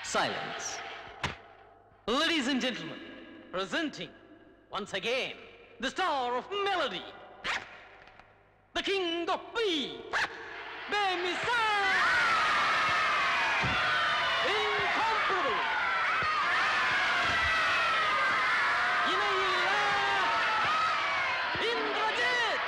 Silence. Ladies and gentlemen, presenting once again the star of melody, the king of B, Bemisa! Incomparable! இணையில்லா இந்திரஜித்!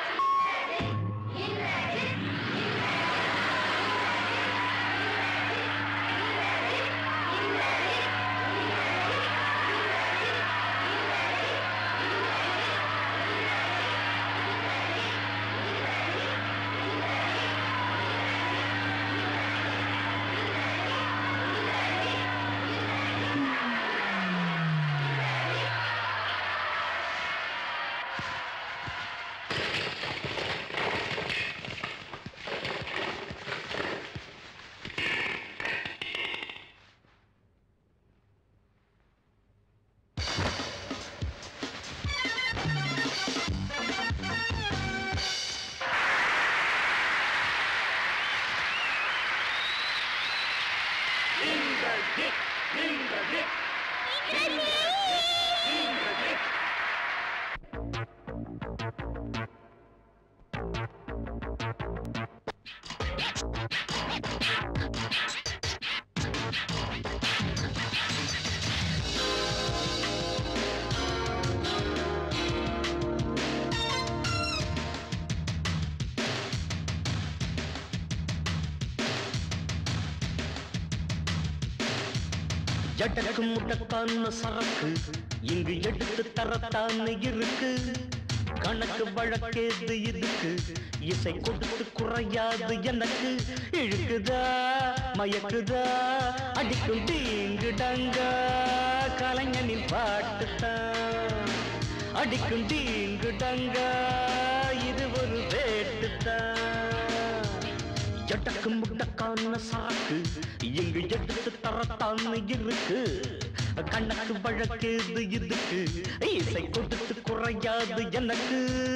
ஜட்டக்கு முட்டக்கான சரக்கு இங்கு எடுத்து தரத்தான இருக்கு கணக்கு வழக்கேது இதுக்கு இசை கொடுத்து குறையாது எனக்கு இழுக்குதா மயக்குதா அடிக்கும் டீங்கு டங்கா கலைஞனின் பாட்டுத்தான் அடிக்கும் டீங்கு டங்கா இது ஒரு வேட்டுத்தான் ஜட்டக்கு முட்டக்கான சாக்கு எங்கு எடுத்து தரத்தான இருக்கு கண்ணக்கு வழக்கேது இதுக்கு இசை கொடுத்து குறையாது எனக்கு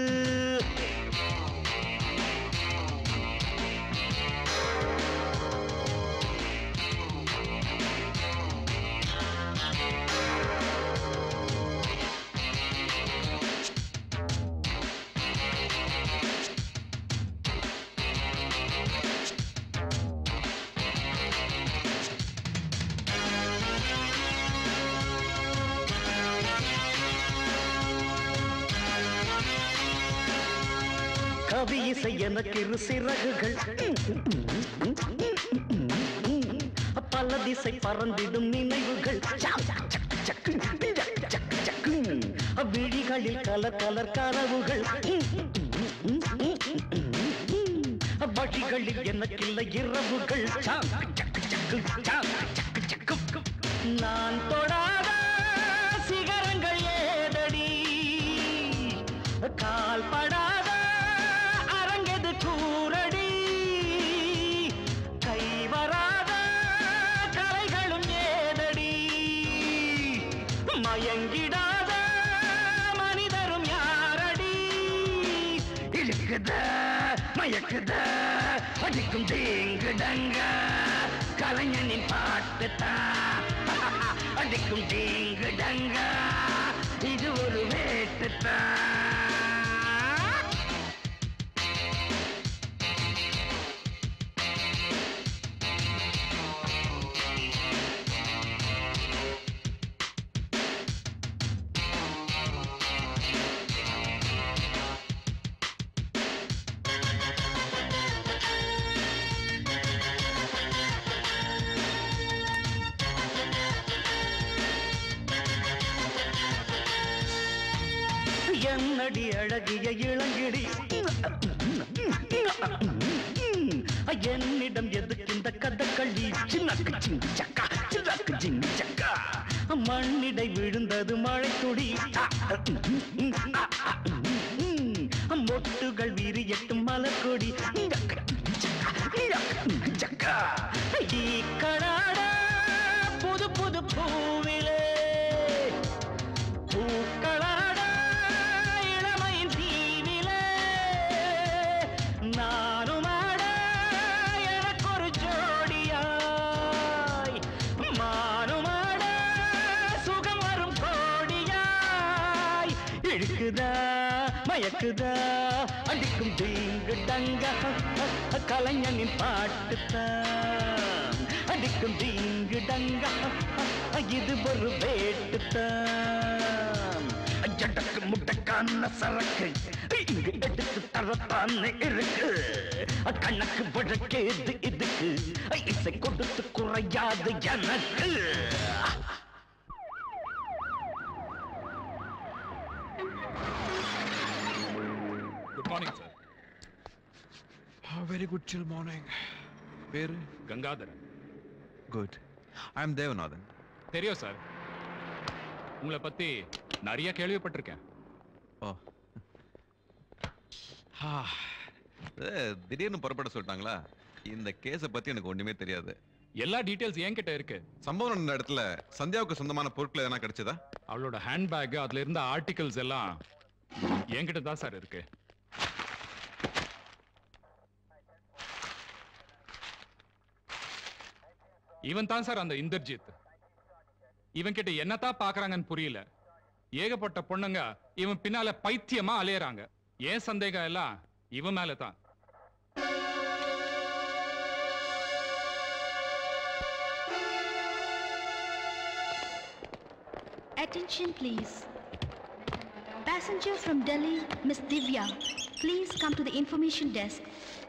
கவி இசை எனக்கு இரு சிறகுகள் பல திசை பறந்திடும் நினைவுகள் சக்கு, சக்கு, சக்கு, சக்கு, சக்கு. விழிகளில் கலர் கலர் கனவுகள் வழிகளில் எனக்கில்லை இரவுகள் சாக்கு, சக்கு, சக்கு, சாக்கு, சக்கு, சக்கு. நான் தொடாத சிகரங்கள் ஏதடி கால் படாத அரங்கெது கூரடி கை வராத கலைகளும் ஏதடி மயங்கிடாத மனிதரும் யாரடி இழுக்குத மயக்குத அடிக்கும் தீங்கு டங்க கலைஞனின் பாட்டுத்தான் அடிக்கும் தீங்கு டங்க இது ஒரு வேட்டுத்தான் என்னடி அழகிய இளங்கிடி என்னிடம் எதுக்கு இந்த கதக்களி சின்னக்கு சிங்கு சக்கா சின்னக்கு சிங்கு சக்கா மண்ணிடை விழுந்தது மழை துளி மொட்டுகள் விரியட்டும் மலர்கொடி சக்கா கடாட புது புது பூவிலே பூக்களாட இளமையின் தீவிலே நானும் ஆட எனக்கொரு ஜோடியாய் மாற மயக்குதா அடிக்கும் தீங்கு டங்க கலைஞனின் பாட்டுத்தான் அடிக்கும் தீங்கு டங்க இது ஒரு வேட்டுத்தான் ஜடக்கு முட்டக்கான சரக்கு இங்கு எடுத்து தரத்தான் இருக்கு கணக்கு வழக்கேது இதுக்கு இசை கொடுத்து குறையாது எனக்கு good morning sir very good chill morning பேரு Gangadharan good I am Devanathan தெரியும் சார் உங்களை பத்தி நிறைய கேள்விப்பட்டிருக்கேன் ஓ ஆ, ஏ, திடீர்னு புறப்பட சொல்லிட்டாங்களா இந்த கேஸை பத்தி எனக்கு ஒண்ணுமே தெரியாது எல்லா டீடைல்ஸ் என்கிட்ட இருக்கு சம்பவம் நடந்த இடத்துல சந்தியாவுக்கு சொந்தமான பொருட்கள் எதனா கிடைச்சதா அவளோட ஹேண்ட்பேக் அதுல இருந்த ஆர்டிகல்ஸ் எல்லாம் என்கிட்ட தான் சார் இருக்கு இவன் தான் சார் அந்த இந்தர்ஜித் இவன் கிட்ட என்னத்தான் பாக்குறாங்கன்னு புரியல ஏகப்பட்ட பொண்ணுங்க இவன் பின்னால பைத்தியமா அலையறாங்க ஏன் சந்தேகம் எல்லாம் இவன் மேல தான் Attention please. Passenger from Delhi, Miss Divya. Please come to the information desk.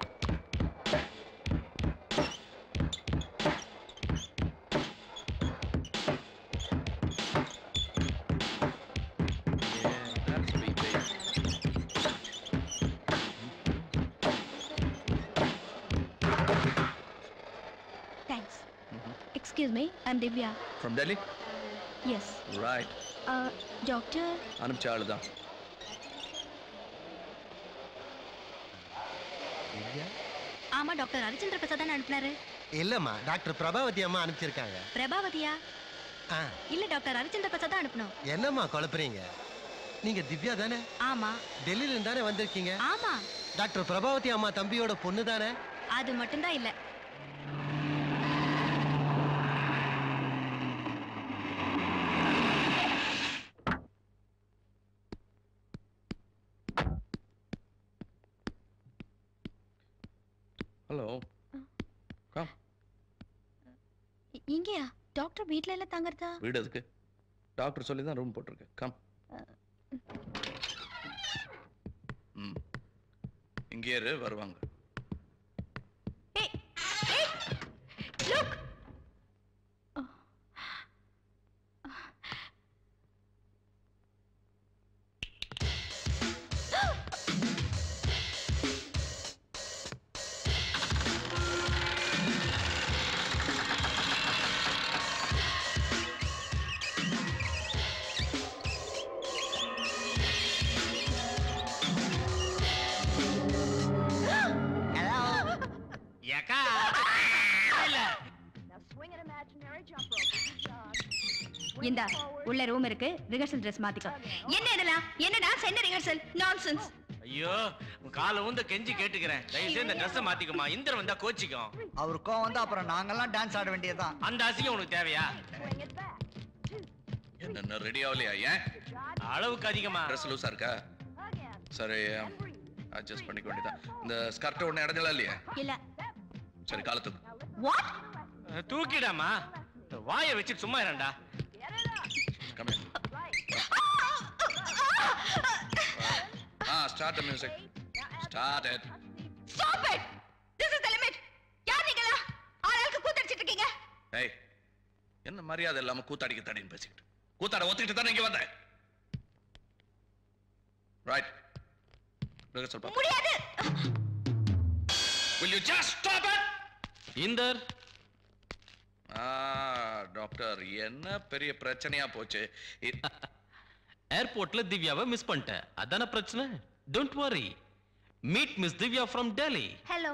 Thanks. Excuse me, I'm Divya. From Delhi Yes. Right Uh, doctor, அனுப்பிச்ச ஆளு தான் ஆமா டாக்டர் ஹரிச்சந்திர பிரசாத் தான் அனுப்புனாரு இல்லம்மா டாக்டர் பிரபாவதி அம்மா அனுப்பிச்சிருக்காங்க பிரபாவதியா ஆ, இல்ல டாக்டர் ஹரிச்சந்திர பிரசாத் தான் அனுப்பணும் என்னம்மா குழப்புறீங்க நீங்க திவ்யா தானே ஆமா டெல்லியில இருந்து தானே வந்திருக்கீங்க ஆமா டாக்டர் பிரபாவதி அம்மா தம்பியோட பொண்ணு தானே அது மட்டும்தான் இல்ல ஹலோ கம் இ- இங்கயா டாக்டர் வீட்ல எல்லாம் தங்கறதா வீடு எதுக்கு டாக்டர் சொல்லி தான் ரூம் போட்டிருக்கு கம் ம் இங்கே இரு வருவாங்க ஏய் ஏய் லுக் ஏக்கா இல்ல இந்தா உள்ள ரூம் இருக்கு ரிஹர்சல் ட்ரெஸ் மாத்திக்கோ என்ன இதெல்லாம் என்ன டான்ஸ் என்ன ரிஹர்சல் நான்சென்ஸ் ஐயோ உன் காலை வந்து கெஞ்சி கேட்டுக்கிறேன் தயவுசெய்து இந்த ட்ரெஸ் மாத்திக்குமா இந்திரன் வந்தா கோச்சிக்கும் அவர் கோவம் வந்து அப்புறம் நாங்கெல்லாம் டான்ஸ் ஆட வேண்டியதுதான் அந்த அசிங்கம் உனக்கு தேவையா என்னென்ன ரெடி ஆகலையா ஏன் அளவுக்கு அதிகமா ட்ரெஸ் லூஸா இருக்கா சரி அட்ஜஸ்ட் பண்ணிக்க வேண்டியதான் இந்த ஸ்கர்ட் ஒன்று இடைஞ்சலா இல்லையா இல்ல சரி காலத்துக்கு வாட் தூக்கிடாமா வாயை வச்சுட்டு சும்மா இரண்டா கம்மி ஆ start music start it stop it this is the limit யார் நீங்களா ஆளாளுக்கு கூத்தடிச்சிட்டு இருக்கீங்க ஏய் என்ன மரியாதை இல்லாம கூத்தாடிக்க தடின்னு பேசிக்கிட்டு கூத்தாட ஒத்துக்கிட்டு தானே இங்க வந்தேன் ரைட் ரிஹர்சல் பாப்போம் முடியாது will you just stop it Inder ஆ டாக்டர் என்ன பெரிய பிரச்சனையா போச்சு இ- ஏர்போர்ட்ல திவ்யாவை மிஸ் பண்ணிட்டேன் அதான பிரச்சனை don't worry meet miss Divya from Delhi hello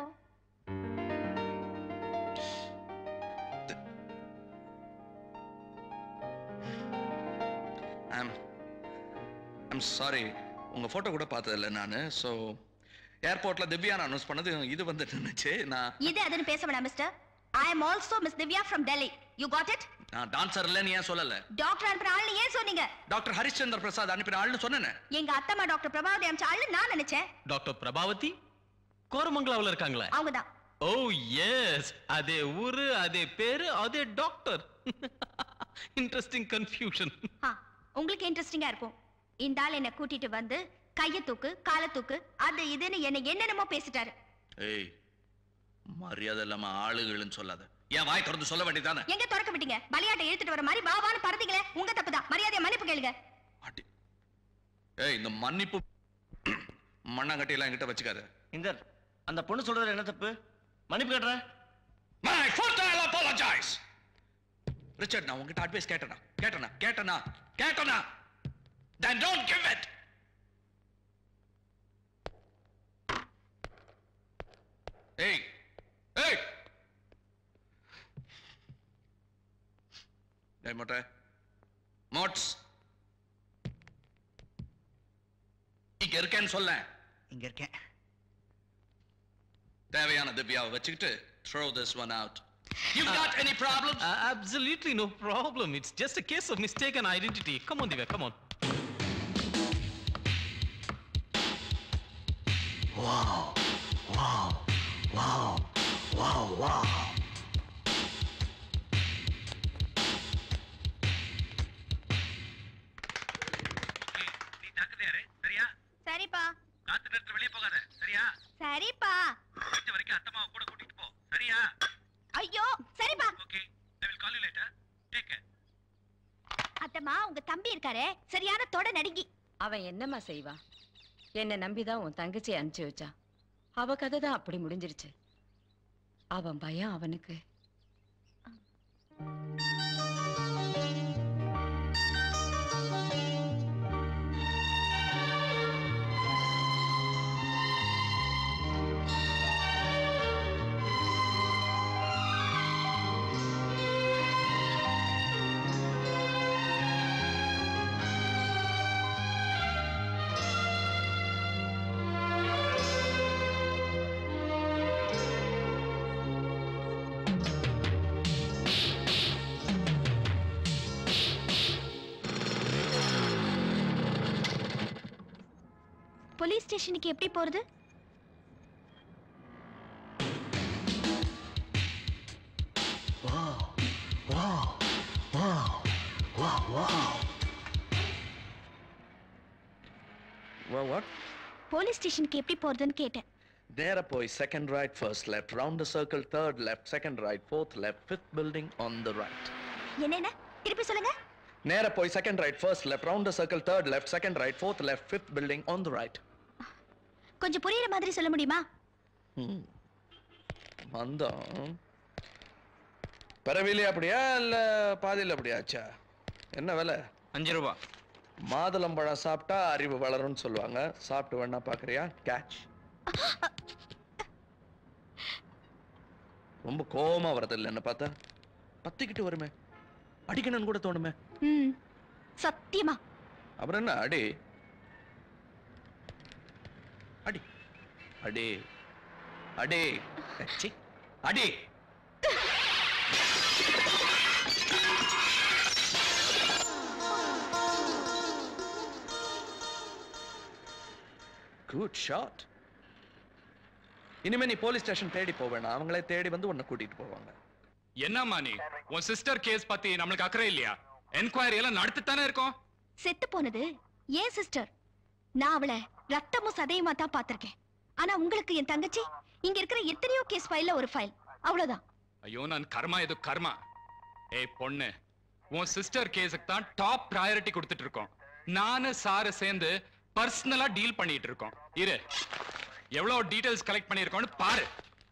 I'm I'm sorry உங்க போட்டோ கூட பார்த்ததில்ல நான் ஸோ ஏர்போர்ட்ல திவ்யான்னு அனௌன்ஸ் பண்ணது இது வந்து நின்னுச்சு நான் இது அதுன்னு பேச வேணாம் mister I am also miss Divya from Delhi you got it நான் டான்சர் இல்லைன்னு ஏன் சொல்லல டாக்டர் அனுப்புற ஆள்னு ஏன் சொன்னீங்க டாக்டர் ஹரிச்சந்திர பிரசாத் அனுப்பின ஆள்னு சொன்னேனே எங்க அத்தம்மா டாக்டர் பிரபாவதி அமிச்ச ஆள்னு நான் நினைச்சேன் டாக்டர் பிரபாவதி கோரமங்கலாவில் இருக்காங்களே அவங்கதான் ஓ எஸ் அதே ஊரு அதே பேரு அதே டாக்டர் இன்ட்ரெஸ்டிங் கன்ஃபியூஷன் ஆ, உங்களுக்கு இன்ட்ரெஸ்டிங்கா இருக்கும் இந்த ஆள் என்ன கூட்டிட்டு வந்து கைய தூக்கு காலை தூக்கு அது இதுன்னு என்ன என்னென்னமோ பேசிட்டாரு ஏய் மரியாதை இல்லாம ஆளுகள்னு சொல்லாத ஏன் வாய் திறந்து சொல்ல வேண்டியதானே எங்க திறக்க விட்டீங்க பலியாட்டை இழுத்துட்டு வர மாதிரி பாபான்னு பறந்தீங்களே உங்க தப்புதான் மரியாதையா மன்னிப்பு கேளுங்க அடி ஏய் இந்த மன்னிப்பு மண்ணாங்கட்டி எல்லாம் என்கிட்ட வச்சுக்காத இந்த அந்த பொண்ணு சொல்றது என்ன தப்பு மன்னிப்பு கேட்டுறேன் My foot, I'll apologize. Richard நான் உங்ககிட்ட அட்வைஸ் கேட்டனா கேட்டனா கேட்டனா கேட்டனா then don't give it ஏய் ஏய் ஏய் மொட்டை மோட்ஸ் இங்க இருக்கேன்னு சொல்ல இங்க இருக்கேன் தேவையான திவ்யாவை வச்சுக்கிட்டு throw this one out you got any problems absolutely no problem it's just a case of mistaken identity come on divya come on Wow, wow, wow, wow, wow. சரிப்பா சரிப்பா ஐயோ சரிப்பா அத்தம்மா உங்க தம்பி இருக்காரே சரியான தொட நடுங்கி அவன் என்னம்மா செய்வான் என்னை நம்பிதான் உன் தங்கச்சி அனுப்பிச்சு வச்சா அவ கதை தான் அப்படி முடிஞ்சிருச்சு அவன் பயம் அவனுக்கு போலீஸ் ஸ்டேஷனுக்கு எப்படி போறது Wow, wow, wow, wow, wow. well, what police ஸ்டேஷனுக்கு எப்படி போறதுன்னு கேட்டேன் நேர போய் second right first left round the circle third left second right fourth left fifth building on the right என்னென்ன திருப்பி சொல்லுங்க நேர போய் second right first left round the circle third left second right fourth left fifth building on the right கொஞ்சம் புரியுற மாதிரி சொல்ல முடியுமா மந்தம் பரவிலே அப்படியா இல்ல பாதியில் அப்படியாச்சா என்ன விலை அஞ்சு ரூபா மாதுளம்பழம் சாப்பிட்டா அறிவு வளரும்னு சொல்லுவாங்க சாப்பிட்டு வேணா பாக்குறியா கேட்ச் ரொம்ப கோவமா வரது இல்லை என்ன பார்த்தா பத்திக்கிட்டு வருமே அடிக்கணும்னு கூட தோணுமே ம் சத்தியமா அப்புறம் என்ன அடி அடி அடி அடி ச்சீ, அடி குட் ஷாட் இனிமே நீ போலீஸ் ஸ்டேஷன் தேடி போவேனா அவங்களே தேடி வந்து உன்னை கூட்டிட்டு போவாங்க என்னம்மா நீ உன் சிஸ்டர் கேஸ் பத்தி நம்மளுக்கு அக்கறை இல்லையா என்கொயரி எல்லாம் நடத்தித்தானே இருக்கோம் செத்து போனது ஏன் சிஸ்டர் நான் அவளை ரத்தமும் சதையுமா தான் பார்த்திருக்கேன் ஆனா உங்களுக்கு என் தங்கச்சி இங்க இருக்கிற எத்தனையோ கேஸ் ஃபைல்ல ஒரு ஃபைல் அவ்வளவுதான் ஐயோ நான் கர்மா இது கர்மா ஏய் பொண்ணு உன் சிஸ்டர் கேஸுக்கு தான் டாப் ப்ரையாரிட்டி கொடுத்துட்டு இருக்கோம் நானு சாரு சேர்ந்து பர்சனலா டீல் பண்ணிட்டு இருக்கோம் இரு எவ்வளவு டீடைல்ஸ் கலெக்ட் பண்ணியிருக்கோம்னு பாரு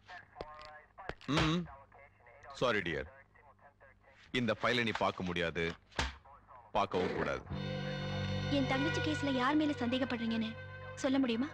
ம் சாரி டியர் இந்த ஃபைலை நீ பார்க்க முடியாது பார்க்கவும் கூடாது என் தங்கச்சி கேஸ்ல யார் மேல சந்தேகப்படுறீங்கன்னு சொல்ல முடியுமா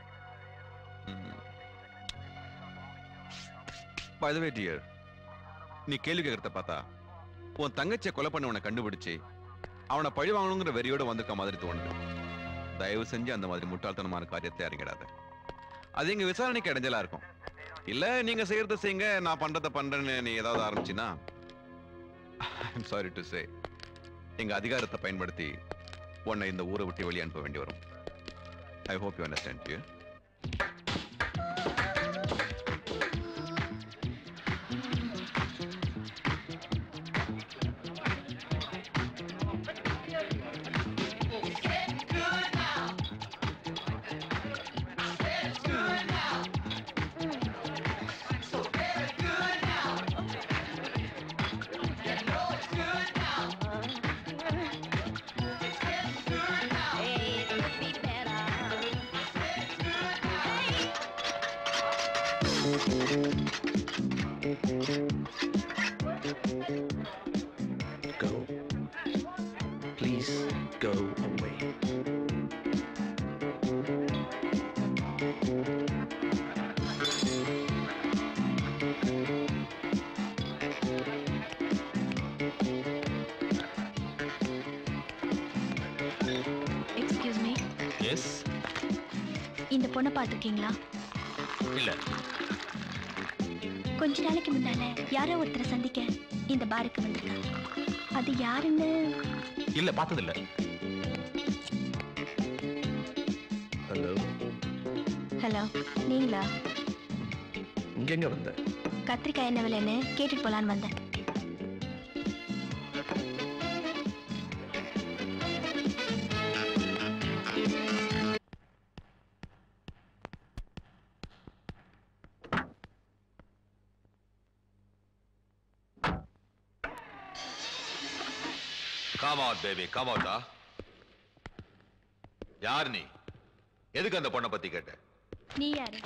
பை த வே டியர் நீ கேள்வி கேட்கறத பார்த்தா உன் தங்கச்சியை கொலை பண்ணவனை கண்டுபிடிச்சு அவனை பழி வாங்கணுங்கிற வெறியோட வந்திருக்க மாதிரி தோணுது தயவு செஞ்சு அந்த மாதிரி முட்டாள்தனமான காரியத்தை இறங்கிடாத அது எங்க விசாரணைக்கு இடைஞ்சலா இருக்கும் இல்ல நீங்க செய்யறத செய்யுங்க நான் பண்றத பண்றேன்னு நீ ஏதாவது ஆரம்பிச்சினா ஐம் சாரி டு சே எங்க அதிகாரத்தை பயன்படுத்தி உன்னை இந்த ஊரை விட்டு வெளியே அனுப்ப வேண்டி வரும் I hope you understand you Go. Please go away. Excuse me yes இந்த பொண்ணை பார்த்துருக்கீங்களா இல்ல கொஞ்ச நாளைக்கு முன்னால யாரோ ஒருத்தரை சந்திக்க இந்த பாருக்கு வந்திருக்காங்க அது யாருன்னு இல்ல பார்த்தது இல்ல ஹலோ ஹலோ நீங்களா இங்கெங்க வந்த கத்திரிக்காய் என்ன விலைன்னு கேட்டுட்டு போலான்னு வந்தேன் கம் அவுட் பேபி கம் அவுட்டா யார் நீ எதுக்கு அந்த பொண்ணை பத்தி கேட்ட நீ யாரு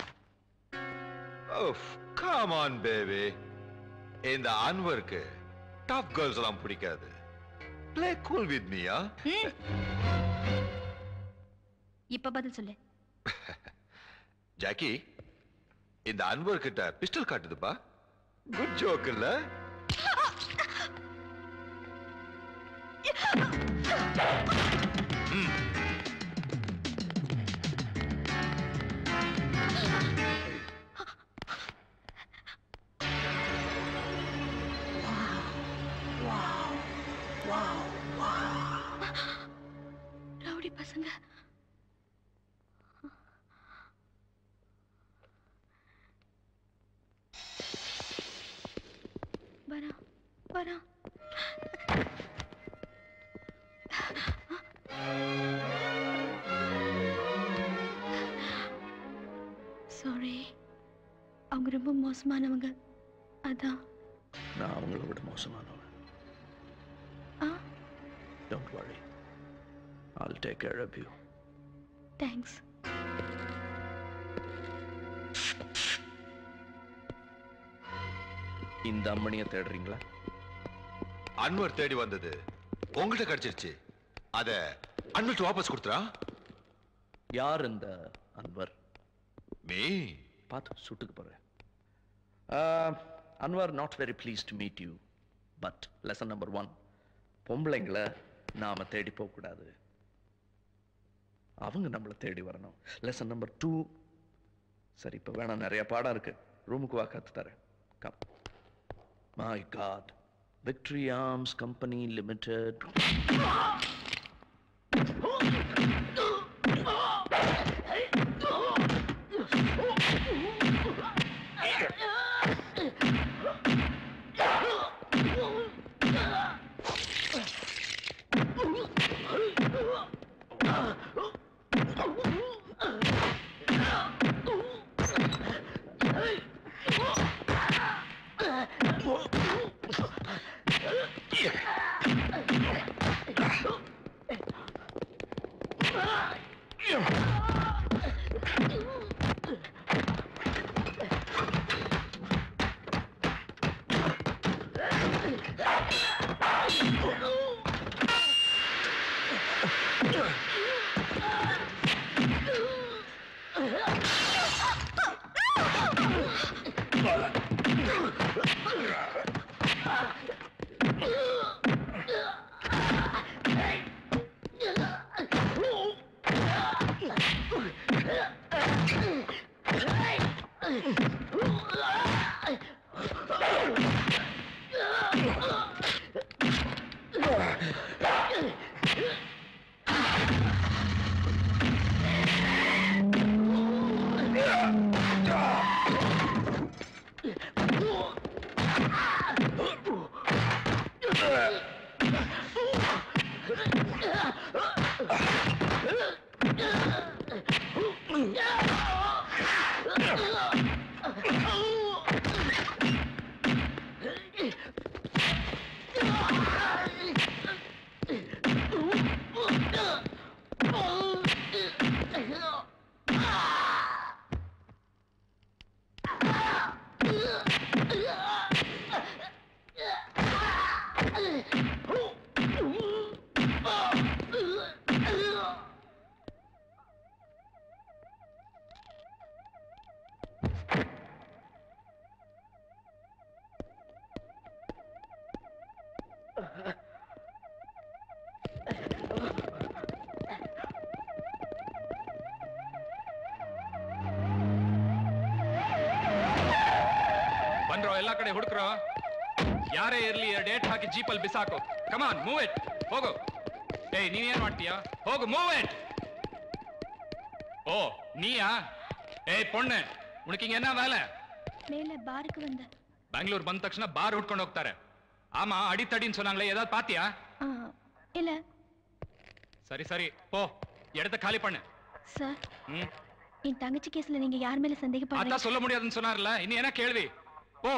கம் ஆன் பேபி இந்த அன்வருக்கு டாப் கேர்ள்ஸ் எல்லாம் பிடிக்காது ப்ளே கூல் வித் மீயா ம். இப்ப பதில் சொல்லு ஜாக்கி இந்த அன்வர் கிட்ட பிஸ்டல் காட்டுதுப்பா குட் ஜோக் இல்ல ரவுடி பசங்க வரா வரா சாரி அவங்க ரொம்ப மோசமானவங்க அதான் நான் அவங்கள விட மோசமானவன் ஆ don't worry I'll take care of you. Thanks இந்த அம்மணியை தேடுறீங்களா அன்வர் தேடி வந்தது உங்கள்கிட்ட கிடைச்சிருச்சு அத அன்வர்ட்டு வாபஸ் கொடுத்துறா யார் இந்த அன்வர் மீ பார்த்து சுட்டுக்கு போறேன் Anwar not very please to meet you but lesson number one பொம்பளைங்களை நாம தேடி போகக்கூடாது அவங்க நம்மளை தேடி வரணும் லெசன் நம்பர் டூ சரி இப்போ வேணாம் நிறைய பாடம் இருக்கு ரூமுக்கு வா கத்து தரேன் come my God victory arms company limited ಬಂದ್ರೋ ಎಲ್ಲ ಕಡೆ ಹುಡುಕ್ರೋ ಯಾರೇ ಇರ್ಲಿ ಡೇಟ್ ಹಾಕಿ ಜೀಪಲ್ಲಿ ಬಿಸಾಕು ಕಮಾನ್ ಮೂವ್ ಇಟ್ ಹೋಗು ಏಯ್ ನೀನ್ ಏನ್ ಮಾಡ್ತೀಯಾ ಹೋಗು ಮೂವ್ ಇಟ್ ஓ நீயா ஏய் பொண்ணு உனக்கு இங்க என்ன வேலை மேல பாருக்கு வந்த பெங்களூர் ಬಂದ ತಕ್ಷಣ ಬಾರ್ ಹುಡ್ಕೊಂಡು ಹೋಗ್ತಾರೆ ஆமா அடித்தடின்னு சொன்னாங்களே ஏதாவது பாத்தியா ஆ, இல்ல சரி சரி போ இடத்த காலி பண்ணு சார் ம் என் தங்கச்சி கேஸ்ல நீங்க யார் மேல சந்தேகப்படுறீங்க அதான் சொல்ல முடியாதுன்னு சொன்னார்ல இனி என்ன கேள்வி போ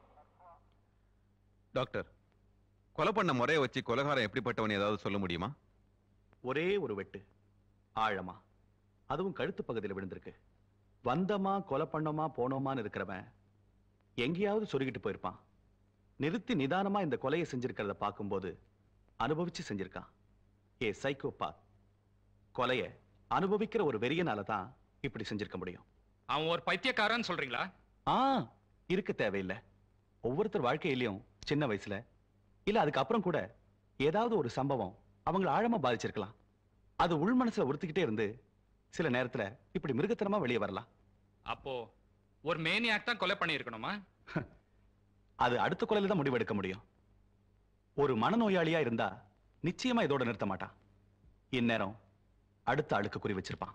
டாக்டர் கொலை பண்ண முறையை வச்சு கொலகாரம் எப்படிப்பட்டவன் ஏதாவது சொல்ல முடியுமா ஒரே ஒரு வெட்டு ஆழமா அதுவும் கழுத்து பகுதியில் விழுந்திருக்கு வந்தமா கொலை பண்ணோமா போனோமான்னு இருக்கிறவன் எங்கேயாவது சொருகிட்டு போயிருப்பான் நிறுத்தி நிதானமா இந்த கொலையை செஞ்சிருக்கிறத பார்க்கும்போது அனுபவிச்சு செஞ்சிருக்கான் ஏ சைக்கோபா கொலைய அனுபவிக்கிற ஒரு வெறியனால தான் இப்படி செஞ்சிருக்க முடியும் அவன் ஒரு பைத்தியக்காரன்னு சொல்றீங்களா ஆ இருக்க தேவையில்லை ஒவ்வொருத்தர் வாழ்க்கையிலயும் சின்ன வயசுல இல்ல அதுக்கப்புறம் கூட ஏதாவது ஒரு சம்பவம் அவங்கள ஆழமா பாதிச்சிருக்கலாம் அது உள் மனசுல உறுத்திக்கிட்டே இருந்து சில நேரத்துல இப்படி மிருகத்தனமா வெளியே வரலாம் அப்போ ஒரு மேனியாக் தான் கொலை பண்ணியிருக்கணுமா அது அடுத்த கொலையில தான் முடிவெடுக்க முடியும் ஒரு மனநோயாளியா இருந்தா நிச்சயமா இதோட நிறுத்த மாட்டான் இந்நேரம் அடுத்த ஆளுக்கு குறி வச்சிருப்பான்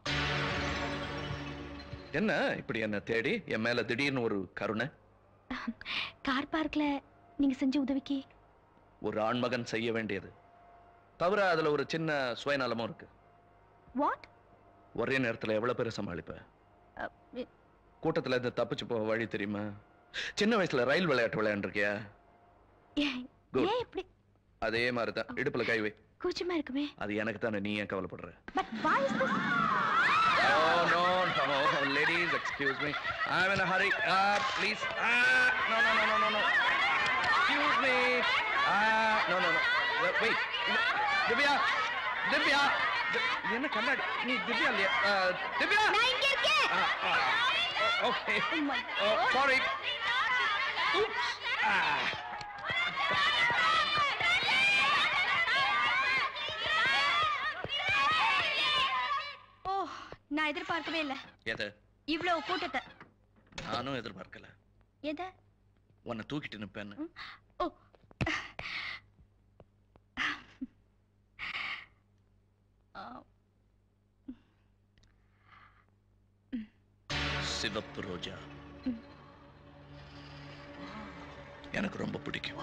என்ன இப்படி என்ன தேடி என் மேல திடீர்னு ஒரு கருணை கார் பார்க்ல நீங்க செஞ்ச உதவிக்கு ஒரு ஆண்மகன் செய்ய வேண்டியது தவிர அதுல ஒரு சின்ன சுயநலமும் இருக்கு வாட் ஒரே நேரத்துல எவ்வளவு பேரை சமாளிப்ப கூட்டத்துல இருந்து தப்பிச்சு போக வழி தெரியுமா சின்ன வயசுல ரயில் விளையாட்டு விளையாண்டுருக்கியா Good. ஏன் இப்படி அதே மாதிரிதான் இடுப்புல கை வை கூச்சமா இருக்குமே அது எனக்கு தானே நீ ஏன் கவலைப்படுற but why is this Oh, no, no, ladies, excuse me. I'm in a hurry. Uh, please. Ah, no, no, no, no, no, no. Excuse me. Ah, no, no, no. Wait, wait. Divya Divya தி- என்ன கண்ணாடி நீ திவ்யா இல்லையா Uh, Divya நான் இங்க இருக்கேன் okay sorry ஓ நான் எதிர்பார்க்கவே இல்ல எது இவ்வளவு கூட்டத்தை நானும் எதிர்பார்க்கல எத உன்னை தூக்கிட்டு நிப்பேன்னு ஓ ஆ, சிவப்பு ரோஜா எனக்கு ரொம்ப பிடிக்கும்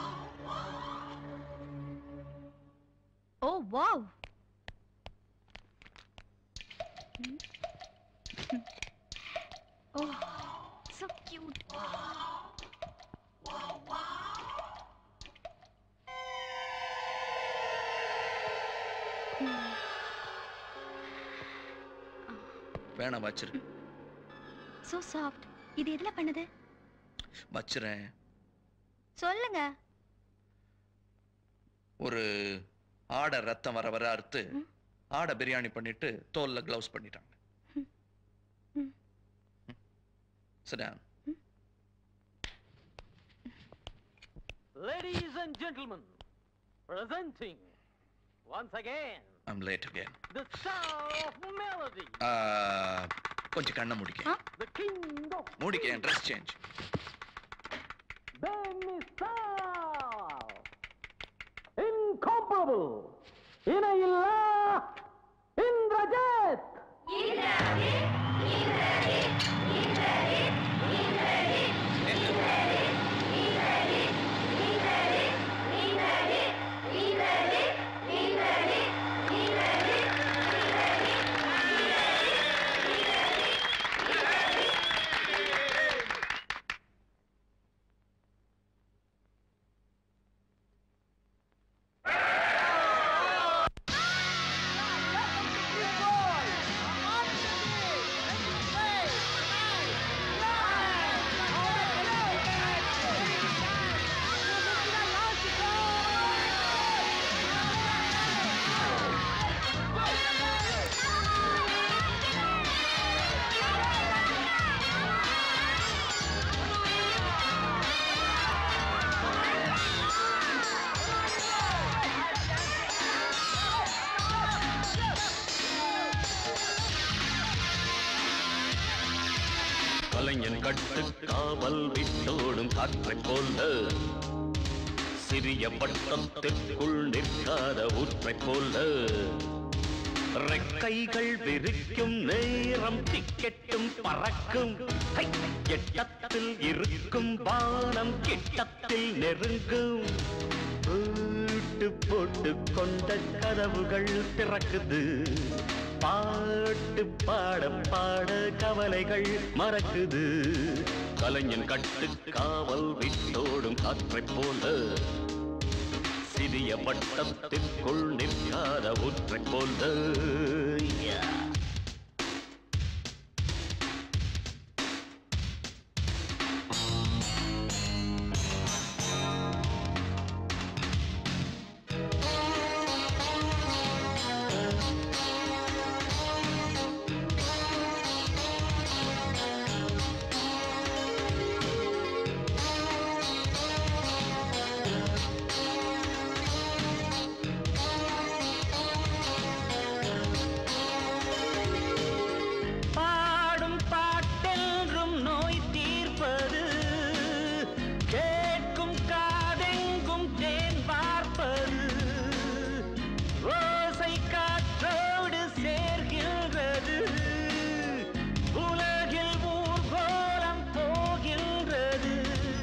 oh wow oh so cute வேணாம் வச்சிரு so soft இது எதுல பண்ணுது வச்சிரேன் சொல்லுங்க ஒரு ஆடை ரத்தம் வர வர அறுத்து ஆடை பிரியாணி பண்ணிட்டு தோல்ல கிளவுஸ் பண்ணிட்டாங்க Sit down. Ladies and gentlemen, presenting once again I'm late again. the star of melody, ஆ, கொஞ்சம் கண்ணை முடிக்க the king of மூடிக்க dress change Benny Star, incomparable, இணையில்லா இந்திரஜித் கலைஞன் கட்டு காவல் விட்டோடும் காற்றைப் போல சிறிய பட்டத்திற்குள் நிற்காத ஊற்றைப் போல ரெக்கைகள் விரிக்கும் நேரம் டிக்கெட்டும் பறக்கும் ஹை! எட்டத்தில் இருக்கும் வானம் கிட்டத்தில் நெருங்கும் வீட்டு போட்டு கொண்ட கதவுகள் திறக்குது பாட்டு பாட பாட கவலைகள் மறக்குது கலைஞன் கட்டு காவல் விட்டோடும் காற்றைப் போல சிறிய வட்டத்திற்குள் நிற்காத ஒற்றைப் போல Yeah. பாடும் பாட்டென்றும் நோய் தீர்ப்பது கேட்கும் காதெங்கும் தேன் பார்ப்பது ஓசை காற்றோடு சேர்கின்றது உலகில் ஊர்கோலம் போகின்றது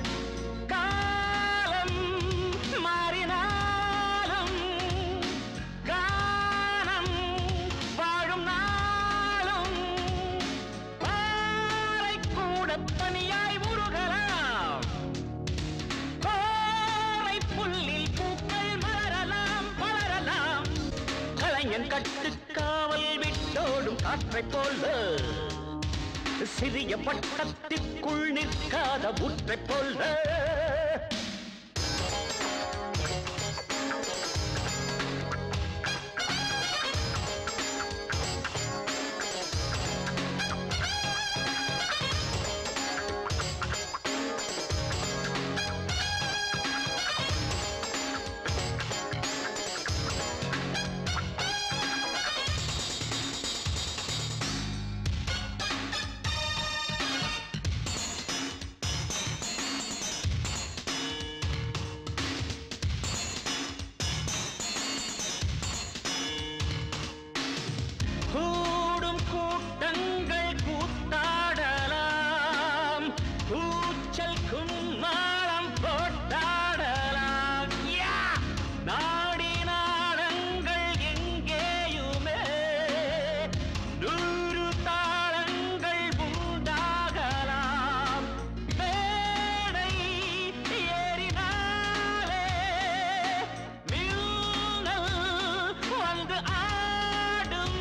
காலம் மாறினாலும் காலம் வாழும் நாளும் பாறை கூட பனியாய் உருகலாம் கோரை புல்லில் பூக்கள் மலரலாம் வளரலாம் கலைஞன் கட்டு காவல் விட்டோடும் காற்றைப் போல சிறிய பட்டத்திற்குள் நிற்காத ஊற்றைப் போல கூடும் கூட்டங்கள் கூத்தாடலாம் கூச்சல் கும்மாளம் போட்டாடலாம் யா! நாடி நாடங்கள் எங்கேயுமே நூறு தாளங்கள் உண்டாகலாம் மேடை ஏறினாலே மின்னல் வந்து ஆடும்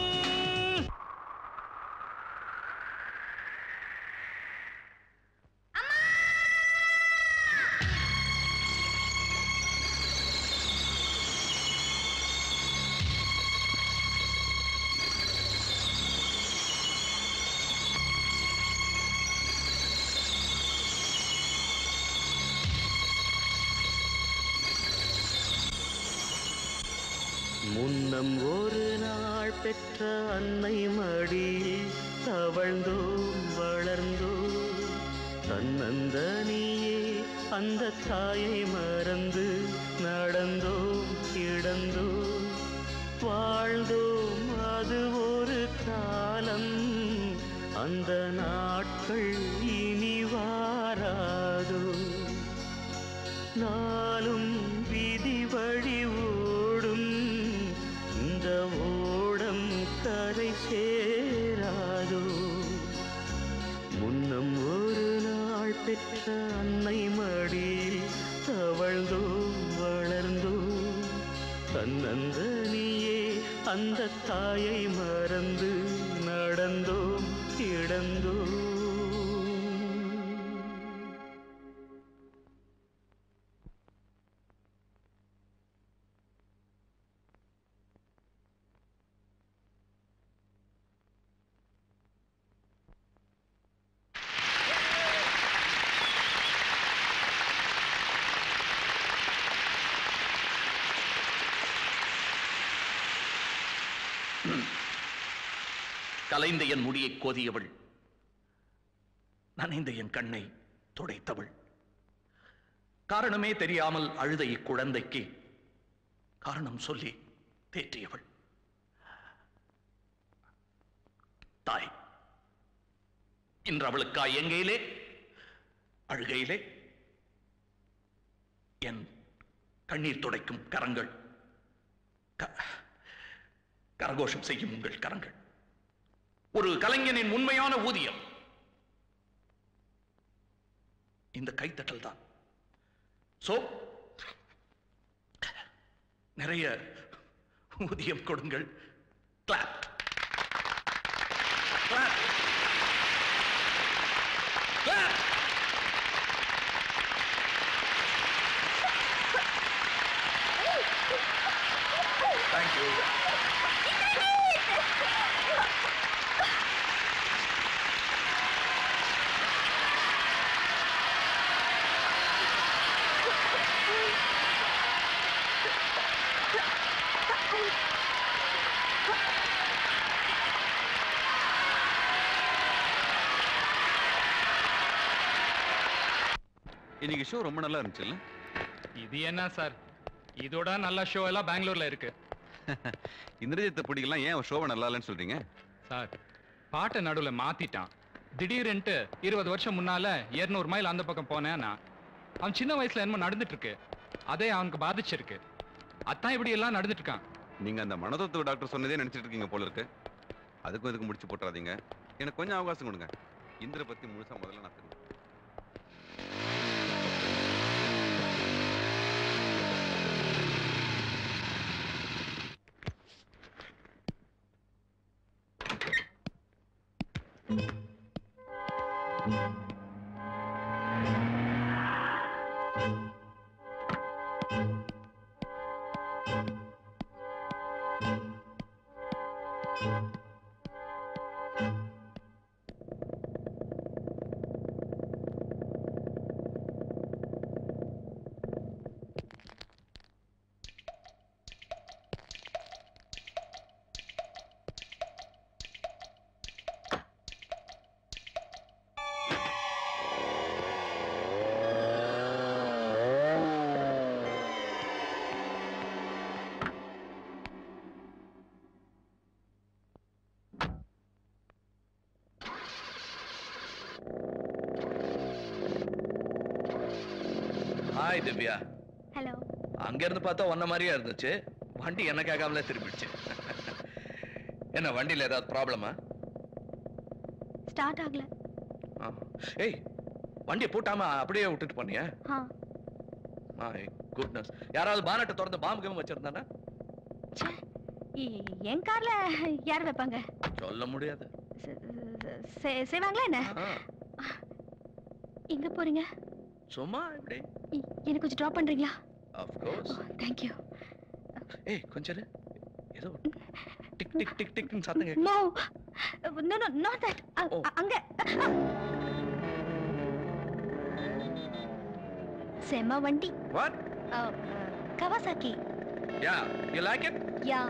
முன்னம் ஒரு நாள் பெற்ற அன்னை மடியில் தவழ்ந்தோம் வளர்ந்தோம் தன்னந்தனியே அந்த தாயை மறந்து நடந்தோம் கிடந்தோம் வாழ்ந்தோம் அது ஒரு காலம் அந்த நாட்கள் இனி வாராதோ நாளும் விதி வழி ஓடும் இந்த ஓடம் கரை சேராதோ முன்னம் ஒரு நாள் பெற்ற அன்னை மடியில் தவழ்ந்தோம் வளர்ந்தோம் தன்னந்தனியே அந்த தாயை மறந்து நடந்தோம் கிடந்தோம் கலைந்த என் முடியை கோதியவள் நனைந்த என் கண்ணை துடைத்தவள் காரணமே தெரியாமல் அழுத இக்குழந்தைக்கு காரணம் சொல்லி தேற்றியவள் தாய் இன்று அவளுக்கா எங்கையிலே அழுகையிலே என் கண்ணீர் துடைக்கும் கரங்கள் க- கரகோஷம் செய்யும் உங்கள் கரங்கள் ஒரு கலைஞனின் உண்மையான ஊதியம் இந்த கைத்தட்டல் தான் சோ நிறைய ஊதியம் கொடுங்கள் கிளாப் கிளாப் கிளாப் தேங்க்யூ இன்னைக்கு ஷோ ரொம்ப நல்லா இருந்துச்சுல்ல இது என்ன சார் இதோட நல்ல ஷோ எல்லாம் பெங்களூர்ல இருக்கு இந்திரஜித்தை பிடிக்கலாம் ஏன் ஷோவை நல்லா இல்லைன்னு சொல்றீங்க சார் பாட்டை நடுவுல மாத்திட்டான் திடீர்னுட்டு இருபது வருஷம் முன்னால 200 மைல் அந்த பக்கம் போனேன்னா அவன் சின்ன வயசுல என்னமோ நடந்துட்டு இருக்கு அதே அவனுக்கு பாதிச்சிருக்கு அதான் இப்படி எல்லாம் நடந்துட்டு இருக்கான் நீங்க அந்த மனதத்துவ டாக்டர் சொன்னதே நினைச்சிட்டு இருக்கீங்க போல இருக்கு அதுக்கும் இதுக்கும் முடிச்சு போட்டுறாதீங்க எனக்கு கொஞ்சம் அவகாசம் கொடுங்க இந்திர பத்தி முழுசா முதல்ல நான் தெரிஞ்சுக்கிறேன். ஹாய் திவ்யா ஹலோ அங்க இருந்து பார்த்தா ஒன்ன மாதிரியே இருந்துச்சு வண்டி என்ன கேட்காமலே திரும்பிடுச்சு என்ன வண்டியில ஏதாவது ப்ராப்ளமா ஸ்டார்ட் ஆகல ஏய் வண்டியை பூட்டாம அப்படியே விட்டுட்டு போனியா ஆ மை குட்னஸ் யாராவது பானட்டை திறந்து பாம்பு கேம் வச்சிருந்தானா இ- என் கார்ல யார் வைப்பாங்க சொல்ல முடியாது செ- செ- செய்வாங்களா என்ன எங்க போறீங்க சும்மா இப்படி இ- எனக்கு கொஞ்சம் ட்ராப் பண்றீங்களா ஆஃப் கோர்ஸ் தேங்க்யூ ஏய் கொஞ்சம் இரு. ஏதோ டிக் டிக் டிக் டிக்னு சத்தம் கேக்கு no no no not that அங்க செம வண்டி what Kawasaki yeah you like it yeah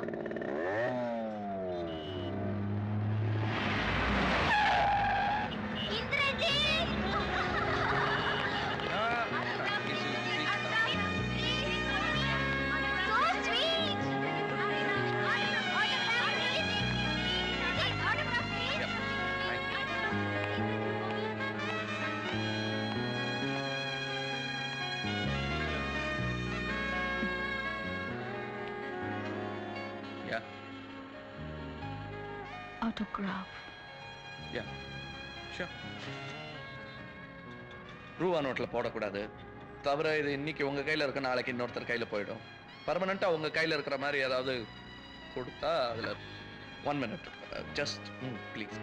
yeah autograph yeah sure ரூபா நோட்ல போடக்கூடாது தவிர இது இன்னைக்கு உங்க கையில இருக்க நாளைக்கு இன்னொருத்தர் கையில போயிடும் பர்மனண்டா உங்க கையில இருக்கிற மாதிரி ஏதாவது கொடுத்தா அதுல ஒன் மினிட் ஜஸ்ட் ப்ளீஸ்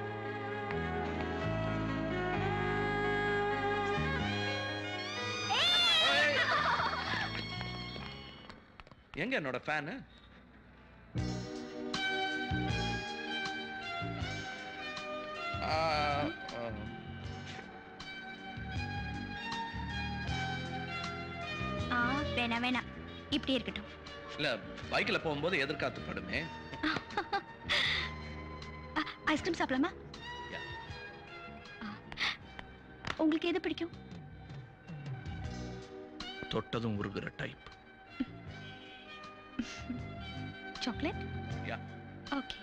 எங்க என்னோட ஃபேனு ஆ வேணாம் வேணாம் இப்படி இருக்கட்டும் இல்ல பைக்ல போகும்போது எதிர்காத்து படுமே ஐஸ்கிரீம் சாப்பிடலாமா உங்களுக்கு எது பிடிக்கும் தொட்டதும் உருகுற டைப் சாக்லேட் யா ஓகே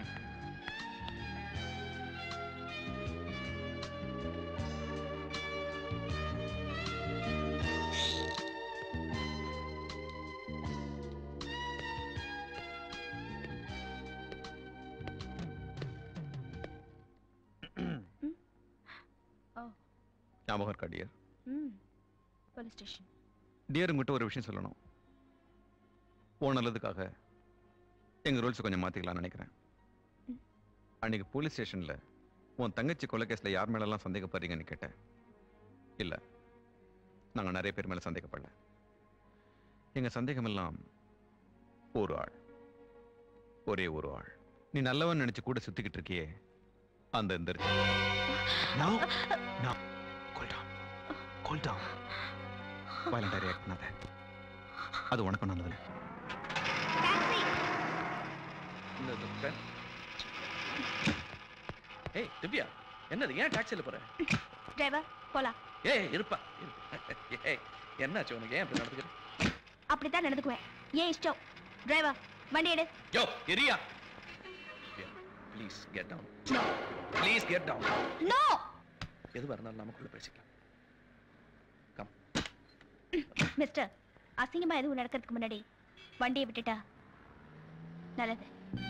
ஞாபகம் இருக்கா டியர் ம் போலீஸ் ஸ்டேஷன் டியர் உங்ககிட்ட ஒரு விஷயம் சொல்லணும் உன் நல்லதுக்காக எங்க ரூல்ஸ் கொஞ்சம் மாத்திக்கலாம்னு நினைக்கிறேன் அன்னைக்கு போலீஸ் ஸ்டேஷன்ல உன் தங்கச்சி கொலை கேஸ்ல யார் மேலெல்லாம் சந்தேகப்படுறீங்கன்னு கேட்டேன் இல்ல நாங்க நிறைய பேர் மேல சந்தேகப்படல எங்க சந்தேகம் எல்லாம் ஒரு ஆள் ஒரே ஒரு ஆள் நீ நல்லவன் நினைச்சு கூட சுத்திக்கிட்டு இருக்கியே அந்த இந்த வயலண்டா ரியாக்ட் பண்ணாத அது உனக்கும் நல்லதில்லை இந்த இந்த pen. ஏய் திவ்யா என்னது ஏன் டாக்ஸில போற டிரைவர் போலாம் ஏய் இருப்பா இருப்பா. ஏய் என்னாச்சு உனக்கு ஏன் அப்படி நடந்துக்கிற அப்படித்தான் நடந்துக்குவேன் ஏன் இஷ்டம் டிரைவர் வண்டி எடு யோ எரியா please get down please get down no எதுவாக இருந்தாலும் நமக்குள்ள பேசிக்கலாம் கம் மிஸ்டர் அசிங்கமா எதுவும் நடக்கிறதுக்கு முன்னாடி வண்டியை விட்டுட்டா நல்லது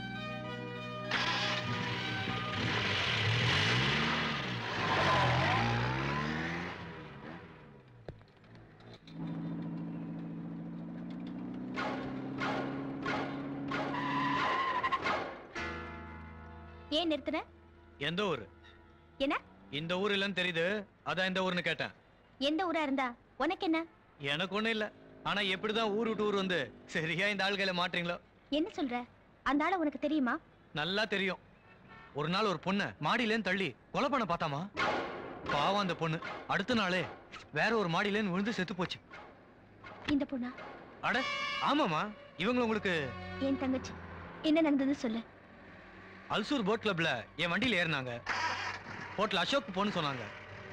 ஏன் நிறுத்துன எந்த ஊரு என்ன இந்த ஊர் இல்லைன்னு தெரியுது அதான் இந்த ஊர்னு கேட்டேன் எந்த ஊரா இருந்தா உனக்கு என்ன எனக்கு ஒண்ணும் இல்ல ஆனா எப்படிதான் ஊர் விட்டு ஊர் வந்து சரியா இந்த ஆள்களை மாட்டுறீங்களோ என்ன சொல்ற அந்த ஆளை உனக்கு தெரியுமா நல்லா தெரியும் ஒரு நாள் ஒரு பொண்ணை மாடியிலேன்னு தள்ளி கொலை பண்ண பார்த்தாமா பாவம் அந்த பொண்ணு அடுத்த நாளே வேற ஒரு மாடியிலேன்னு விழுந்து செத்து போச்சு இந்த பொண்ணா அட ஆமாமா இவங்க உங்களுக்கு என் தங்கச்சி என்ன நடந்தது சொல்லு அல்சூர் போட் கிளப்ல என் வண்டியில ஏறினாங்க ஹோட்டல் அசோக் போன்னு சொன்னாங்க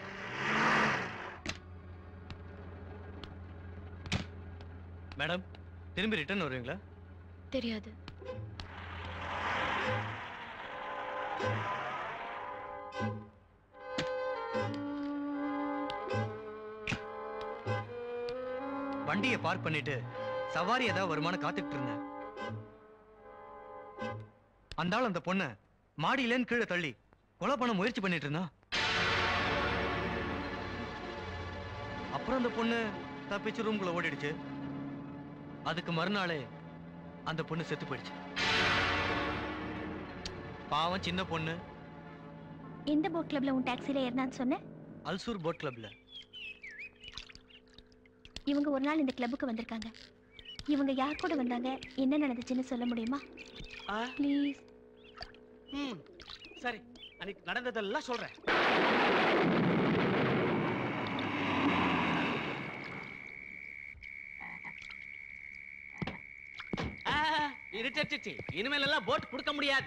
மேடம் திரும்பி ரிட்டர்ன் வருவீங்களா தெரியாது வண்டியை பார்க் பண்ணிட்டு சவாரி ஏதாவது வருமானம் காத்துக்கிட்டு இருந்தேன் அந்த ஆள் அந்த பொண்ணை மாடியிலேன்னு கீழே தள்ளி கொலை பண்ண முயற்சி பண்ணிட்டு இருந்தான் அப்புறம் அந்த பொண்ணு தப்பிச்சு ரூம்குள்ள ஓடிடுச்சு அதுக்கு மறுநாளே அந்த பொண்ணு செத்து போயிடுச்சு பாவம் சின்ன பொண்ணு எந்த போட் கிளப்ல உன் டாக்ஸில ஏறினான்னு சொன்ன அல்சூர் போட் கிளப்ல இவங்க ஒரு நாள் இந்த கிளப்புக்கு வந்திருக்காங்க இவங்க யார் கூட வந்தாங்க என்ன நடந்துச்சுன்னு சொல்ல முடியுமா ப்ளீஸ் ம் சரி அன்னைக்கு நடந்ததெல்லாம் சொல்றேன் ஆ, இருட்டுச்சு இனிமேல் எல்லாம் போட் கொடுக்க முடியாது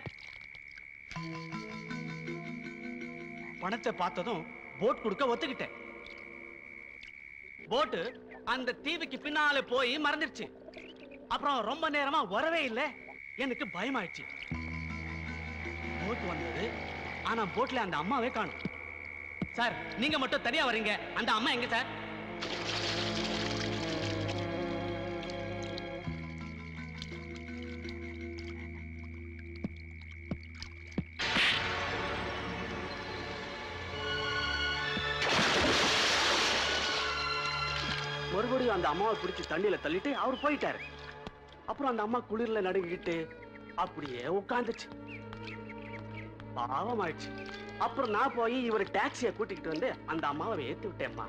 பணத்தை பார்த்ததும் போட் கொடுக்க ஒத்துக்கிட்டேன் போட்டு அந்த தீவுக்கு பின்னால போய் மறந்துடுச்சு அப்புறம் ரொம்ப நேரமா வரவே இல்லை எனக்கு பயமாயிடுச்சு போட் வந்தது ஆனா போட்ல அந்த அம்மாவே காணும் சார் நீங்க மட்டும் தனியா வரீங்க அந்த அம்மா எங்க சார் மறுபடியும் அந்த அம்மாவை பிடிச்சி தண்ணியில தள்ளிட்டு அவர் போயிட்டாரு அப்புறம் அந்த அம்மா குளிர்ல நடுங்கிட்டு அப்படியே உட்காந்துச்சு பாவம் ஆயிடுச்சு அப்புறம் நான் போய் இவர் டாக்ஸியை கூட்டிக்கிட்டு வந்து அந்த அம்மாவை ஏத்தி விட்டேம்மா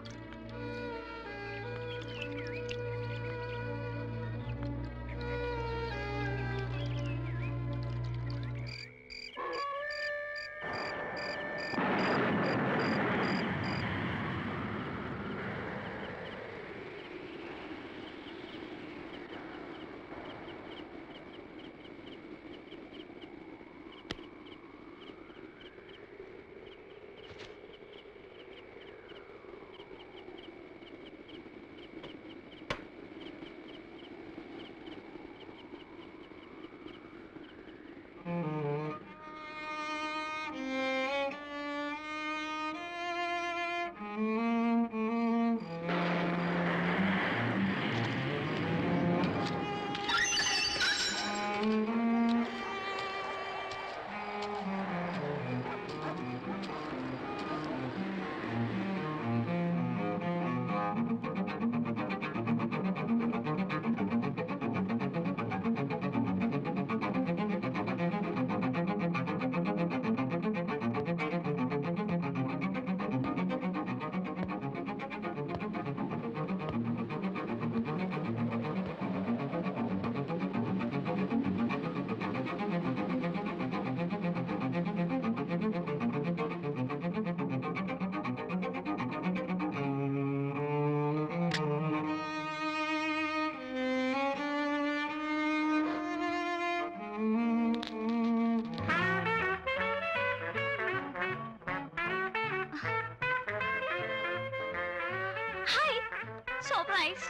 hi surprise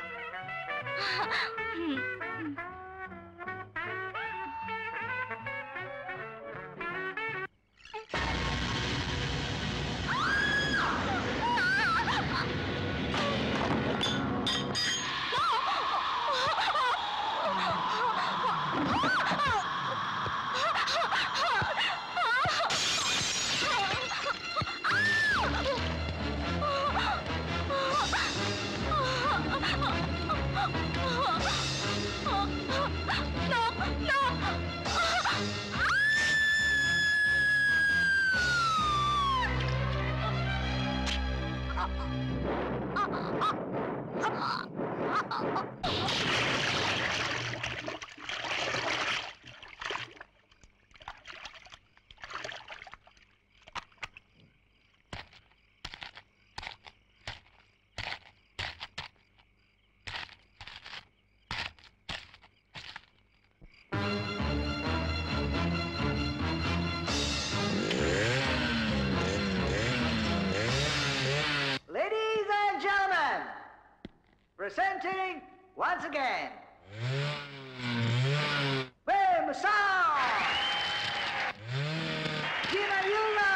Ladies and gentlemen, presenting once again, Wim Sao, Gina Yula,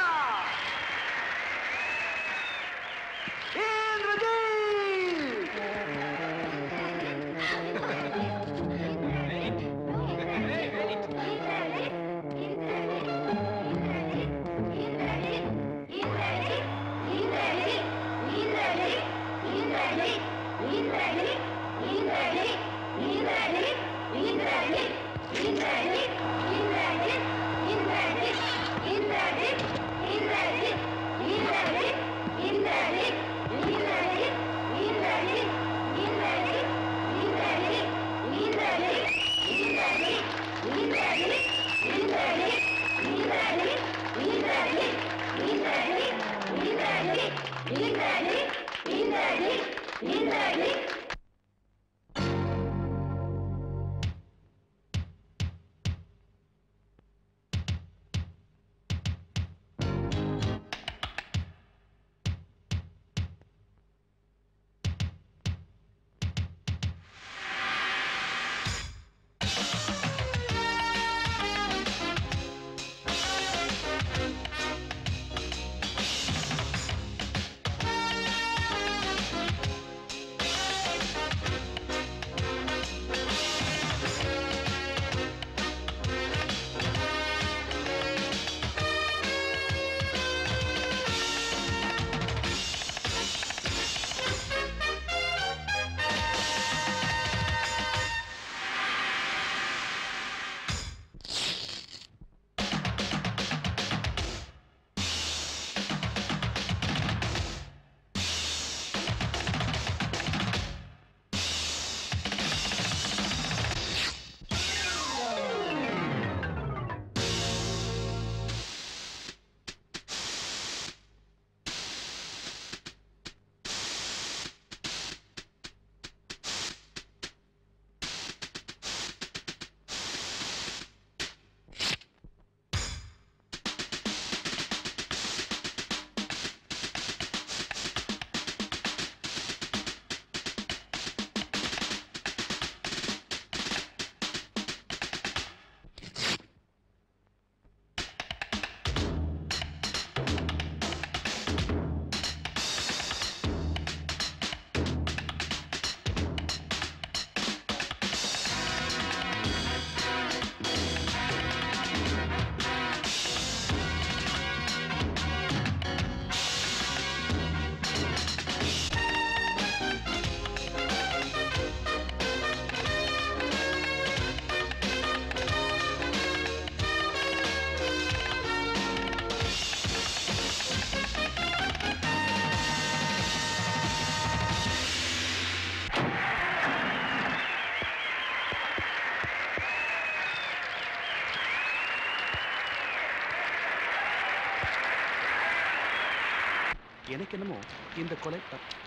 எனக்கு என்னமோ இந்த கொலை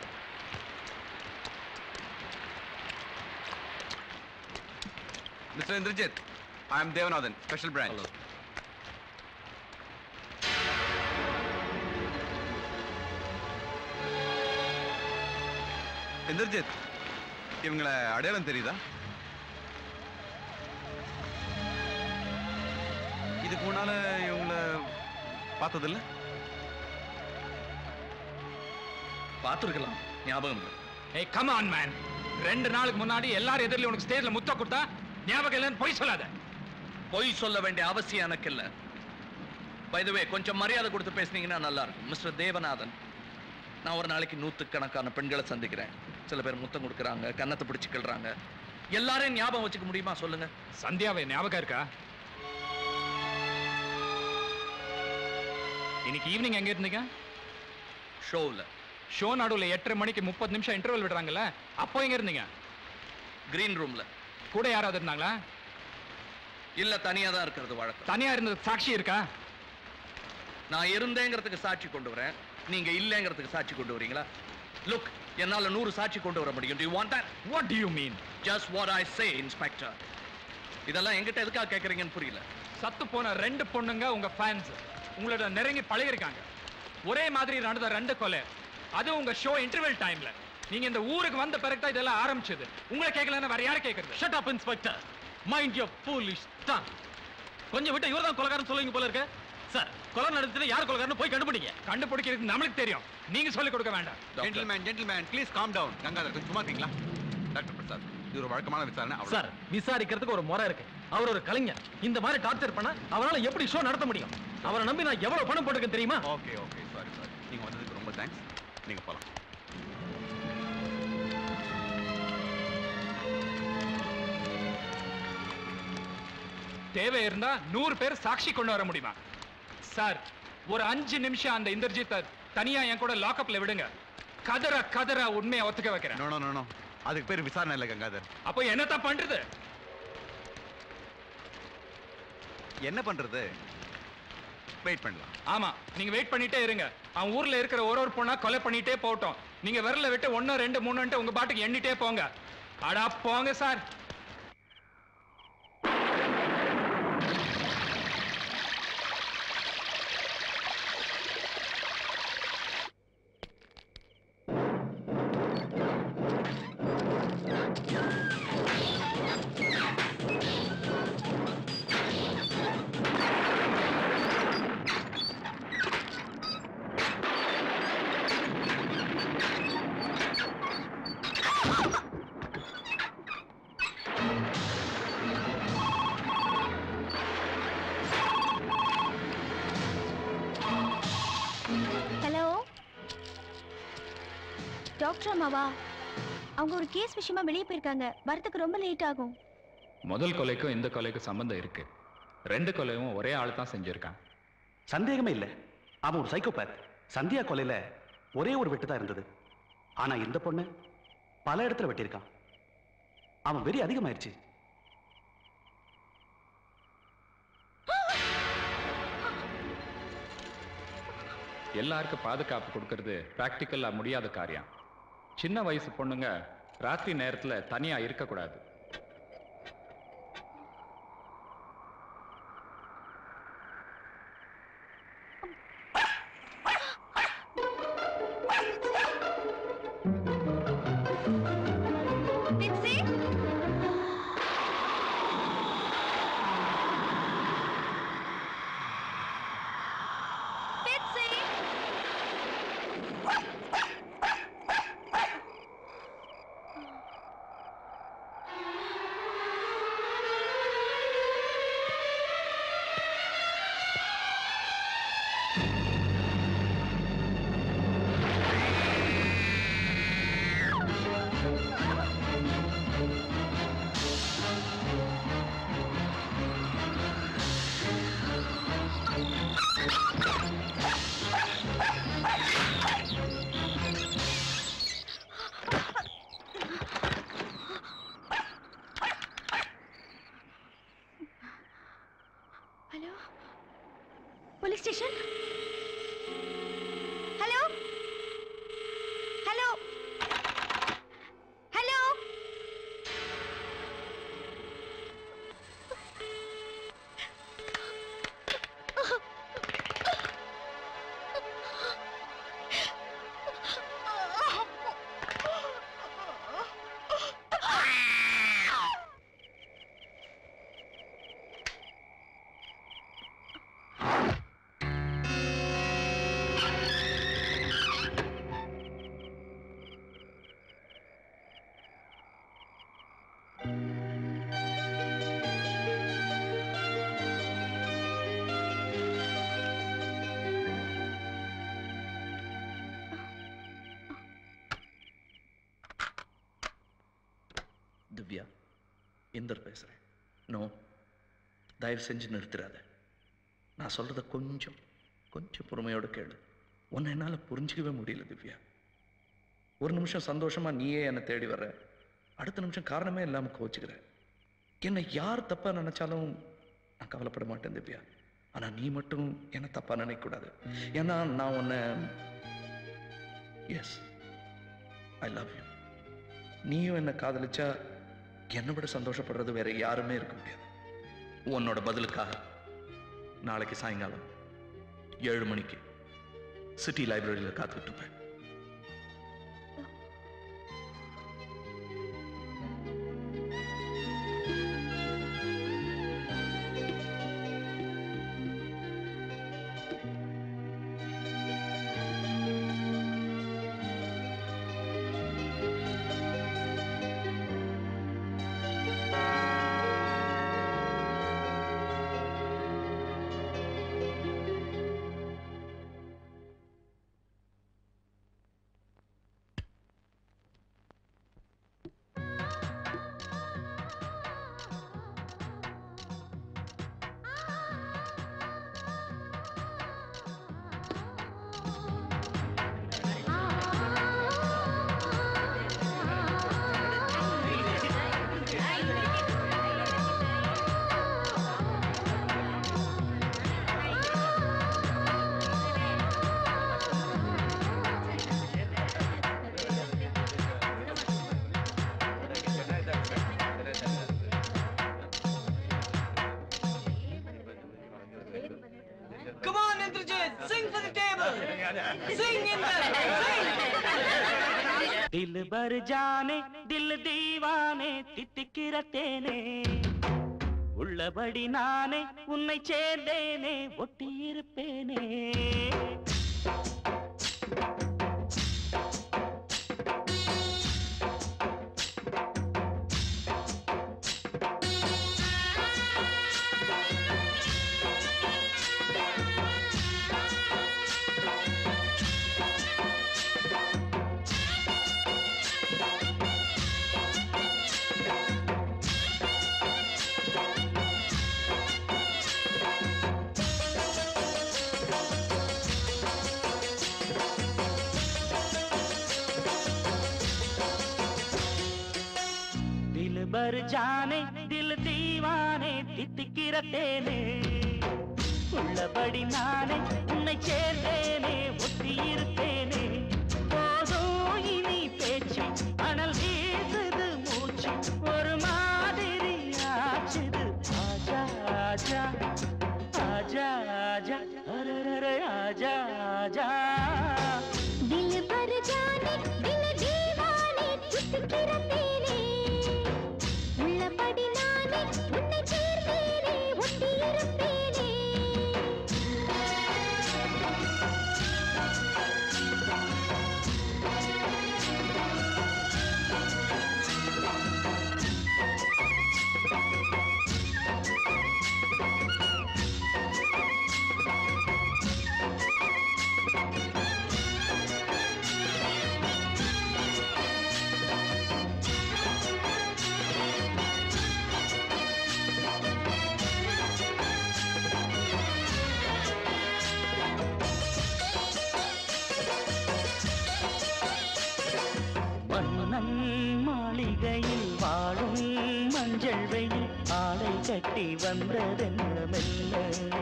mister Indrajit I am Devanathan special branch Indrajit இவங்களை அடையாளம் தெரியுதா இதுக்கு முன்னால இவங்கள பார்த்ததில்ல பார்த்துருக்கலாம் ஞாபகம் இல்லை ஏய் கம் ஆன் மேன் ரெண்டு நாளுக்கு முன்னாடி எல்லாரும் எதிரில உனக்கு ஸ்டேஜ்ல முத்த கொடுத்தா ஞாபகம் இல்லைன்னு பொய் சொல்லாத பொய் சொல்ல வேண்டிய அவசியம் எனக்கு இல்லை வே கொஞ்சம் மரியாதை கொடுத்து பேசுனீங்கன்னா நல்லா இருக்கும் மிஸ்டர் தேவநாதன் நான் ஒரு நாளைக்கு நூற்றுக்கணக்கான பெண்களை சந்திக்கிறேன் சில பேர் முத்தம் கொடுக்குறாங்க கன்னத்தை பிடிச்சு கிள்றாங்க எல்லாரையும் ஞாபகம் வச்சுக்க முடியுமா சொல்லுங்க சந்தியாவை ஞாபகம் இருக்கா இன்னைக்கு ஈவினிங் எங்க இருந்தீங்க ஷோவில் ஷோ நடுவுல எட்டரை மணிக்கு முப்பது நிமிஷம் இன்டர்வல் விடுறாங்கல்ல அப்போ எங்க இருந்தீங்க கிரீன் ரூம்ல கூட யாராவது இருந்தாங்களா இல்ல தனியா தான் இருக்கிறது வழக்கம் தனியா இருந்தது சாட்சி இருக்கா நான் இருந்தேங்கிறதுக்கு சாட்சி கொண்டு வரேன் நீங்க இல்லைங்கிறதுக்கு சாட்சி கொண்டு வரீங்களா லுக் என்னால நூறு சாட்சி கொண்டு வர முடியும் do you want that what do you mean just what i say inspector இதெல்லாம் என்கிட்ட எதுக்காக கேக்குறீங்கன்னு புரியல சத்து போன ரெண்டு பொண்ணுங்க உங்க ஃபேன்ஸ் உங்களோட நெருங்கி பழகிருக்காங்க ஒரே மாதிரி நடந்த ரெண்டு கொலை அது உங்க ஷோ இன்டர்வல் டைம்ல நீங்க இந்த ஊருக்கு வந்த பிறகு தான் இதெல்லாம் ஆரம்பிச்சது உங்களை கேட்கலன்னா வேற யாரை கேட்கறது shut up inspector mind your foolish tongue கொஞ்சம் விட்டு இவர்தான் கொலகாரன் சொல்லுவீங்க போல இருக்கு சார் கொலை நடந்துட்டு யார் கொலகாரன் போய் கண்டுபிடிங்க கண்டுபிடிக்கிறது நம்மளுக்கு தெரியும் நீங்க சொல்லிக் கொடுக்க வேண்டாம் gentleman gentleman please calm down Gangadhar கொஞ்சம் சும்மா இருக்கீங்களா டாக்டர் பிரசாத் இது ஒரு வழக்கமான விசாரணை அவ்வளவு சார் விசாரிக்கிறதுக்கு ஒரு முறை இருக்கு அவர் ஒரு கலைஞர் இந்த மாதிரி டார்ச்சர் பண்ண அவரால எப்படி ஷோ நடத்த முடியும் அவரை நம்பி நான் எவ்வளவு பணம் போட்டிருக்கேன் தெரியுமா ஓகே ஓகே சாரி சாரி நீங்க வந்ததுக்கு ரொம்ப தேங்க்ஸ் நீங்க போலாம் தேவை இருந்தா நூறு பேர் சாட்சி கொண்டு வர முடியுமா சார் ஒரு அஞ்சு நிமிஷம் அந்த இந்திரஜித்தை தனியா என் கூட லாக்அப்ல விடுங்க கதற கதற உண்மையை ஒத்துக்க வைக்கிறேன் நோ நோ நோ அதுக்கு பேர் விசாரணை இல்லை கங்காதர் அப்போ என்னத்தான் பண்றது என்ன பண்றது வெயிட் பண்ணலாம் ஆமா நீங்க வெயிட் பண்ணிட்டே இருங்க அவன் ஊர்ல இருக்கிற ஒரு ஒரு பொண்ணா கொலை பண்ணிட்டே போகட்டும் நீங்க விரல விட்டு ஒன்னு ரெண்டு மூணுன்ட்டு உங்க பாட்டுக்கு எண்ணிட்டே போங்க அடா போங்க சார் ஹலோ டாக்டர் அம்மாவா அவங்க ஒரு கேஸ் விஷயமா வெளியே போயிருக்காங்க வரதுக்கு ரொம்ப லேட் ஆகும் முதல் கொலைக்கும் இந்த கொலைக்கும் சம்பந்தம் இருக்கு ரெண்டு கொலையும் ஒரே ஆள் தான் செஞ்சிருக்கான் சந்தேகமே இல்லை அவன் ஒரு சைக்கோபேத் சந்தியா கொலையில ஒரே ஒரு வெட்டு தான் இருந்தது ஆனா இந்த பொண்ணு பல இடத்துல வெட்டியிருக்கான் அவன் வெறி அதிகமாயிருச்சு எல்லாருக்கும் பாதுகாப்பு கொடுக்கறது பிராக்டிக்கலா முடியாத காரியம் சின்ன வயசு பொண்ணுங்க ராத்திரி நேரத்துல தனியா இருக்கக்கூடாது hello police station hello hello hello Divya Inder பேசுகிறேன் நோ தயவு செஞ்சு நிறுத்திடாத நான் சொல்கிறத கொஞ்சம் கொஞ்சம் பொறுமையோட கேளு உன்னை என்னால் புரிஞ்சிக்கவே முடியல திவ்யா ஒரு நிமிஷம் சந்தோஷமாக நீயே என்னை தேடி வர்ற அடுத்த நிமிஷம் காரணமே இல்லாமல் கோச்சுக்கிற என்னை யார் தப்பாக நினச்சாலும் நான் கவலைப்பட மாட்டேன் திவ்யா ஆனால் நீ மட்டும் என்னை தப்பாக நினைக்கக்கூடாது ஏன்னா நான் உன்னை எஸ் ஐ லவ் யூ நீயும் என்னை காதலிச்சா என்னை விட சந்தோஷப்படுறது வேற யாருமே இருக்க முடியாது உன்னோட பதிலுக்காக நாளைக்கு சாயங்காலம் ஏழு மணிக்கு சிட்டி லைப்ரரியில் காத்துக்கிட்டு இருப்பேன் Come on, Indrajit, sing for the table. Sing, Indra, sing. दिल भर जाने दिल दीवाने தித்திக்கிற தேனே உள்ளபடி நானே உன்னை சேர்ந்தேனே ஒட்டியிருப்பேனே दिल भर जाने दिल दीवाने தித்திக்கிற தேனே உள்ளபடி நானே உன்னை சேர்ந்தேனே ஒட்டியிருப்பேனே போதும் இனி பேச்சு அனல் வீசுது மூச்சு ஒரு மாதிரி ஆச்சுது ஆஜா ஆஜா ஆஜா ஆஜா அரரர ஆஜா ஆஜா दिल भर जाने दिल दीवाने தித்திக்கிற தேனே உள்ளபடி நானே உன்னை சேர்ந்தேனே ஒட்டியிருப்பேனே மன்னன் மாளிகையில் வாழும் மஞ்சள் வெயில் ஆடை கட்டி வந்ததென்ன மெல்ல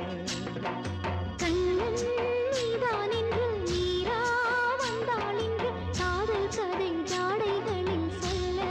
கண்ணன் நீதான் என்று நீரா வந்தாள் என்று காதல் கதை ஜாடைகளில் சொல்ல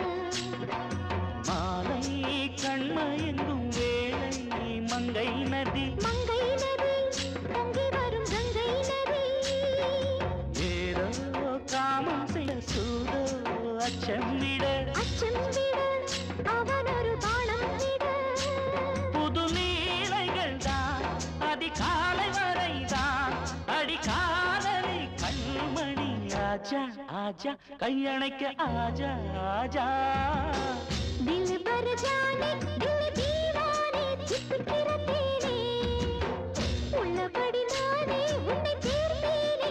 மாலை கண்மயங்கும் வேளை மங்கை நதி மங்கை நதி பொங்கி வரும் கங்கை நதி ஏதோ காமம் செய்ய சூதோ அச்சம் விட அச்சம் விட அவன் ஒரு பானம் விட புது நீலைகள் தான் அதிகாலை வரைதான் அடிக்காதலை கண்மணி ஆஜா ஆஜா கையணைக்க ஆஜா ஆஜா दिल भर जाने दिल दीवाने தித்திக்கிற தேனே உள்ளபடி நானே உன்னை சேர்ந்தேனே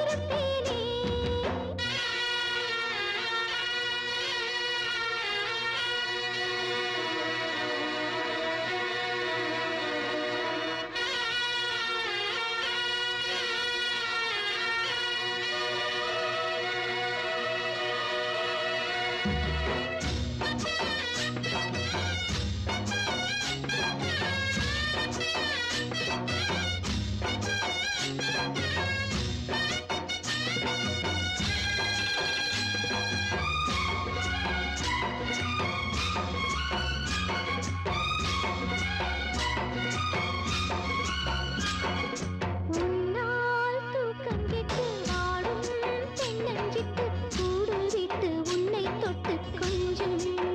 ஒட்டியிருப்பேனே உன்னால் தூக்கம் கெட்டு வாடும் தென்னஞ்சிட்டு கூடு விட்டு உன்னை தொட்டு கொஞ்சம்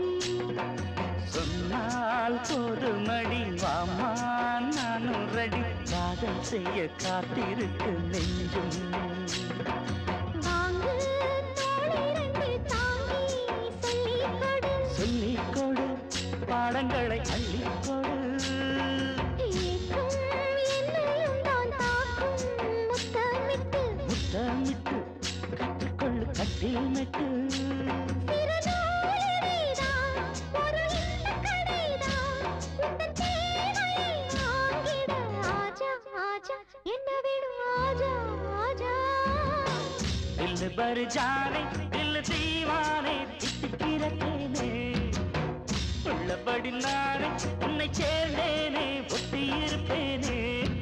சொன்னால் போதுமடி வாமா நானும் ரெடி காதல் செய்ய காத்திருக்கு நெஞ்சும் வாங்கு தோளிரண்டு தாங்கி சொல்லிக் கொடு சொல்லிக் கொடு பாடங்களை அள்ளிக் கொடு ஏக்கம் என்னையும் தான் தாக்கும் முத்தமிட்டு முத்தமிட்டு கற்றுக்கொள்ளு கட்டில் மெட்டு சிறுநூலிடைதான் ஒரு இன்பக் கடைதான் உந்தன் தேவையை ஆங்கிட ஆஜா ஆஜா என்ன வேணும் ஆஜா ஆஜா दिल भर जाने दिल दीवाने தித்திக்கிறேனே உள்ளபடி நானே உன்னை சேர்ந்தேனே ஒட்டி இருப்பேனே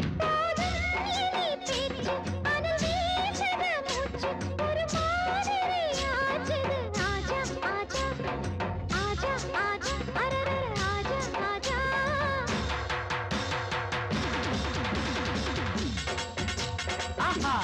ஆஹா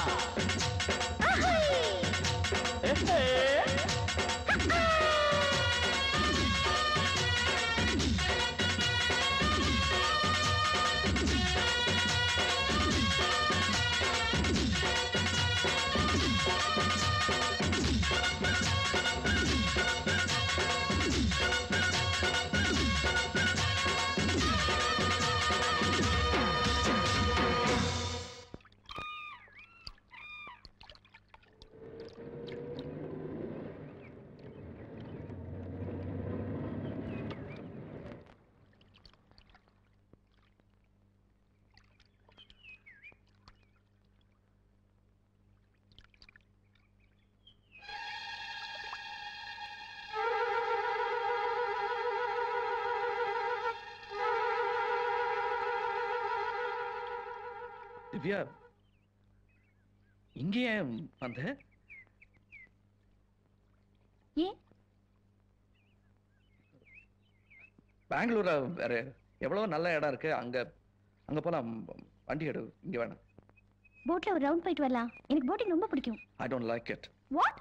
திவ்யா இங்க ஏன் வந்த ஏன் பெங்களூர்ல வேற எவ்வளவு நல்ல இடம் இருக்கு அங்க அங்க போலாம் வண்டி எடு இங்க வேணாம் போட்ல ஒரு ரவுண்ட் போயிட்டு வரலாம் எனக்கு போட்டிங் ரொம்ப பிடிக்கும் I don't like it what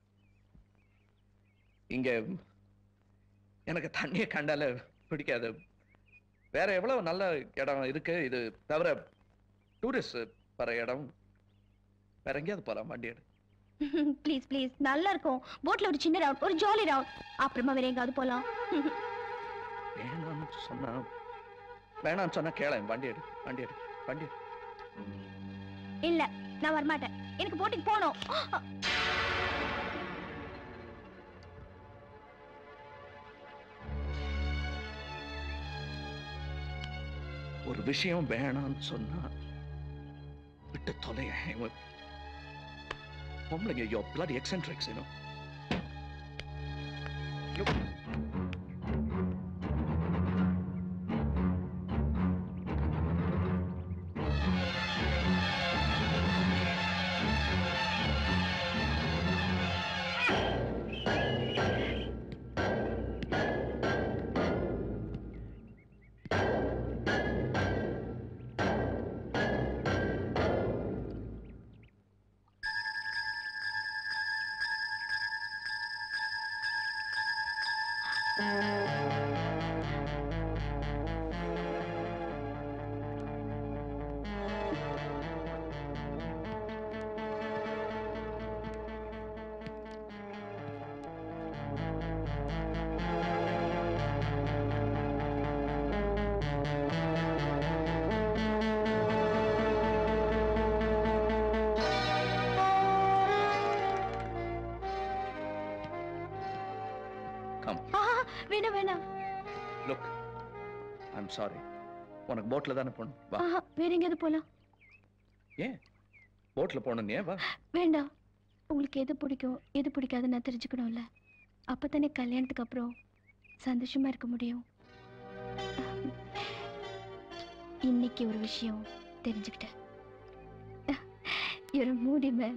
இங்க எனக்கு தண்ணியை கண்டால பிடிக்காது வேற எவ்வளவு நல்ல இடம் இருக்கு இது தவிர டூரிஸ்ட் வர இடம் வேற எங்கேயாவது போலாம் வண்டி எடு ப்ளீஸ் ப்ளீஸ் நல்லா இருக்கும் போட்ல ஒரு சின்ன ரவுண்ட் ஒரு ஜாலி ரவுண்ட் அப்புறமா வேற எங்காவது போலாம் வேணாம்னு சொன்னா வேணாம்னு சொன்னா கேளேன் வண்டி எடு வண்டி எடு வண்டி எடு இல்ல நான் வரமாட்டேன் எனக்கு போட்டிங் போகணும் ஒரு விஷயம் வேணாம்னு சொன்னா விட்டு தொலைய இவன் பொம்பளைங்க யோ பிளட் எக்ஸென்ட்ரிக்ஸ் இன்னும் கம் ஆஹா, வேணாம் வேணாம் லுக் ஐம் சாரி உனக்கு போட்ல தானே போகணும் வா ஆஹா, வேற எங்கேயாவது போலாம் ஏன் போட்ல போகணும் ஏன் வா வேண்டாம் உங்களுக்கு எது பிடிக்கும் எது பிடிக்காதுன்னு நான் தெரிஞ்சுக்கணும்ல அப்பதானே கல்யாணத்துக்கு அப்புறம் சந்தோஷமா இருக்க முடியும் இன்னைக்கு ஒரு விஷயம் தெரிஞ்சுக்கிட்டேன் You're a moody man.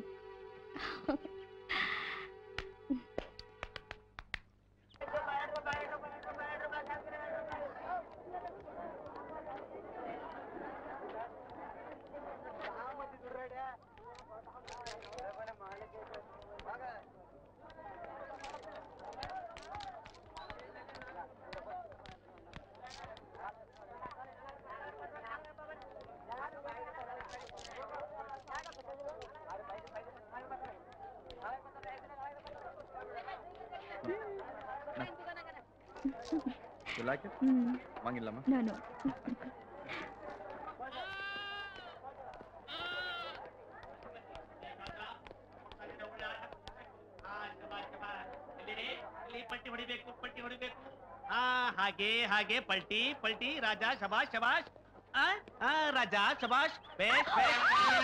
You like it? Mm. வாங்கிடலாமா No, no. ಇಲ್ಲಿ ಪಟ್ಟಿ ಹೊಡಿಬೇಕು ಪಟ್ಟಿ ಹೊಡಿಬೇಕು ಹಾ ಹಾಗೆ ಹಾಗೆ ಪಲ್ಟಿ ಪಲ್ಟಿ ರಾಜ ಶಬಾಷ್ ಶಬಾಷ್ ಆ, ಆ, ರಾಜ ಶಬಾಷ್ ಬೇಸ್ ಬೇಸ್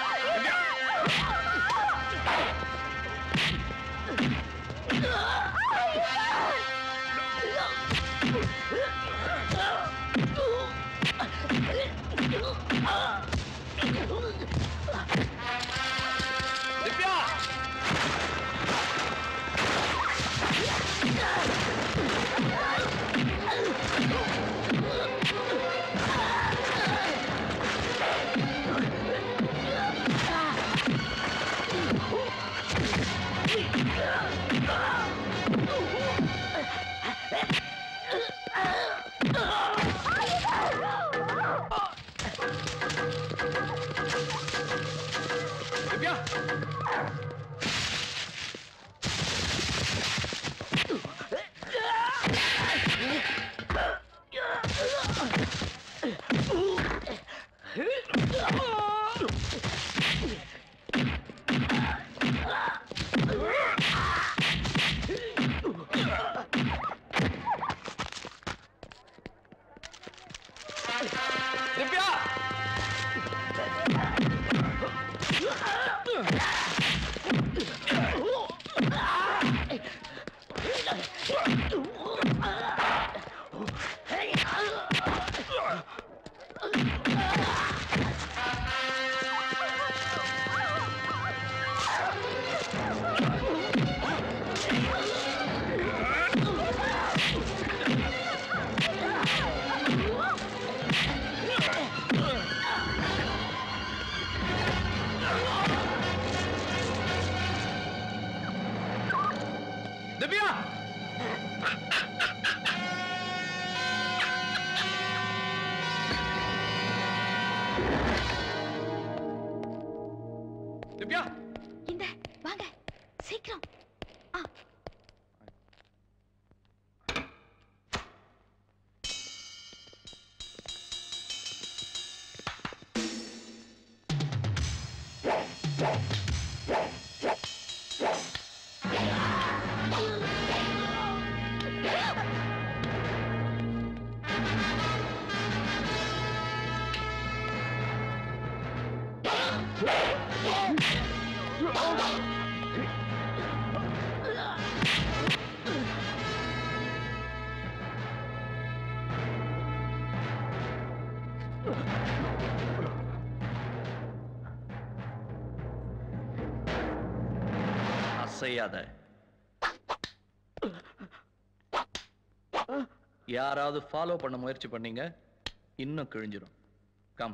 ದಿವ್ಯಾ ದಿವ್ಯಾ ದಿವ್ಯಾ ದಿವ್ಯಾ ದಿವ್ಯಾ இந்த வாங்க சீக்கிரம் ஆ அசையாத யாராவது ஃபாலோ பண்ண முயற்சி பண்ணீங்க இன்னும் கிழிஞ்சிரும் கம்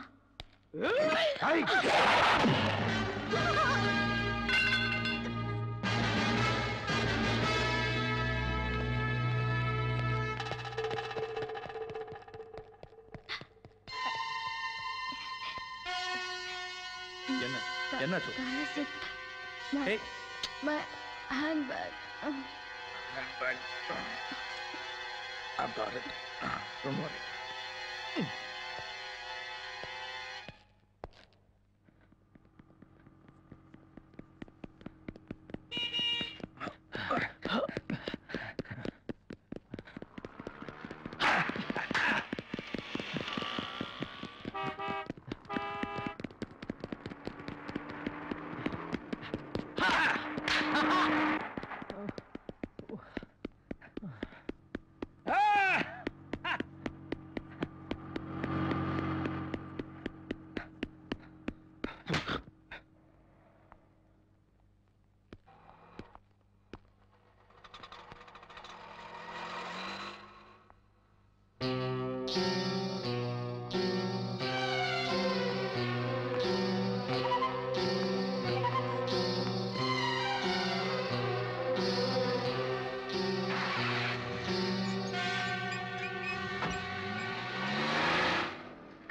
என்ன என்ன சொல் தலை சுத்து. My- Hey. my handbag. Uh, handbag. I've got it. Don't worry.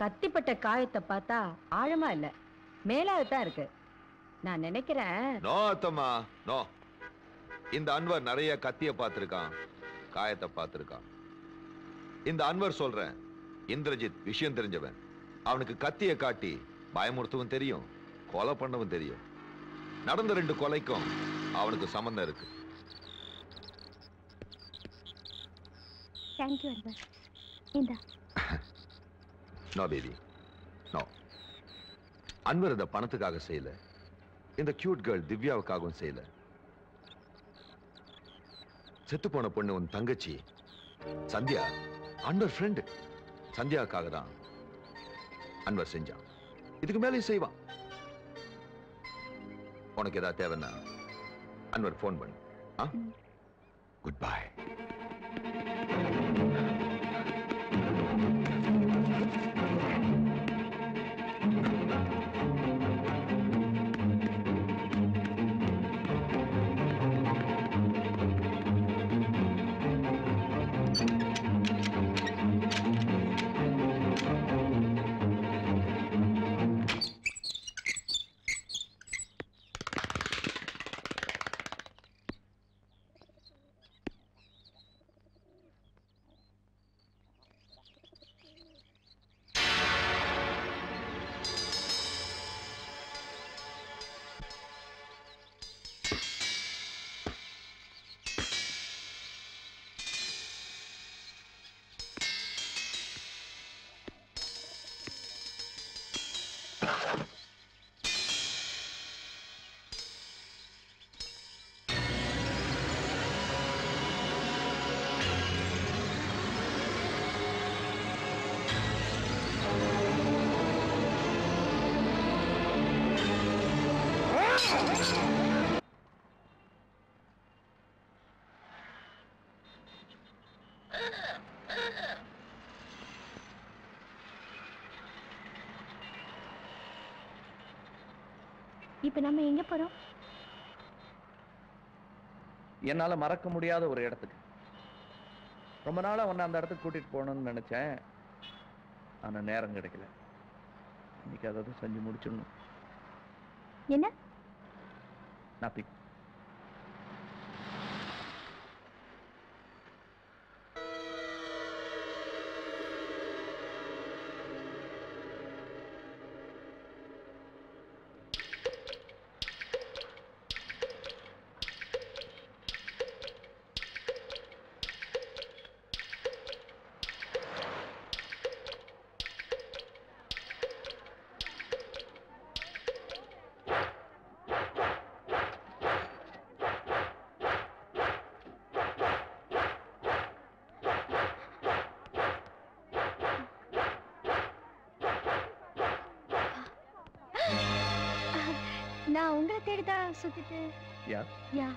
கத்திப்பட்ட காயத்தை பார்த்தா ஆழமா இல்ல மேலாதான் இருக்கு நான் நினைக்கிறேன் நோ அத்தம்மா நோ இந்த அன்வர் நிறைய கத்திய பார்த்திருக்கான் காயத்தை பார்த்திருக்கான் இந்த அன்வர் சொல்றேன் இந்திரஜித் விஷயம் தெரிஞ்சவன் அவனுக்கு கத்திய காட்டி பயமுறுத்தவும் தெரியும் கொலை பண்ணவும் தெரியும் நடந்த ரெண்டு கொலைக்கும் அவனுக்கு சம்பந்தம் இருக்கு தேங்க்யூ அன்பர் இந்தா நோ பேபி நோ அன்வர் இதை பணத்துக்காக செய்யல இந்த கியூட் கேர்ள் திவ்யாவுக்காகவும் செய்யல செத்து போன பொண்ணு உன் தங்கச்சி சந்தியா அன்வர் ஃப்ரெண்டு சந்தியாவுக்காக தான் அன்வர் செஞ்சான் இதுக்கு மேலேயும் செய்வான் உனக்கு ஏதாவது தேவைன்னா அன்வர் ஃபோன் பண்ணு ஆ குட் பை இப்ப நம்ம எங்க போறோம் என்னால மறக்க முடியாத ஒரு இடத்துக்கு ரொம்ப நாளா உன்னை அந்த இடத்துக்கு கூட்டிட்டு போகணும்னு நினைச்சேன் ஆனா நேரம் கிடைக்கல இன்னைக்கு அதாவது செஞ்சு முடிச்சிடணும் என்ன நத்திங் நான் உங்களை தேடிதான் சுத்திட்டு யா யா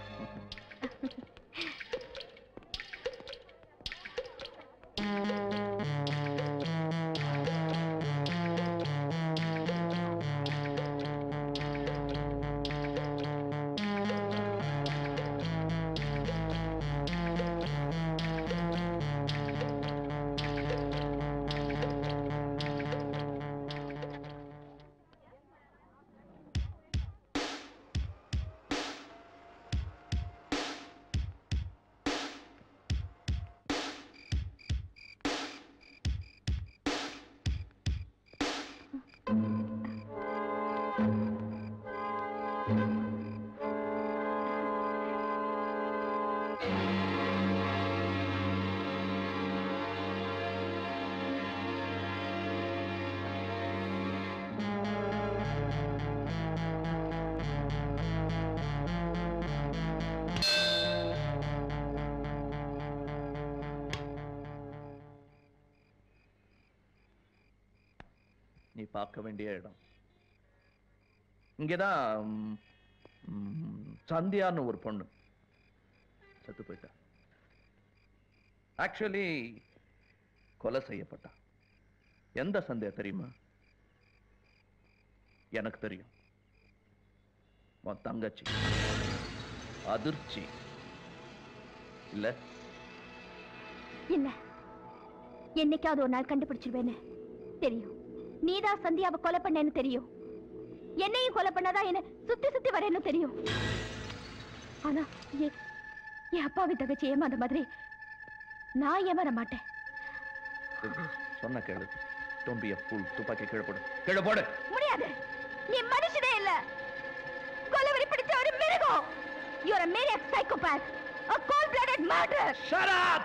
நீ பார்க்க வேண்டிய இடம் இங்கதான் ம், ம், சந்தியான்னு ஒரு பொண்ணு செத்து போயிட்டா ஆக்சுவலி கொலை செய்யப்பட்டா எந்த சந்தியா தெரியுமா எனக்கு தெரியும் உன் தங்கச்சி அதிர்ச்சி இல்ல இல்ல என்னைக்காவது ஒரு நாள் கண்டுபிடிச்சிருவேன்னு தெரியும் நீதான் சந்தியாவை கொலை பண்ணேன்னு தெரியும் என்னையும் கொலை பண்ணாதான் என்ன சுத்தி சுத்தி வரேன்னு தெரியும் ஆனா எ- என் அப்பாவி தகச்சி ஏமாந்த மாதிரி நான் ஏமாற மாட்டேன் சொன்ன கேளு டோன்ட் பி a fool துப்பாக்கி கீழே போடு கீழே போடு முடியாது நீ மனுஷனே இல்ல கொலவரி பிடிச்ச ஒரு மிருகம் you are a maniac psychopath a cold blooded murderer shut up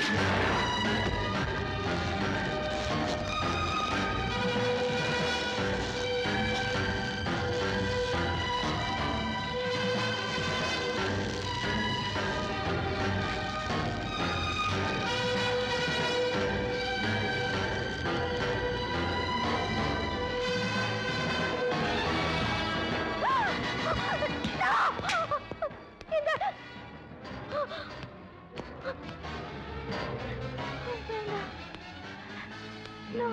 No.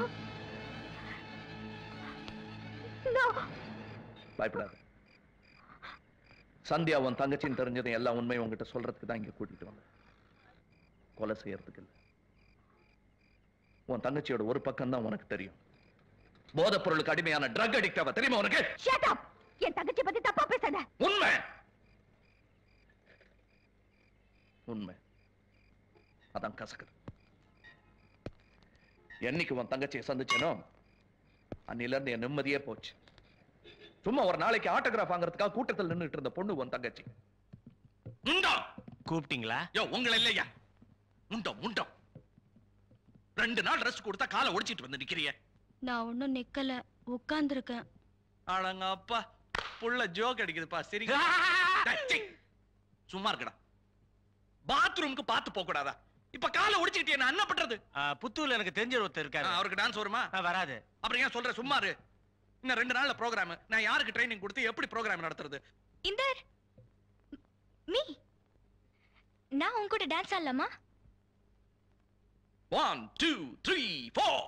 No. பயப்படாத சந்தியா உன் தங்கச்சின்னு தெரிஞ்சதும் எல்லா உண்மையும் உங்ககிட்ட சொல்றதுக்கு தான் இங்க கூட்டிட்டு வந்தேன் கொலை செய்யறதுக்கு இல்ல உன் தங்கச்சியோட ஒரு பக்கம் தான் உனக்கு தெரியும் போதைப் பொருளுக்கு அடிமையான ட்ரக் அடிக்ட் அவ தெரியுமா உனக்கு Shut up. என் தங்கச்சி பத்தி தப்பா பேசாத உண்மை உண்மை அதான் கசக்குது என்னைக்கு உன் தங்கச்சியை சந்திச்சேனோ அன்னில இருந்து என் நிம்மதியே போச்சு சும்மா ஒரு நாளைக்கு ஆட்டோகிராஃப் வாங்குறதுக்காக கூட்டத்தில் நின்னுட்டு இருந்த பொண்ணு உன் தங்கச்சி முண்டம் கூப்பிட்டீங்களா யோ உங்களை இல்லையா முண்டம் முண்டம் ரெண்டு நாள் ரெஸ்ட் கொடுத்தா காலை ஒடிச்சிட்டு வந்து நிக்கிறிய நான் ஒண்ணும் நிக்கல உட்கார்ந்துருக்கேன் ஆளங்க அப்பா புள்ள ஜோக் அடிக்குதுப்பா சரி டேய், சீ. சும்மா இருக்கடா பாத்ரூம்க்கு பார்த்து போக கூடாதா இப்ப காலை ஒடிச்சிட்டு என்ன என்ன பண்றது புத்தூர்ல எனக்கு தெரிஞ்ச ஒருத்தர் இருக்காரு ஆ, அவருக்கு டான்ஸ் வருமா வராது அப்புறம் ஏன் சொல்ற சும்மா இரு இன்னும் ரெண்டு நாள்ல ப்ரோக்ராம் நான் யாருக்கு ட்ரைனிங் கொடுத்து எப்படி ப்ரோக்ராம் நடத்துறது இந்த மீ நான் உன் கூட டான்ஸ் ஆடலாமா ஒன் டூ த்ரீ ஃபோர்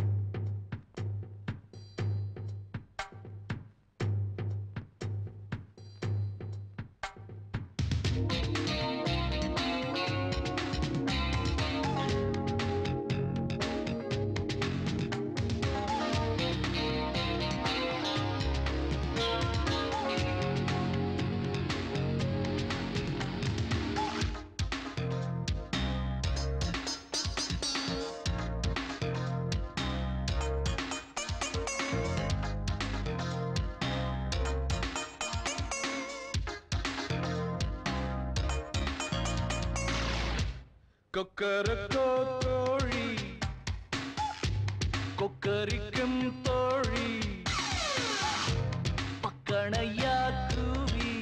கொக்கரக்கோ தோழி கொக்கரிக்கும் தோழி பக்கணையா கூவி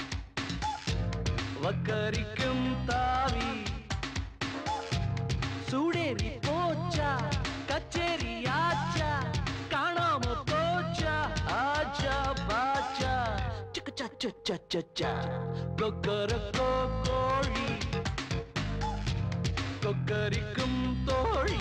வக்கரிக்கும் தாவி சூடேறி போச்சா கச்சேரி ஆச்சா காணாம போச்சா ஆச்சா பாச்சா சிக்கு சச்ச சச்சா கொக்கரக்கோ கோழி கொக்கரிக்கும் தோழி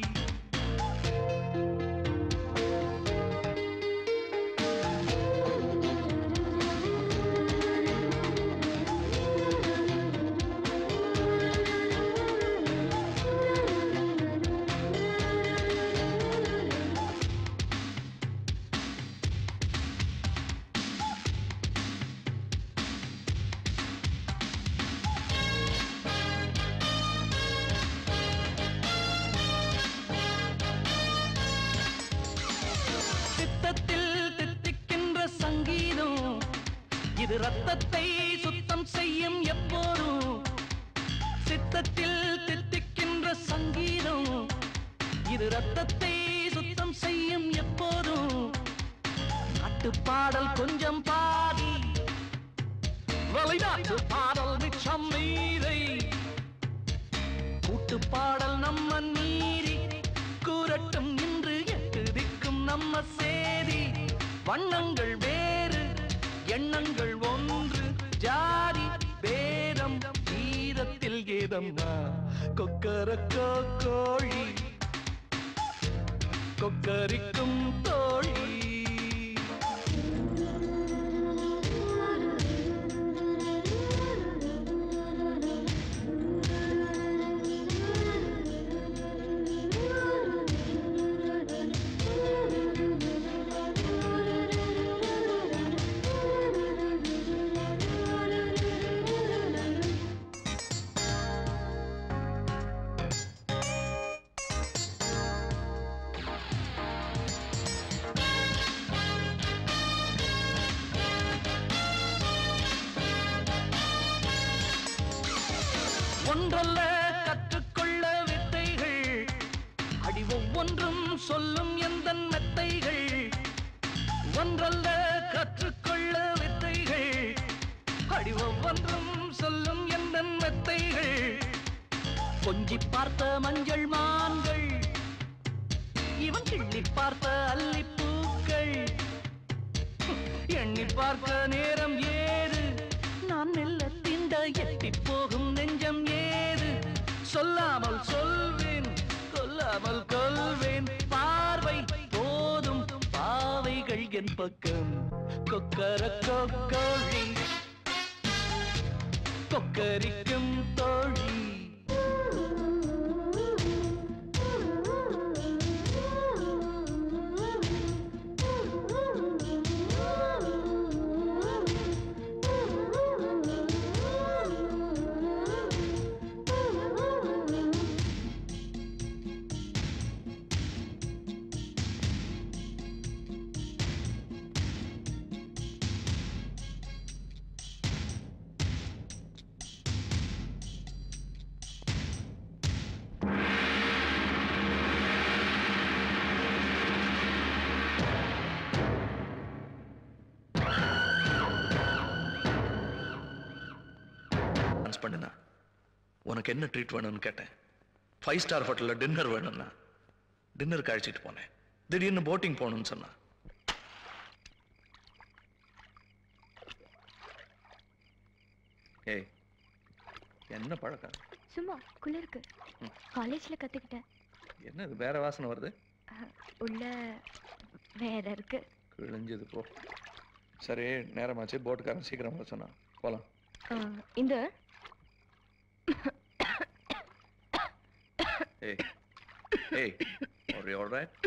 சித்தத்தில் தித்திக்கின்ற சங்கீதம் இது ரத்தத்தை சுத்தம் செய்யும் எப்போதும் சித்தத்தில் தித்திக்கின்ற சங்கீதம் இது ரத்தத்தை சுத்தம் செய்யும் எப்போதும் நாட்டு பாடல் கொஞ்சம் பாதி வெளிநாட்டு பாடல் மிச்சம் மீதை கூட்டு பாடல் நம்ம மீறி கூறட்டும் இன்று எட்டு திக்கும் நம்ம சேதி வண்ணங்கள் வேறு எண்ணங்கள் ஒன்று ஜாதி பேதம் கீதத்தில் கீதம்மா கொக்கரக்கோ கோழி கொக்கரிக்கும் தோழி ஒன்றல்ல கற்றுக்கொள்ள வித்தைகள் அடி ஒவ்வொன்றும் சொல்லும் எந்த மெத்தைகள் ஒன்றல்ல கற்றுக்கொள்ள வித்தைகள் அடி ஒவ்வொன்றும் சொல்லும் எந்த மெத்தைகள் கொஞ்சி பார்த்த மஞ்சள் மான்கள் இவன் கிள்ளி பார்த்த அல்லிப்பூக்கள் எண்ணி பார்க்க நேரம் ஏது நான் மெல்ல திண்ட எட்டி போகும் நெஞ்சம் ஏது சொல்லாமல் சொல்வேன் கொல்லாமல் கொள்வேன் பார்வை போதும் பாவைகள் என் பக்கம் கொக்கர கோழி கொக்கரிக்கும் தோழி டான்ஸ் பண்ணுனா உனக்கு என்ன ட்ரீட் வேணும்னு கேட்டேன் ஃபைவ் ஸ்டார் ஹோட்டலில் டின்னர் வேணும்னா டின்னருக்கு அழைச்சிட்டு போனேன் திடீர்னு போட்டிங் போகணும்னு சொன்னா ஏய் என்ன பழக்கம் சும்மா குளிருக்கு காலேஜ்ல கத்துக்கிட்டேன் என்ன இது வேற வாசனை வருது அஹ், உள்ள வேற இருக்கு கிழிஞ்சது போ சரி நேரமாச்சு போட்டுக்காரன் சீக்கிரம் வர சொன்னான் போலாம் அஹ், இந்த ஏய் ஏய் are you all right?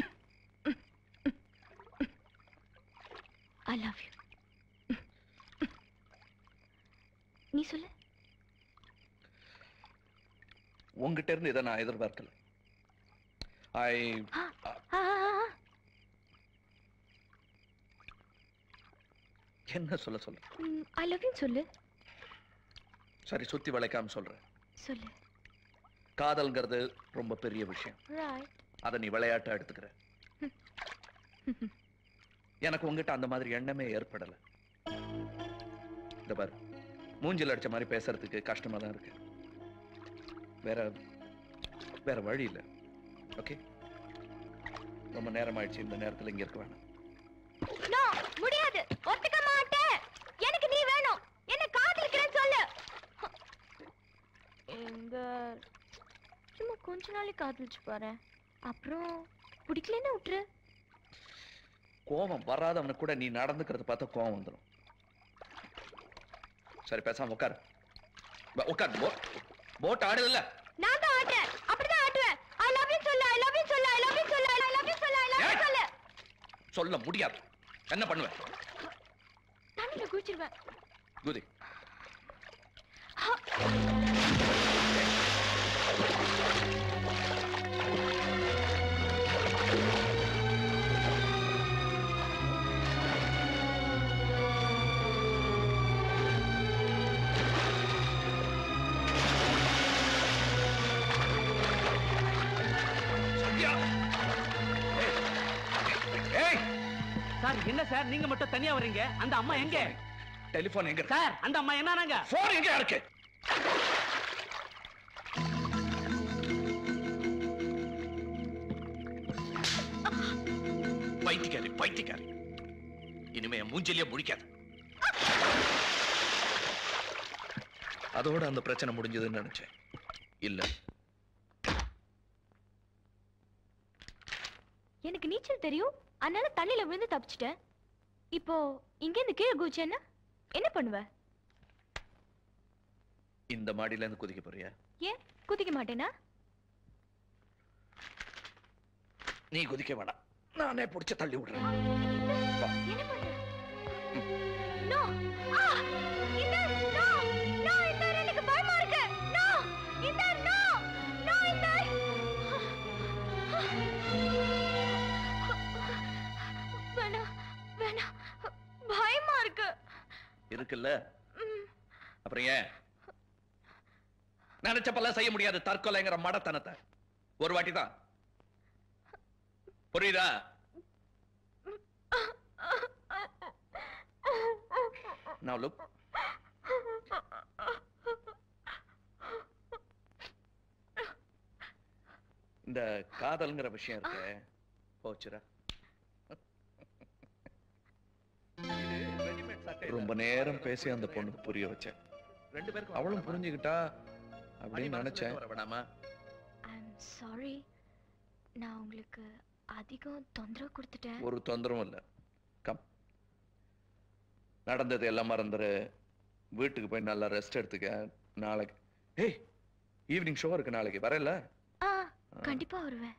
I love you நீ சொல்லு உங்ககிட்ட இருந்து இதை நான் எதிர்பார்க்கல ஐ என்ன சொல்ல சொல்ற ஐ லவ் யூ சொல்லு சரி சுத்தி வளைக்காம சொல்றேன் சொல்லு காதல்ங்கிறது ரொம்ப பெரிய விஷயம் ரைட் அதை நீ விளையாட்டா எடுத்துக்கிற எனக்கு உங்ககிட்ட அந்த மாதிரி எண்ணமே ஏற்படல இந்த பாரு மூஞ்சில் அடிச்ச மாதிரி பேசுறதுக்கு கஷ்டமா தான் இருக்கு வேற வேற வழி இல்லை ஓகே ரொம்ப நேரம் ஆயிடுச்சு இந்த நேரத்துல இங்க இருக்க வேணாம் நோ முடியாது ஒத்துக்க மாட்டேன் எனக்கு நீ வேணும் என்ன காதலிக்கிறேன்னு சொல்லு எங்க சும்மா கொஞ்ச நாளைக்கு காதலிச்சு பாரு அப்புறம் பிடிக்கலன்னு விட்டுரு கோபம் வராதவனுக்கு கூட நீ நடந்துக்கிறத பார்த்தா கோபம் வந்துடும் சரி பேசாம உட்காரு ப- உட்காரு போட் போட் ஆடுதில்ல நான் தான் ஆட்டுறேன் அப்படிதான் ஆட்டுவேன் ஐ லவ் யூ சொல்லு ஐ லவ் யூ சொல்லு ஐ லவ் யூ சொல்லு ஐ லவ் யூ சொல்லு ஐ லவ் யூ சொல்லு சொல்ல முடியாது என்ன பண்ணுவேன் தண்ணில குதிச்சிருவேன் குதி ஏய் சார் என்ன சார் நீங்க மட்டும் தனியா வர்றீங்க அந்த அம்மா எங்க டெலிபோன் எங்க சார் அந்த அம்மா என்னன்னாங்க போன் எங்க இருக்கு பைத்தியக்காரி பைத்தியக்காரி இனிமே என் மூஞ்சிலேயே முடிக்காது அதோட அந்த பிரச்சனை முடிஞ்சதுன்னு நினைச்சேன் இல்ல எனக்கு நீச்சல் தெரியும் அதனால தண்ணில விழுந்து தப்பிச்சிட்டேன் இப்போ இங்க இருந்து கீழே குதிச்சேன்னா என்ன பண்ணுவ இந்த மாடியில இருந்து குதிக்க போறியா ஏன் குதிக்க மாட்டேனா நீ குதிக்க வேணாம் நானே பிடிச்சு தள்ளி விடுறேன் என்ன பண்ற நோ ஆ இந்த நோ நோ இந்த எனக்கு பயமா இருக்கு நோ இந்த நோ நோ இந்த வேணாம் வேணாம் பயமா இருக்கு இருக்குல்ல அப்புறம் ஏன் நினைச்சப்பெல்லாம் செய்ய முடியாது தற்கொலைங்கிற மடத்தனத்தை ஒரு வாட்டி தான் புரியுதா Now look. இந்த காதல்ங்கிற விஷயம் இருக்கு போச்சுரா ரொம்ப நேரம் பேசி அந்த பொண்ணுக்கு புரிய வச்சேன் ரெண்டு பேருக்கும் அவளும் புரிஞ்சுக்கிட்டா அப்படின்னு நினைச்சேன் வேணாமா ஐம் சாரி நான் உங்களுக்கு அதிகம் தொந்தரவு கொடுத்துட்டேன் ஒரு தொந்தரவும் இல்லை கம் நடந்தது எல்லாம் மறந்துரு வீட்டுக்கு போய் நல்லா ரெஸ்ட் எடுத்துக்க நாளைக்கு ஏய் ஈவினிங் ஷோ இருக்கு நாளைக்கு வரல ஆ கண்டிப்பா வருவேன்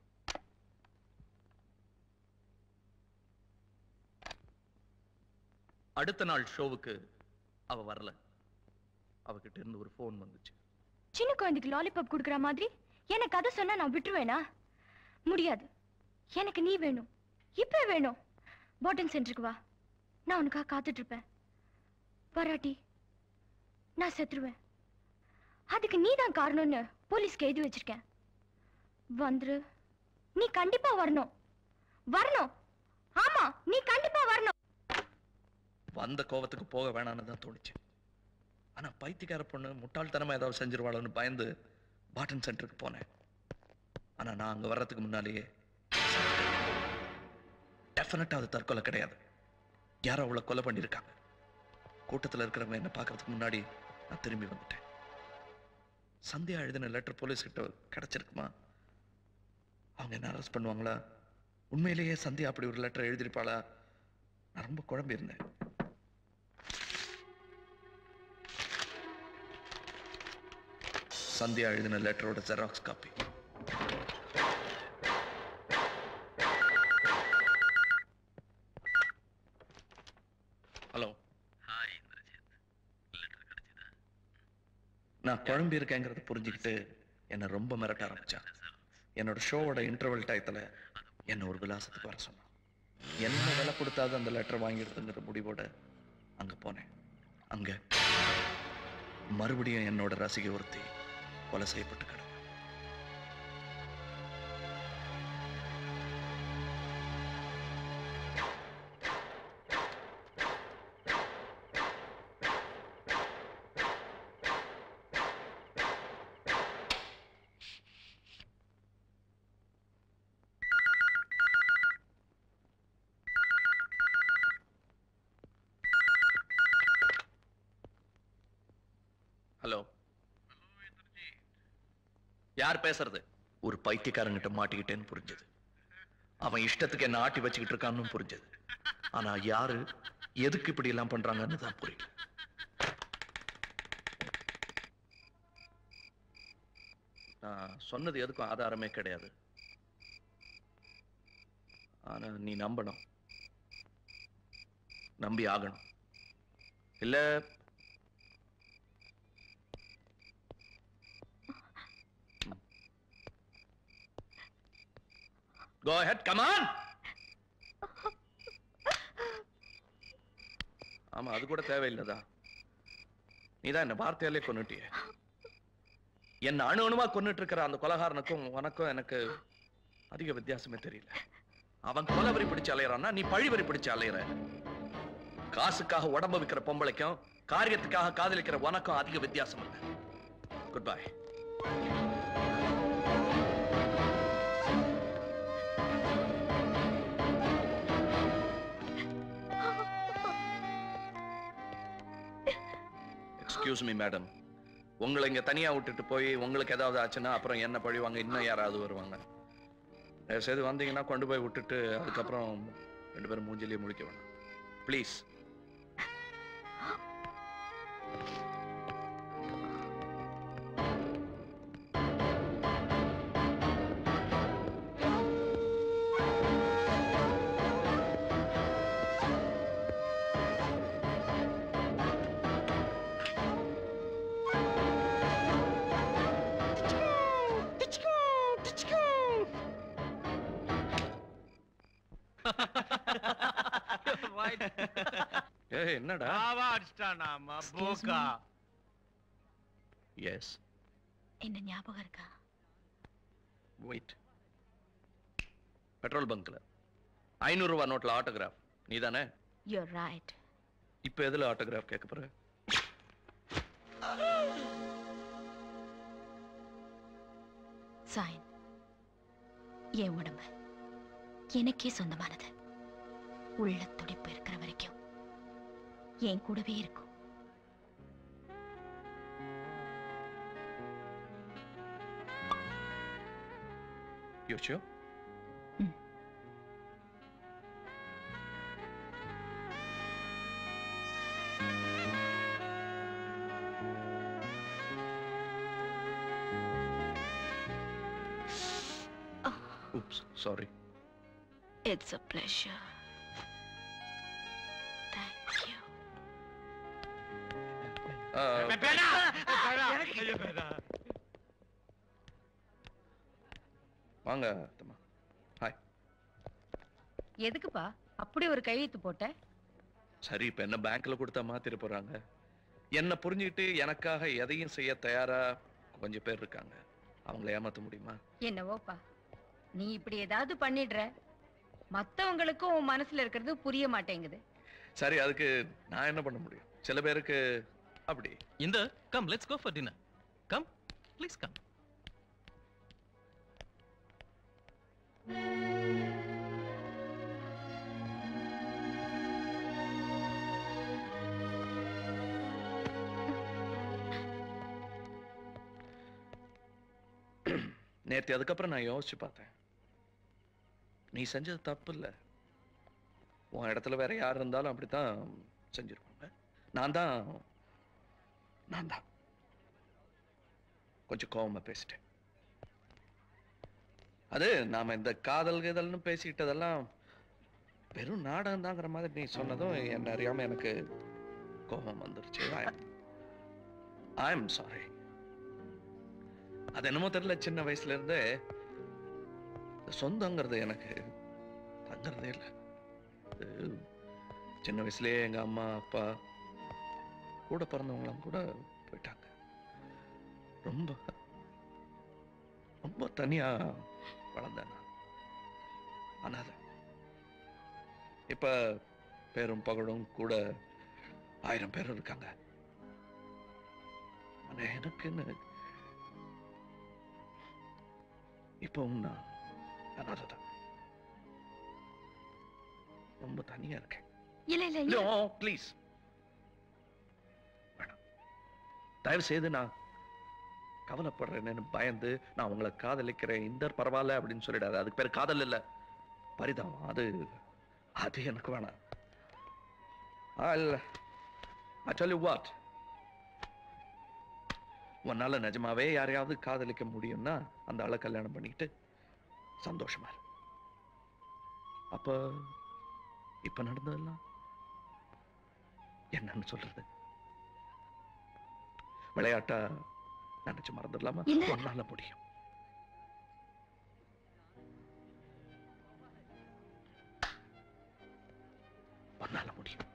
அடுத்த நாள் ஷோவுக்கு அவ வரல அவகிட்ட இருந்து ஒரு ஃபோன் வந்துச்சு சின்ன குழந்தைக்கு லாலிபாப் கொடுக்குற மாதிரி எனக்கு கதை சொன்னா நான் விட்டுருவேனா முடியாது எனக்கு நீ வேணும் இப்ப வேணும் பாட்டன் சென்டருக்கு வா நான் உனக்காக காத்துட்டு இருப்பேன் வராட்டி நான் செத்துருவேன் அதுக்கு நீ தான் காரணம்னு போலீஸ்க்கு எழுதி வச்சிருக்கேன் வந்துரு நீ கண்டிப்பா வரணும் வரணும் ஆமா நீ கண்டிப்பா வரணும் வந்த கோவத்துக்கு போக வேணான்னு தான் தோணுச்சு ஆனா பைத்தியக்கார பொண்ணு முட்டாள்தனமா ஏதாவது செஞ்சிருவாளோன்னு பயந்து பாட்டன் சென்டருக்கு போனேன் ஆனா நான் அங்க வர்றதுக்கு முன்னாலேயே டெஃபினட்டா அது தற்கொலை கிடையாது யாரோ அவளை கொலை பண்ணியிருக்காங்க கூட்டத்துல இருக்கிறவங்க என்ன பார்க்கறதுக்கு முன்னாடி நான் திரும்பி வந்துட்டேன் சந்தியா எழுதின லெட்டர் போலீஸ் கிட்ட கிடைச்சிருக்குமா அவங்க என்ன அரெஸ்ட் பண்ணுவாங்களா உண்மையிலேயே சந்தியா அப்படி ஒரு லெட்டர் எழுதியிருப்பாளா நான் ரொம்ப குழம்பி இருந்தேன் சந்தியா எழுதின லெட்டரோட xerox copy hello hi Indrajit letter கிடைச்சதா நான் குழம்பி இருக்கேங்கிறத புரிஞ்சுக்கிட்டு என்னை ரொம்ப மிரட்ட ஆரம்பிச்சான் என்னோட ஷோவோட இன்டர்வல் டயத்துல என்னை ஒரு விலாசத்துக்கு வர சொன்னான் என்ன விலை கொடுத்தாது அந்த லெட்டர் வாங்கிடுதுங்கிற முடிவோட அங்க போனேன் அங்க மறுபடியும் என்னோட ரசிகை ஒருத்தி கொலை செய்யப்பட்டு கிடந்தா. ஹலோ யார் பேசுறது ஒரு பைத்தியக்காரங்கிட்ட மாட்டிக்கிட்டேன்னு புரிஞ்சது அவன் இஷ்டத்துக்கு என்ன ஆட்டி வச்சுக்கிட்டு இருக்கான்னு புரிஞ்சது ஆனா யாரு எதுக்கு இப்படி எல்லாம் பண்றாங்கன்னு தான் புரியல நான் சொன்னது எதுக்கும் ஆதாரமே கிடையாது ஆனா நீ நம்பணும் நம்பி ஆகணும் இல்ல Go ahead, come on. ஆமா அது கூட தேவையில்லதா நீதான் என்ன வார்த்தையாலே கொன்னுட்டிய என்ன அணு அணுவா கொன்னுட்டு இருக்கிற அந்த கொலகாரனுக்கும் உனக்கும் எனக்கு அதிக வித்தியாசமே தெரியல அவன் கொலவரி பிடிச்சு அலையறான்னா நீ பழிவரி பிடிச்சு அலையற காசுக்காக உடம்ப விக்கிற பொம்பளைக்கும் காரியத்துக்காக காதலிக்கிற உனக்கும் அதிக வித்தியாசம் இல்லை good bye excuse me madam உங்களை இங்க தனியா விட்டுட்டு போய் உங்களுக்கு ஏதாவது ஆச்சுன்னா அப்புறம் என்ன பழிவாங்க இன்னும் யாராவது வருவாங்க தயவு செய்து வந்தீங்கன்னா கொண்டு போய் விட்டுட்டு அதுக்கப்புறம் ரெண்டு பேரும் மூஞ்சிலேயே முழிக்க வேணாம் ப்ளீஸ் ஏய் என்னடா அவா அடிச்சிட்டானா போக்கா எஸ் என்ன ஞாபகம் இருக்கா வெயிட் பெட்ரோல் பங்க்ல ஐநூறு ரூபா நோட்ல ஆட்டோகிராஃப் நீ தானே யூர் ரைட் இப்போ எதுல ஆட்டோகிராஃப் கேட்க போற சைன் என் உடம்பு எனக்கே சொந்தமானது உள்ள துடிப்பு இருக்கிற வரைக்கும் என் கூடவே இருக்கும் யோசிச்சோ Oops, sorry. It's a pleasure. Thank you. Uh, வாங்க அத்தம்மா ஹாய் எதுக்குப்பா அப்படி ஒரு கையெழுத்து போட்ட சரி இப்ப என்ன பேங்க்ல கொடுத்தா மாத்திர போறாங்க என்ன புரிஞ்சுக்கிட்டு எனக்காக எதையும் செய்ய தயாரா கொஞ்சம் பேர் இருக்காங்க அவங்கள ஏமாத்த முடியுமா என்னவோப்பா நீ இப்படி ஏதாவது பண்ணிடுற மத்தவங்களுக்கும் உன் மனசுல இருக்கிறது புரிய மாட்டேங்குது சரி அதுக்கு நான் என்ன பண்ண முடியும் சில பேருக்கு அப்படி இந்த come let's go for dinner come please come நேத்து அதுக்கப்புறம் நான் யோசிச்சு பார்த்தேன் நீ செஞ்சது தப்பு இல்ல உன் இடத்துல வேற யார் இருந்தாலும் அப்படித்தான் செஞ்சிருப்பாங்க நான் தான் நான் தான் கொஞ்சம் கோவமா பேசிட்டேன் அது நாம இந்த காதல் கீதல்னு பேசிக்கிட்டதெல்லாம் வெறும் நாடகம் தாங்கிற மாதிரி நீ சொன்னதும் என்ன அறியாம எனக்கு கோபம் வந்துருச்சு ஐ எம் சாரி அது என்னமோ தெரியல சின்ன வயசுல இருந்தே இந்த சொந்தங்கிறது எனக்கு தங்குறதே இல்லை அது சின்ன வயசுலயே எங்க அம்மா அப்பா கூட பிறந்தவங்களாம் கூட போயிட்டாங்க ரொம்ப ரொம்ப தனியா வளர்ந்தேன் நான் அனாதை இப்ப பேரும் பகலும் கூட ஆயிரம் பேர் இருக்காங்க ஆனா எனக்குன்னு இப்பவும் நான் அனாதை தான் ரொம்ப தனியா இருக்கேன் இல்ல இல்ல இல்ல நோ ப்ளீஸ் வேணாம் தயவு செய்து நான் கவலைப்படுறேன்னு பயந்து நான் உங்களை காதலிக்கிறேன் இந்த பரவாயில்ல அப்படின்னு சொல்லிடாது அதுக்கு பேர் காதல் இல்ல பரிதாபம் அது அது எனக்கு வேணாம் ஐ டெல் யூ வாட் உன்னால நிஜமாவே யாரையாவது காதலிக்க முடியும்னா அந்த ஆளை கல்யாணம் பண்ணிக்கிட்டு சந்தோஷமா இரு அப்ப இப்ப நடந்ததெல்லாம் என்னன்னு சொல்றது விளையாட்டா நினைச்சு மறந்துடலாமா இல்ல. உன்னால முடியும் உன்னால முடியும்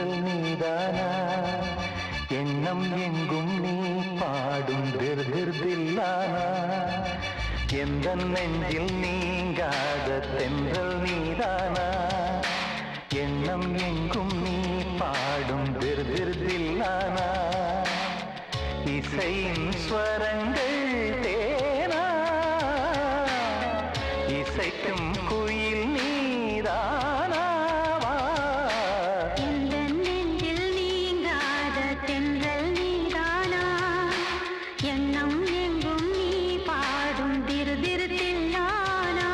தென்றல் நீதானா எண்ணம் எங்கும் நீ பாடும் திருதிர்தில்லானா எந்த நெஞ்சில் நீங்காத தென்றல் நீதானா எண்ணம் எங்கும் நீ பாடும் திருதிர்தில்லானா இசையின் ஸ்வரங்கள் தேனா இசைக்கும் குயில் நீதானாவா நெஞ்சில் நீங்காத தென்றல் நீதானா எண்ணம் எங்கும் நீ பாடும் திரு திரு தில்லானா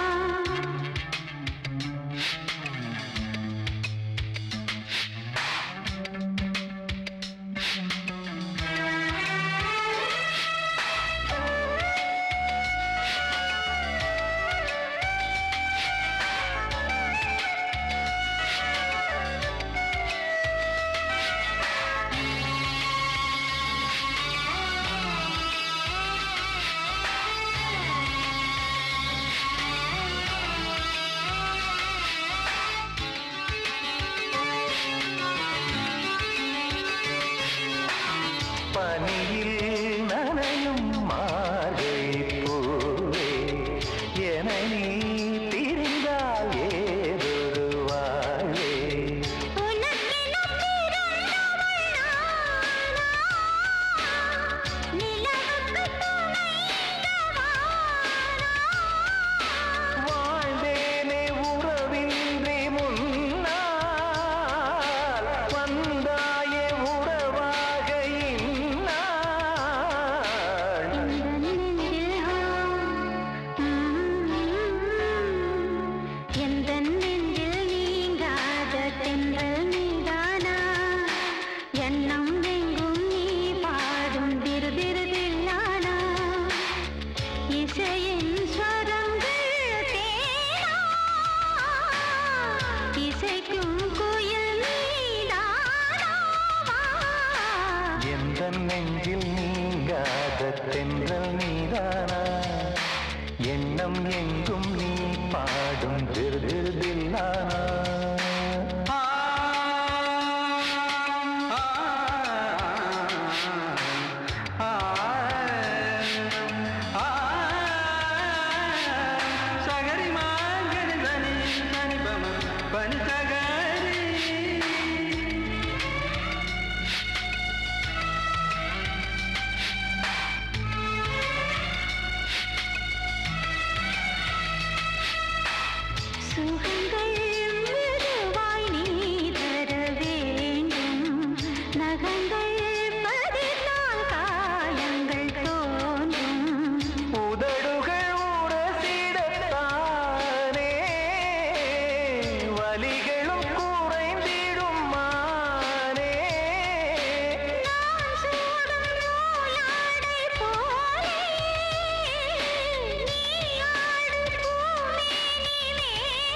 பனியில் நனையும் மார்கழி பூவே என நீ பிரிந்தால் ஏதொரு வாழ்வே வாழ்ந்தேனே உறவின்றி முன்னால் வந்தாயே உறவாக இந்நாள் எந்த நெஞ்சில் நீங்காத தென்றல் நீதானா எண்ணம் எங்கும் நீ பாடும் திரு திரு தில்லானா இசையின் ஸ்வரங்கள் தேனா இசைக்கும் குயில் நீதானாவா எந்த நெஞ்சில் நீங்காத தென்றல் நீதானா எண்ணம் எங்கும் நீ பாடும் திருதிருதில்லானா சகரி மாங்கனி தனி தனி பம பனி சகரி சுகங்கள் மெதுவாய் நீ தர வேண்டும் நகங்கள் பதினால் காயங்கள் தோன்றும் உதடுகள் உரசிடத்தானே வலிகளும் குறைந்திடும் மானே நான் சூடும் நூலாடை போலே நீ ஆடும் பூமேனி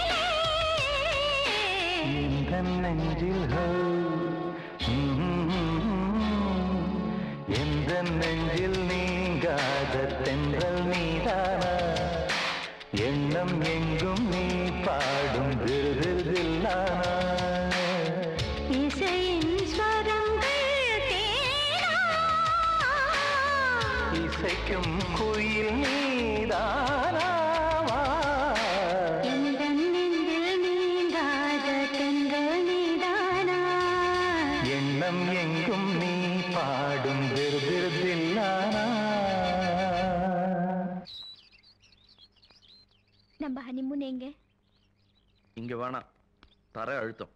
எந்த நெஞ்சில் ஹோ, ம்ம், எந்த நெஞ்சில் நீங்காத தென்றல் நீதானா எண்ணம் எங்கும் நீ பாடும் விருதில்லானா இசையின் ஸ்வரங்கள் தேனா இசைக்கும் குயில் நீதானாவா எந்த நெஞ்சில் நீங்காத தென்றல் நீதானா எண்ணம் எங்கும் நீ பாடும் விருதில்லானா நம்ம ஹனிமூன் எங்க இங்க வேணாம் தர அழுத்தம்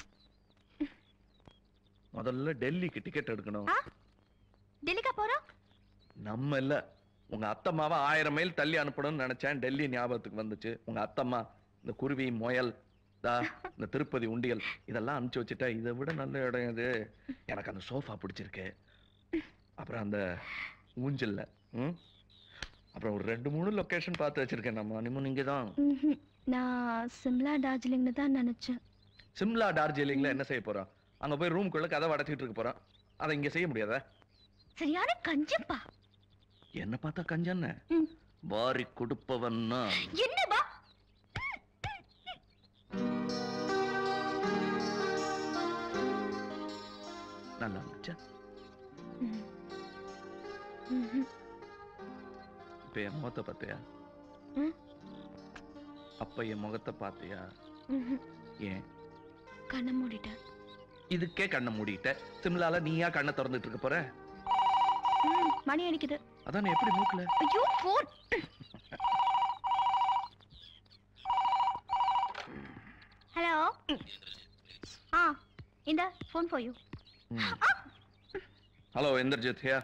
முதல்ல டெல்லிக்கு டிக்கெட் எடுக்கணும் டெல்லிக்கா போறோம் நம்ம இல்ல உங்க அத்தம்மாவை ஆயிரம் மைல் தள்ளி அனுப்பணும்னு நினைச்சேன் டெல்லி ஞாபகத்துக்கு வந்துச்சு உங்க அத்தம்மா இந்த குருவி முயல் தா இந்த திருப்பதி உண்டியல் இதெல்லாம் அனுப்பிச்சு வச்சுட்டா இதை விட நல்ல இடம் இது எனக்கு அந்த சோஃபா பிடிச்சிருக்கு அப்புறம் அந்த ஊஞ்சல்ல ம் அப்புறம் ஒரு ரெண்டு மூணு லொகேஷன் பார்த்து வச்சிருக்கேன் நம்ம அனிமன் இங்கே தான் ம்ஹும். நான் சிம்லா டார்ஜிலிங்னு தான் நினைச்சேன் சிம்லா டார்ஜிலிங்ல என்ன செய்ய போறோம் அங்க போய் ரூம்குள்ள கதை அடைச்சிட்டு இருக்க போறோம் அதை இங்க செய்ய முடியாதா சரியான கஞ்சப்பா என்ன பார்த்தா கஞ்சன்னு ம். வாரி கொடுப்பவன் நான். என்னவா நல்லா இருந்துச்சா ம்ஹும். இப்ப என் முகத்தை பார்த்தியா ம். அப்ப என் முகத்தை பார்த்தியா ம்ஹும். ஏன் கண்ணை மூடிட்டேன் இதுக்கே கண்ணை மூடிட்ட சிம்லால நீயா கண்ணை திறந்துட்டு இருக்க போற ம், மணி அடிக்குது அதான் எப்படி மூக்கல ஐயோ போன் ஹலோ ஆ இந்த phone for you hello Indrajit here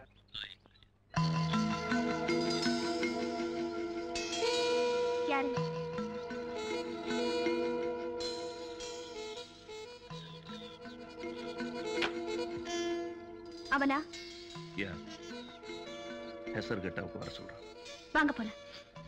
யாரு அவனா யா ஹெசர்கட்டாவுக்கு வர சொல்றான் வாங்க போலாம்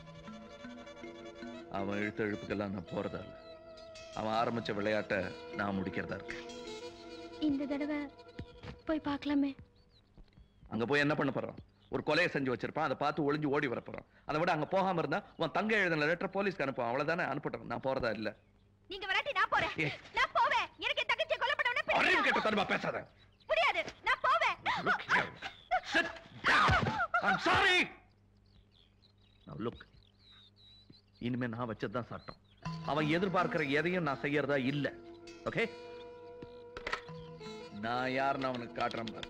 அவன் இழுத்த இழுப்புக்கெல்லாம் நான் போறதா இல்ல அவன் ஆரம்பிச்ச விளையாட்டை நான் முடிக்கிறதா இருக்கு இந்த தடவை போய் பார்க்கலாமே அங்க போய் என்ன பண்ண போறான் ஒரு கொலையை செஞ்சு வச்சிருப்பான் அதை பார்த்து ஒளிஞ்சு ஓடி வர போறான் அதை விட அங்க போகாம இருந்தா உன் தங்க எழுதின லெட்டர் போலீஸ்க்கு அனுப்புவான் அவ்வளவுதானே அனுப்பட்டும் நான் போறதா இல்ல நீங்க வராட்டி நான் போறேன் ஏய். நான் போவேன் எனக்கு என் தங்கச்சியை கொலை பண்ண அறிவு கெட்ட தருமா பேசாத முடியாது நான் போவேன் I'm sorry. Now look. இனிமே நான் வச்சதுதான் சட்டம் அவன் எதிர்பார்க்கிற எதையும் நான் செய்யறதா இல்ல ஓகே நான் யாருன்னு அவனுக்கு காட்டுறேன் பாரு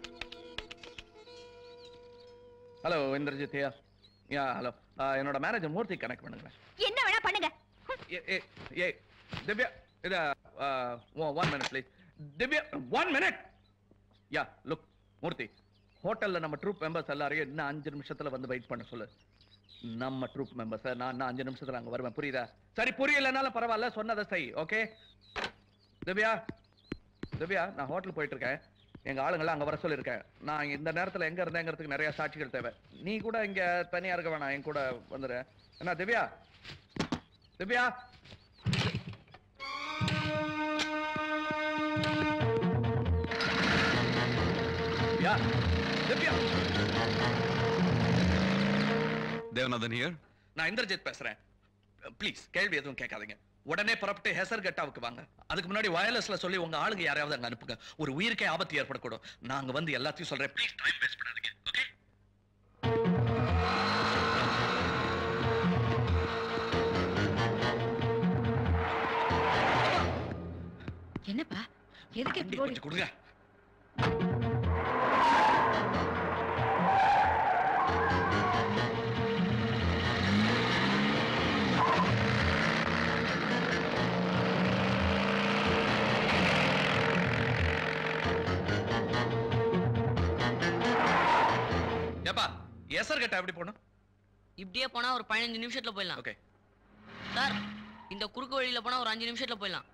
hello Indrajit yeah yeah hello என்னோட மேரேஜ் மூர்த்தி கனெக்ட் பண்ணுங்க என்ன வேணா பண்ணுங்க ஏ ஏ ஏ திவ்யா இத one minute please Divya one minute yeah look Murthy ஹோட்டல்ல நம்ம ட்ரூப் மெம்பர்ஸ் எல்லாரையும் இன்னும் அஞ்சு நிமிஷத்துல வந்து வெயிட் பண்ண சொல்லு நம்ம ட்ரூப் மெம்பர்ஸ் நான் இன்னும் அஞ்சு நிமிஷத்துல அங்க வருவேன் புரியுதா சரி புரியலனாலும் பரவாயில்ல சொன்னதை செய் ஓகே திவ்யா திவ்யா நான் ஹோட்டல் போயிட்டு இருக்கேன் எங்க ஆளுங்கெல்லாம் அங்க வர சொல்லியிருக்கேன் நான் இந்த நேரத்துல எங்க இருந்தேங்கிறதுக்கு நிறைய சாட்சிகள் தேவை நீ கூட இங்க தனியா இருக்க வேணாம் என் கூட வந்துரு என்ன திவ்யா திவ்யா யா திவ்யா தேவநாதன் ஹியர் நான் இந்திரஜித் பேசுறேன் ப்ளீஸ் கேள்வி எதுவும் கேட்காதீங்க உடனே புறப்பட்டு ஹெசர் கட்டாவுக்கு வாங்க அதுக்கு முன்னாடி வயர்லெஸ்ல சொல்லி உங்க ஆளுங்க யாரையாவது அங்க அனுப்புங்க ஒரு உயிருக்கே ஆபத்து ஏற்படக்கூடும் நாங்க வந்து எல்லாத்தையும் சொல்றேன் ப்ளீஸ் டைம் வேஸ்ட் பண்ணாதீங்க ஓகே என்னப்பா எதுக்கு இப்படி ஓடி கொஞ்சம் கொடுங்க ஏப்பா எசர் கட்டா எப்படி போகணும் இப்படியே போனா ஒரு பதினஞ்சு நிமிஷத்துல போயிடலாம் ஓகே சார் இந்த குறுக்கு வழியில போனா ஒரு அஞ்சு நிமிஷத்துல போயிடலாம்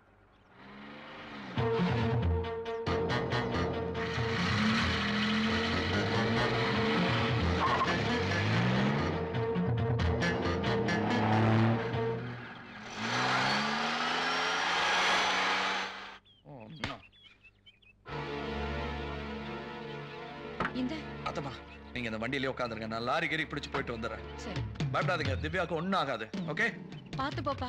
ஓ no. இந்த அத்தம்மா நீங்க இந்த வண்டியிலே உட்காந்துருங்க நான் லாரி கறி பிடிச்சு போயிட்டு வந்துடுறேன் சரி பயப்படாதீங்க திவ்யாவுக்கு ஒண்ணும் ஆகாது ஓகே பார்த்து போப்பா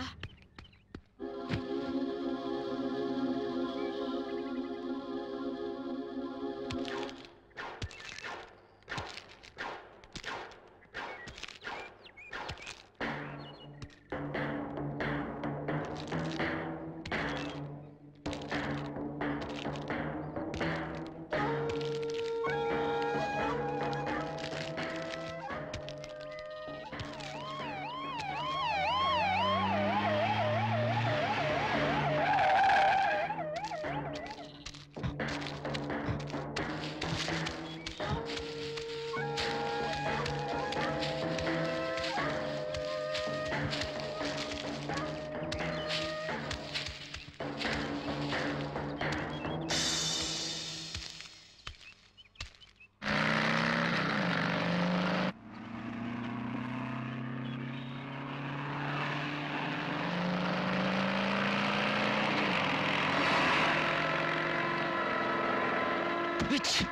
Bitch!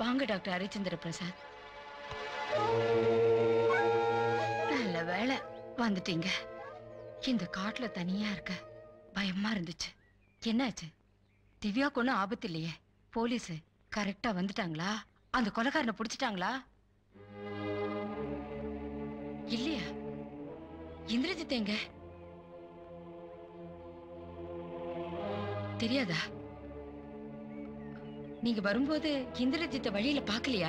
வாங்க டாக்டர் ஹரிச்சந்திர பிரசாத் நல்ல வேளை வந்துட்டீங்க இந்த காட்டுல தனியா இருக்க பயமா இருந்துச்சு என்னாச்சு திவ்யாக்கு ஒன்றும் ஆபத்து இல்லையே போலீஸ் கரெக்டா வந்துட்டாங்களா அந்த கொலைகாரனை பிடிச்சிட்டாங்களா இல்லையா இந்திரஜித் எங்க தெரியாதா நீங்க வரும்போது இந்திரஜித்த வழியில பார்க்கலையா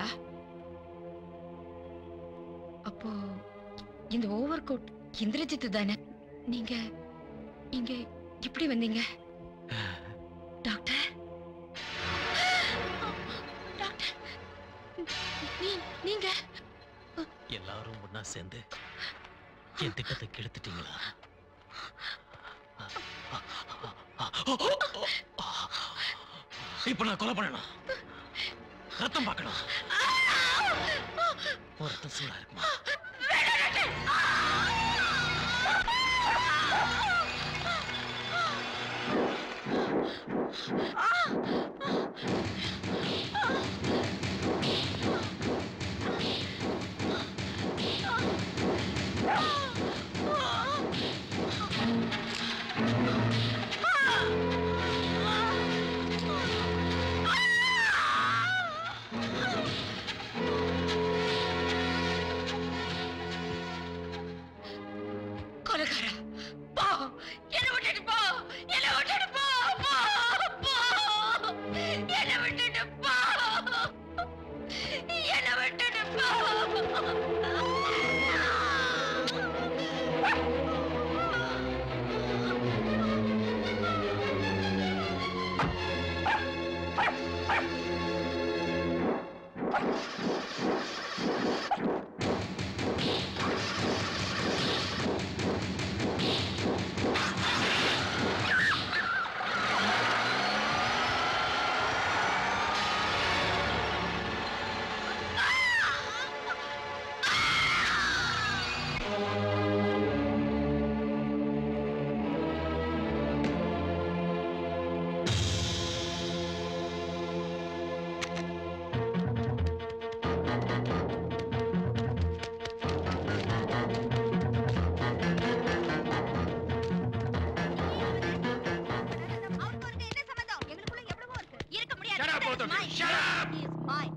அப்போ இந்த ஓவர் கோட் இந்திரஜித் தானே நீங்க இங்க இப்படி வந்தீங்க டாக்டர் டாக்டர் நீ- நீங்க எல்லாரும் ஒண்ணா சேர்ந்து என் திட்டத்தை கெடுத்துட்டீங்களா இப்ப நான் கொலை பண்ணணும் ரத்தம் பார்க்கணும் உன் ரத்தம் சூடா இருக்குமா கொலைகாரா போ என்ன விட்டுட்டு போ என்ன விட்டுட்டு போ போ போ என்ன விட்டுட்டு போ என்ன விட்டுட்டு போ இருக்க முடியாது Shut up, both of you. Mine. Shut up. He is mine.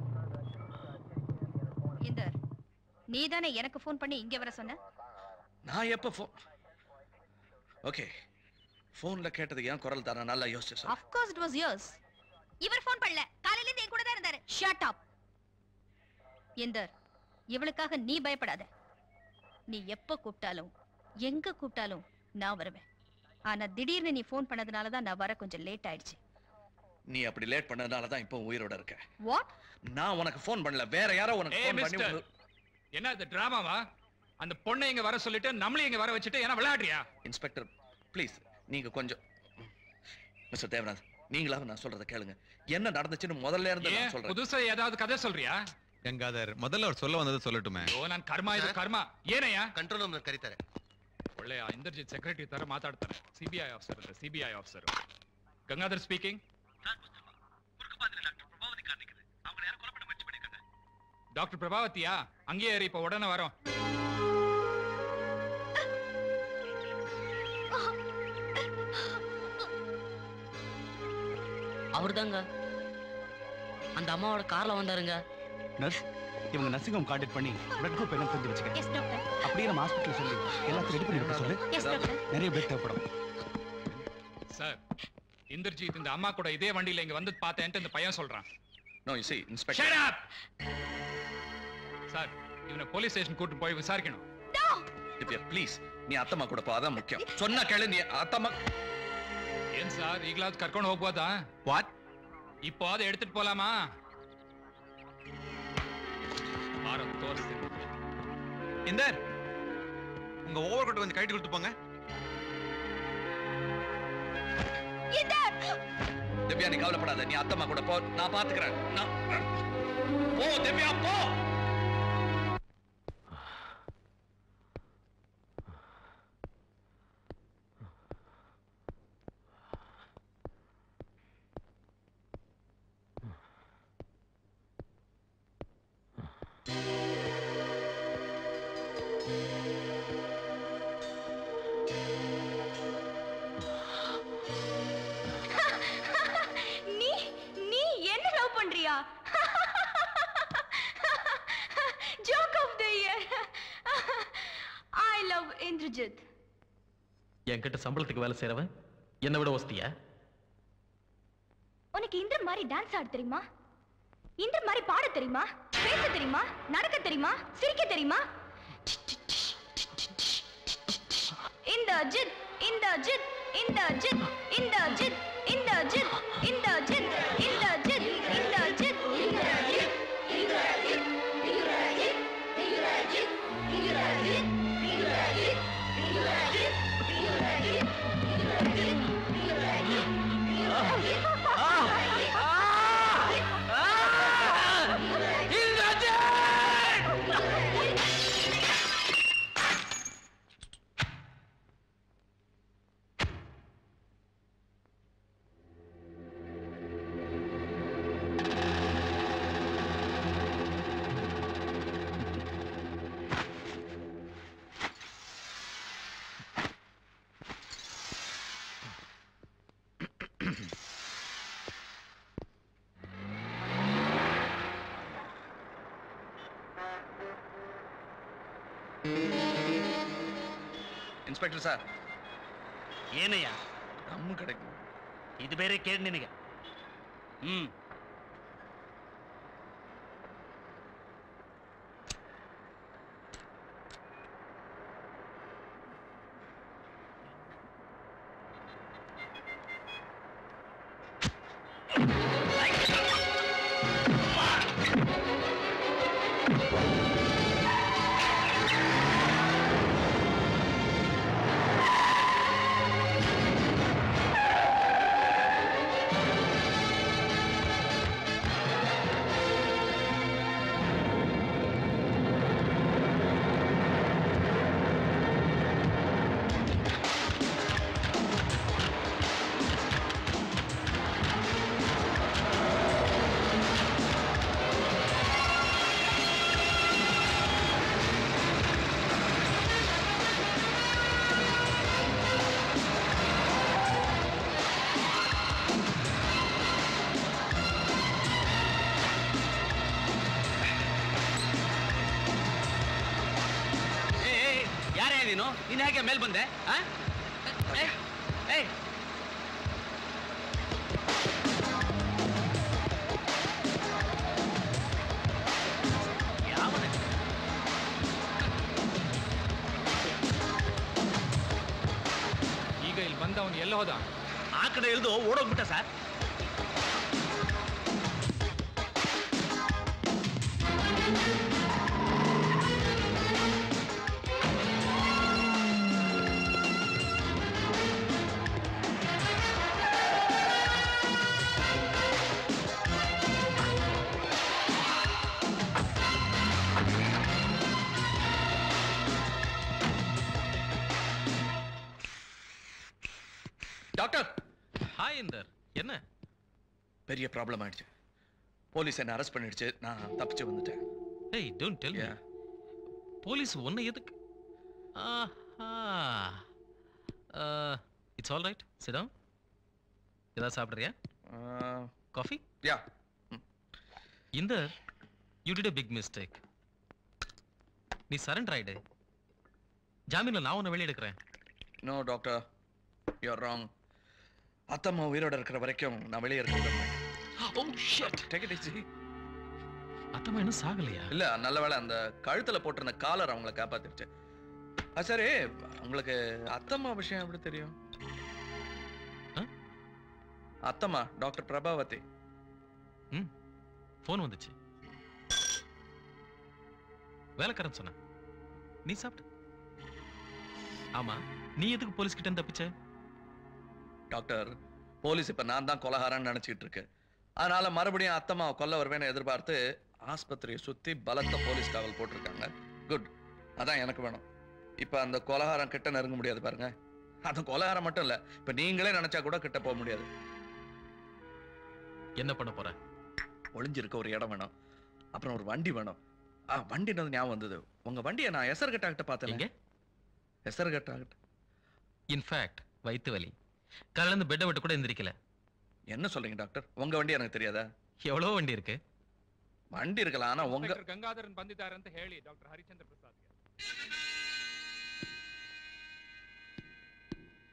Inder நீ தானே எனக்கு ஃபோன் பண்ணி இங்க வர சொன்ன நான் எப்ப ஃபோன் ஓகே ஃபோன்ல கேட்டது ஏன் குரல் தானே நல்லா யோசிச்சு சொல்லு. Of course it was yours இவர் ஃபோன் பண்ணல காலையில இருந்து என் கூட தான் இருந்தாரு ஷட் அப் இந்தர் இவளுக்காக நீ பயப்படாத நீ எப்ப கூப்பிட்டாலும் எங்க கூப்பிட்டாலும் நான் வருவேன் ஆனா திடீர்னு நீ ஃபோன் பண்ணதுனால தான் நான் வர கொஞ்சம் லேட் ஆயிடுச்சு நீ அப்படி லேட் பண்ணதுனால தான் இப்போ உயிரோட இருக்க வாட் நான் உனக்கு ஃபோன் பண்ணல வேற யாரோ உனக்கு ஏய் ஃபோன் பண்ணி மிஸ்டர் உங்க- என்ன இது டிராமாவா அந்த பொண்ணை இங்க வர சொல்லிட்டு நம்மளையும் இங்க வர வச்சுட்டு என்ன விளையாடுறியா இன்ஸ்பெக்டர் ப்ளீஸ் நீங்க கொஞ்சம் மிஸ்டர் தேவநாத் நீங்களாவது நான் சொல்றத கேளுங்க என்ன நடந்துச்சுன்னு முதல்ல இருந்து ஏன் நான் சொல்றேன் புதுசா ஏதாவது கதை சொல்றியா ಗಂಗಾಧರ್ ಮೊದಲ ಅವ್ರು ಸೊಲ್ಲ ಬಂದದ್ದು சொல்லட்டுமே ಓ ನಾನ್ ಕರ್ಮ ಇದು ಕರ್ಮ ಏನಯ್ಯ ಕಂಟ್ರೋಲ್ ರೂಮ್ ಕರೀತಾರೆ ಒಳ್ಳೆಯ ಇಂದರ್ಜಿತ್ ಸೆಕ್ರೆಟರಿ ತರ ಮಾತಾಡ್ತಾನೆ ಸಿಬಿಐ ಆಫೀಸರ್ ಅಂತ CBI officer Gangadhar speaking doctor பிரபாவதியா அங்கேயே இரு, இப்ப உடனே வரோம் அவர்தாங்க அந்த அம்மாவோட கார்ல வந்தாருங்க நர்ஸ் இவங்க நர்சிங் ஹோம் கான்டாக்ட் பண்ணி பிளட் குரூப் என்ன தெரிஞ்சு வச்சுக்க எஸ் டாக்டர் அப்படியே நம்ம ஹாஸ்பிட்டல் சொல்லி எல்லாத்தையும் ரெடி பண்ணி வைக்க சொல்லு எஸ் டாக்டர் நிறைய பிளட் தேவைப்படும் சார் இந்தர்ஜித் இந்த அம்மா கூட இதே வண்டியில இங்க வந்து பார்த்தேன்ட்டு இந்த பையன் சொல்றான் no you see Shut inspector up! Sir இவனை போலீஸ் ஸ்டேஷன் கூட்டு போய் விசாரிக்கணும் திவ்யா ப்ளீஸ் நீ ಅತ್ತಮ್ಮ ಕೂಡ ಪೋ ಅದ ಮುಖ್ಯ சொன்னா ಕೇಳು ನೀ ಅತ್ತಮ್ಮ ಏನ್ ಸಾರ್ ಈಗಲಾದ್ ಕರ್ಕೊಂಡು ಹೋಗ್ಬೋದಾ ವಾಟ್ இப்போ அதை எடுத்துட்டு போலாமா பாரம் தோரிಸ್ತೀನಿ இந்தர் உங்க ஓவர் கோட் கொஞ்சம் கைட்டு கொடுத்து போங்க திவ்யா நீ கவலைப்படாத நீ அத்தம்மா கூட போ நான் பாத்துக்கிறேன் நான் போ திவ்யா போ என்கிட்ட சம்பளத்துக்கு வேலை செய்றவன் என்னை விட ஒஸ்தியா உனக்கு இந்திரன் மாதிரி டான்ஸ் ஆட தெரியுமா இந்திரன் மாதிரி பாட தெரியுமா பேச தெரியுமா நடக்க தெரியுமா சிரிக்க தெரியுமா இந்த ஜித் இந்த ஜித் இந்த ஜித் இந்த ஜித் இந்த ஜித் இந்த ஜித் இந்த ஜித் இந்த ஜித் இந்த ஜித் இந்த ஜித் இந்த ஜித் இந்த ஜித் இந்த ஜித் இந்த ஜித் இந்த ஜித் இந்த ஜித் இன்ஸ்பெக்டர் சார் ಏನಯ್ಯ நம்ம கிடைக்கும் ಇದು ಬೇರೆ ಕೇಳಿ ನಿನಗೆ ಹ್ಮ್ ಯಾರೇ ನೀನು ನೀನ್ ಯಾಕೆ ಮೇಲ್ ಬಂದೆ ಆ? ಏಯ್, ಏಯ್. ಯಾವನ? ಈಗ ಇಲ್ಲಿ ಬಂದ ಅವನು ಎಲ್ಲ ಹೋದ ಆ ಕಡೆ ಇಳಿದು ಓಡೋಗ್ಬಿಟ್ಟ ಸರ್ டாக்டர் ஹாய் இந்தர் என்ன பெரிய ப்ராப்ளம் ஆயிடுச்சு போலீஸ் என்ன அரெஸ்ட் பண்ணிடுச்சு நான் தப்பிச்சு வந்துட்டேன் ஏய் டோன்ட் டெல் மீ போலீஸ் உன்னை எதுக்கு ஆஹா இட்ஸ் ஆல் ரைட் சிடம் ஏதாவது சாப்பிட்றியா காஃபி யா இந்த you did a big mistake நீ சரண்டர் ஆயிடு ஜாமீன்ல நான் உன்னை வெளியே எடுக்கிறேன் நோ டாக்டர் யூஆர் ராங் அத்தம்மா உயிரோட இருக்கிற வரைக்கும் நான் வெளியே இருக்க விரும்புறேன் oh shit take it easy அத்தம்மா இன்னும் சாகலையா இல்ல நல்ல வேளை அந்த கழுத்துல போட்டிருந்த காலர் அவங்கள காப்பாத்திருச்சு ஆ, சரி உங்களுக்கு அத்தம்மா விஷயம் எப்படி தெரியும் அத்தம்மா டாக்டர் பிரபாவதி ம் ஃபோன் வந்துச்சு வேலைக்காரன் சொன்ன நீ சாப்பிட்டு ஆமா நீ எதுக்கு போலீஸ் கிட்ட இருந்து தப்பிச்ச டாக்டர் போலீஸ் இப்ப நான் தான் கொலகாரன்னு நினைச்சிட்டு இருக்கு அதனால மறுபடியும் அத்தம்மா கொல்ல வருவேன்னு எதிர்பார்த்து ஆஸ்பத்திரியை சுத்தி பலத்த போலீஸ் காவல் போட்டிருக்காங்க குட் அதான் எனக்கு வேணும் இப்ப அந்த கொலகாரம் கிட்ட நெருங்க முடியாது பாருங்க அந்த கொலகாரம் மட்டும் இல்ல இப்ப நீங்களே நினைச்சா கூட கிட்ட போக முடியாது என்ன பண்ண போற ஒளிஞ்சிருக்க ஒரு இடம் வேணும் அப்புறம் ஒரு வண்டி வேணும் ஆ வண்டினது ஞாபகம் வந்தது உங்க வண்டியை நான் எசர்கட்டா கிட்ட பார்த்தேன் எசர்கட்டா கிட்ட இன்ஃபேக்ட் வயித்து வலி காலையில இருந்து பெட்டை விட்டு கூட எந்திரிக்கல என்ன சொல்றீங்க டாக்டர் உங்க வண்டி எனக்கு தெரியாதா எவ்வளோ வண்டி இருக்கு வண்டி இருக்கலாம் ஆனா உங்க ಇನ್ಸ್ಪೆಕ್ಟರ್ ಗಂಗಾಧರನ್ ಬಂದಿದ್ದಾರೆ ಅಂತ ಹೇಳಿ ಡಾಕ್ಟರ್ ಹರಿಚಂದ್ರ ಪ್ರಸಾದ್ಗೆ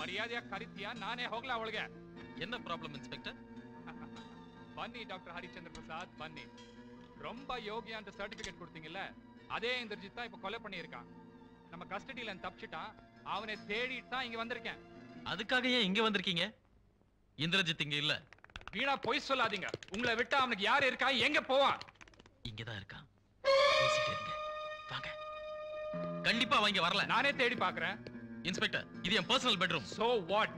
ಮರ್ಯಾದೆಯ ಕರಿತೀಯ ನಾನೇ ಹೋಗ್ಲಾ ಅವಳಿಗೆ என்ன ப்ராப்ளம் இன்ஸ்பெக்டர் ಬನ್ನಿ ಡಾಕ್ಟರ್ ಹರಿಚಂದ್ರ பிரசாத் ಬನ್ನಿ ரொம்ப யோகியா ಅಂತ சர்டிபிகேட் கொடுத்தீங்கல்ல அதே இந்திரஜித் தான் இப்ப கொலை பண்ணியிருக்கான் நம்ம கஸ்டடியில இருந்து தப்பிச்சிட்டான் அவனை தேடிட்டு தான் இங்க வந்திருக்கேன் அதுக்காக ஏன் இங்க வந்திருக்கீங்க இந்திரஜித் இங்க இல்ல வீணா பொய் சொல்லாதீங்க உங்களை விட்டா அவனுக்கு யார் இருக்கா எங்க போவான் இங்கதான் இருக்கான் பேசிட்டே இருங்க வாங்க கண்டிப்பா அவன் இங்க வரல நானே தேடி பாக்குறேன் இன்ஸ்பெக்டர் இது என் personal bedroom so what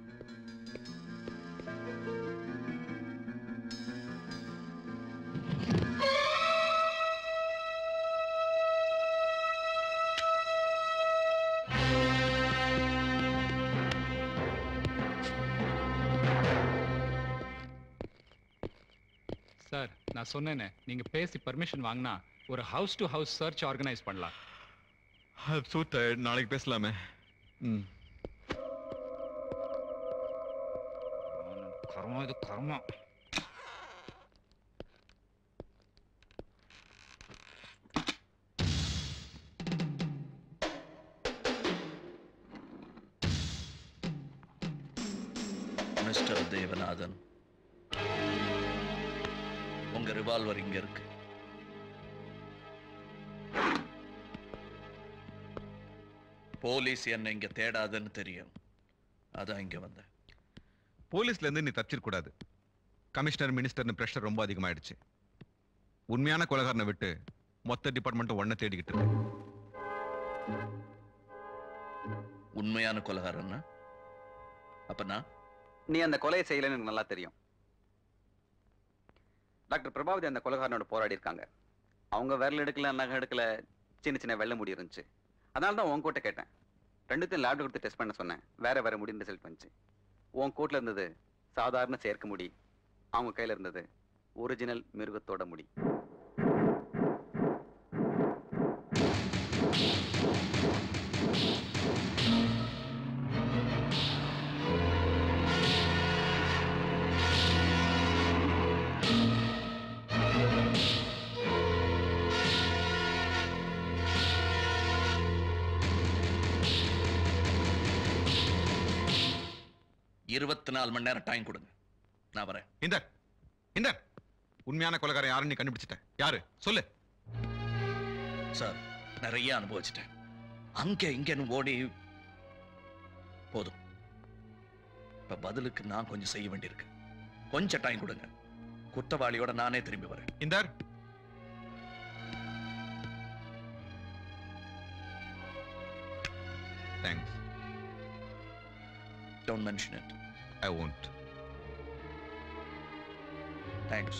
sir நான் சொன்னேனே நீங்க பேசி பர்மிஷன் வாங்கினா ஒரு house to house search organise பண்ணலாம் சோ டயர்ட் நாளைக்கு பேசலாமே ம் கர்மம் இது கர்மம் மிஸ்டர் தேவநாதன் உங்க ரிவால்வர் இங்க இருக்கு போலீஸ் என்ன இங்க தேடாதுன்னு தெரியும் அதான் இங்க வந்தேன் போலீஸ்ல இருந்து நீ தப்பிச்சிருக்க கமிஷனர் மினிஸ்டர்னு பிரஷர் ரொம்ப அதிகமாயிடுச்சு உண்மையான கொலகாரனை விட்டு மொத்த டிபார்ட்மெண்ட்டும் ஒன்ன தேடிக்கிட்டு இருக்கு உண்மையான கொலகாரன்னா அப்ப நான் நீ அந்த கொலையை செய்யலைன்னு எனக்கு நல்லா தெரியும் டாக்டர் பிரபாவதி அந்த கொலைகாரனோட போராடி இருக்காங்க அவங்க விரல் எடுக்கல நகை எடுக்கல சின்ன சின்ன வெள்ளை முடி இருந்துச்சு அதனால தான் உன் கோட்டை கேட்டேன் ரெண்டுத்தையும் லேப் கொடுத்து டெஸ்ட் பண்ண சொன்னேன் வேற வேற முடின்னு ரிசல்ட் வந்துச்சு உன் கோட்ல இருந்தது சாதாரண செயற்கை முடி அவங்க கையில இருந்தது ஒரிஜினல் மிருகத்தோட முடி இருபத்தி நாலு மணி நேரம் டைம் கொடுங்க நான் வரேன் இந்த இந்த உண்மையான கொலகாரன் யாருன்னு நீ கண்டுபிடிச்சிட்ட யாரு சொல்லு சார் நிறைய அனுபவிச்சிட்டேன் அங்க இங்கன்னு ஓடி போதும் இப்ப பதிலுக்கு நான் கொஞ்சம் செய்ய வேண்டியிருக்கு கொஞ்சம் டைம் கொடுங்க குற்றவாளியோட நானே திரும்பி வரேன் இந்த thanks don't mention it I won't thanks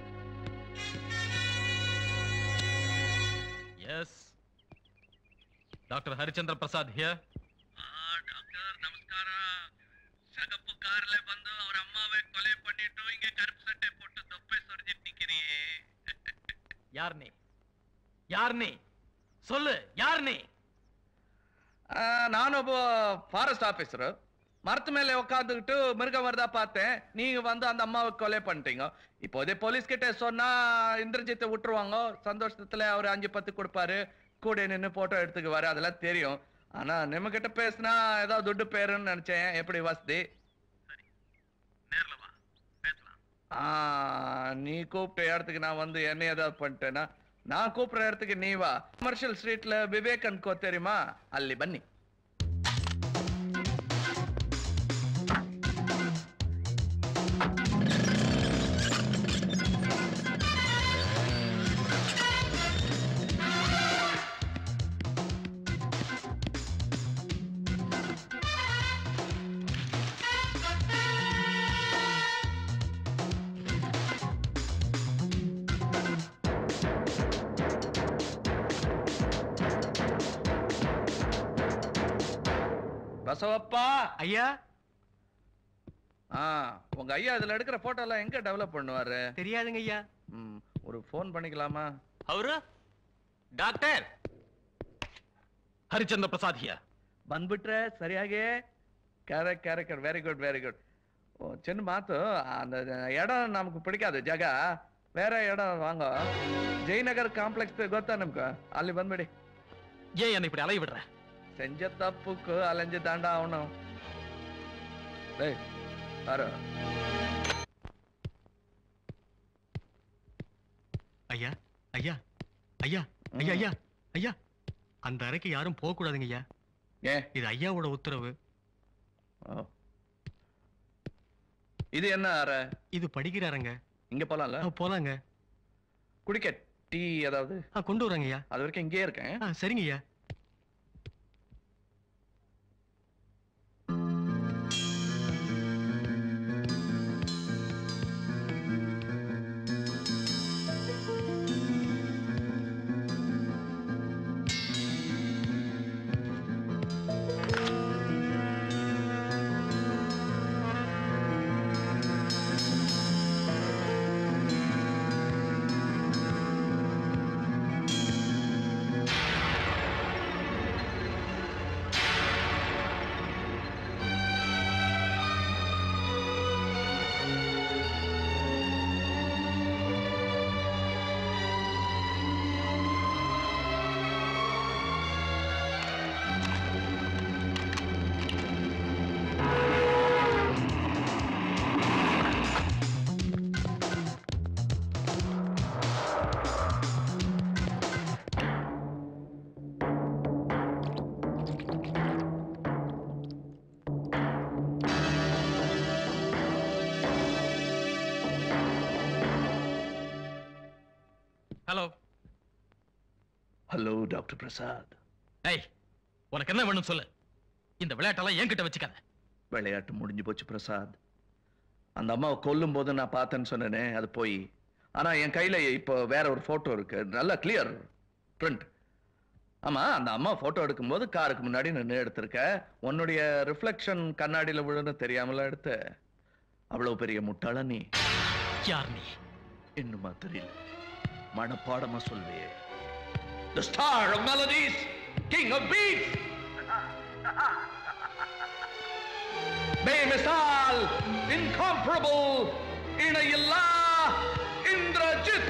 yes doctor Harichandra Prasad here சகப்பு கார்ல வந்து அவர் அம்மாவை கொலை பண்ணிட்டு இங்க கருப்பு சட்டை போட்டு தொப்பை சொரிஞ்சிட்டு நிக்கிறியே யார் நீ யார் நீ சொல்லு யார் நீ ನಾನೊಬ್ಬ ಫಾರೆಸ್ಟ್ ಆಫೀಸರ್ மரத்து மேல உட்காந்துக்கிட்டு மிருகம் வருதா பார்த்தேன் நீங்க வந்து அந்த அம்மாவை கொலை பண்ணிட்டீங்க இப்போ இதே போலீஸ் கிட்ட சொன்னா இந்திரஜித்தை விட்டுருவாங்க சந்தோஷத்துல அவர் அஞ்சு பத்து கொடுப்பாரு கூட நின்று போட்டோ எடுத்துக்குவாரு அதெல்லாம் தெரியும் ஆனா நம்ம கிட்ட பேசினா ஏதோ துட்டு பேருன்னு நினைச்சேன் எப்படி வசதி ஆ, நீ கூப்பிட்ட இடத்துக்கு நான் வந்து என்ன ஏதாவது பண்ணிட்டேன்னா நான் கூப்பிடுற இடத்துக்கு நீ வா கமர்ஷியல் ஸ்ட்ரீட்ல விவேக் அன்கோ தெரியுமா ಅಲ್ಲಿ ಬನ್ನಿ பசவப்பா ஐயா ஆ உங்க ஐயா இதுல எடுக்கிற போட்டோ எல்லாம் எங்க டெவலப் பண்ணுவாரு தெரியாதுங்க ஐயா ம், ஒரு ஃபோன் பண்ணிக்கலாமா அவரு டாக்டர் ಹರಿಚಂದ್ರ ಪ್ರಸಾದ್ ಹಿಯರ್ ಬಂದ್ಬಿಟ್ರೆ ಸರಿಯಾಗಿ correct character very good very good ஓ சின்ன மாத்து அந்த இடம் நமக்கு பிடிக்காது ஜಗ வேற இடம் வாங்க ஜெயநகர் காம்ப்ளெக்ஸ் ಗೊತ್ತಾ ನಿಮ್ಗೆ ಅಲ್ಲಿ ಬಂದ್ಬಿಡಿ ஏன் என்னை இப்படி அலைய விடுற செஞ்ச தப்புக்கு அலைஞ்சு தாண்டா ஆகணும் டேய் யாரா ஐயா ஐயா ஐயா ஐயா ஐயா ஐயா அந்த அறைக்கு யாரும் போக கூடாதுங்க ஐயா ஏன் இது ஐயாவோட உத்தரவு இது என்ன அறை இது படிக்கிறாருங்க இங்க போலாம்ல போலாங்க குடிக்க டீ ஏதாவது கொண்டு வரேங்க ஐயா அது வரைக்கும் இங்கேயே இருக்கேன் சரிங்க ஐயா ஹலோ ஹலோ டாக்டர் பிரசாத் ஏய் உனக்கு என்ன வேணும் சொல்லு இந்த விளையாட்டெல்லாம் என்கிட்ட வச்சுக்காத விளையாட்டு முடிஞ்சு போச்சு பிரசாத் அந்த அம்மாவை கொல்லும் போது நான் பார்த்தேன்னு சொன்னேனே அது போய் ஆனா என் கையில இப்போ வேற ஒரு போட்டோ இருக்கு நல்லா கிளியர் பிரிண்ட் ஆமா அந்த அம்மா போட்டோ எடுக்கும்போது காருக்கு முன்னாடி நின்று எடுத்திருக்க உன்னுடைய ரிஃப்ளெக்ஷன் கண்ணாடியில விழுன்னு தெரியாமல எடுத்த அவ்வளவு பெரிய முட்டாள நீ யார் நீ இன்னுமா தெரியல மனப்பாடமா சொல்வியே The star of melodies, king of beats. பேமிசால் incomparable இணையில்லா இந்திரஜித்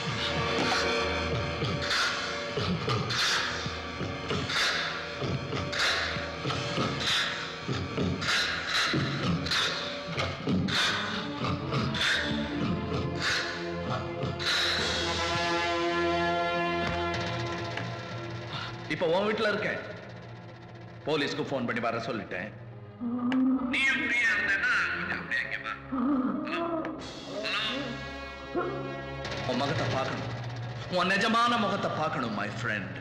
இப்ப உன் வீட்டுல இருக்கேன் போலீஸ்க்கு ஃபோன் பண்ணி வர சொல்லிட்டேன் நீயும் ஃப்ரீயா இருந்தேன்னா கொஞ்சம் அப்படியே இங்க வா ஹலோ ஹலோ உன் முகத்தை பார்க்கணும் உன் நிஜமான முகத்தை பார்க்கணும் my friend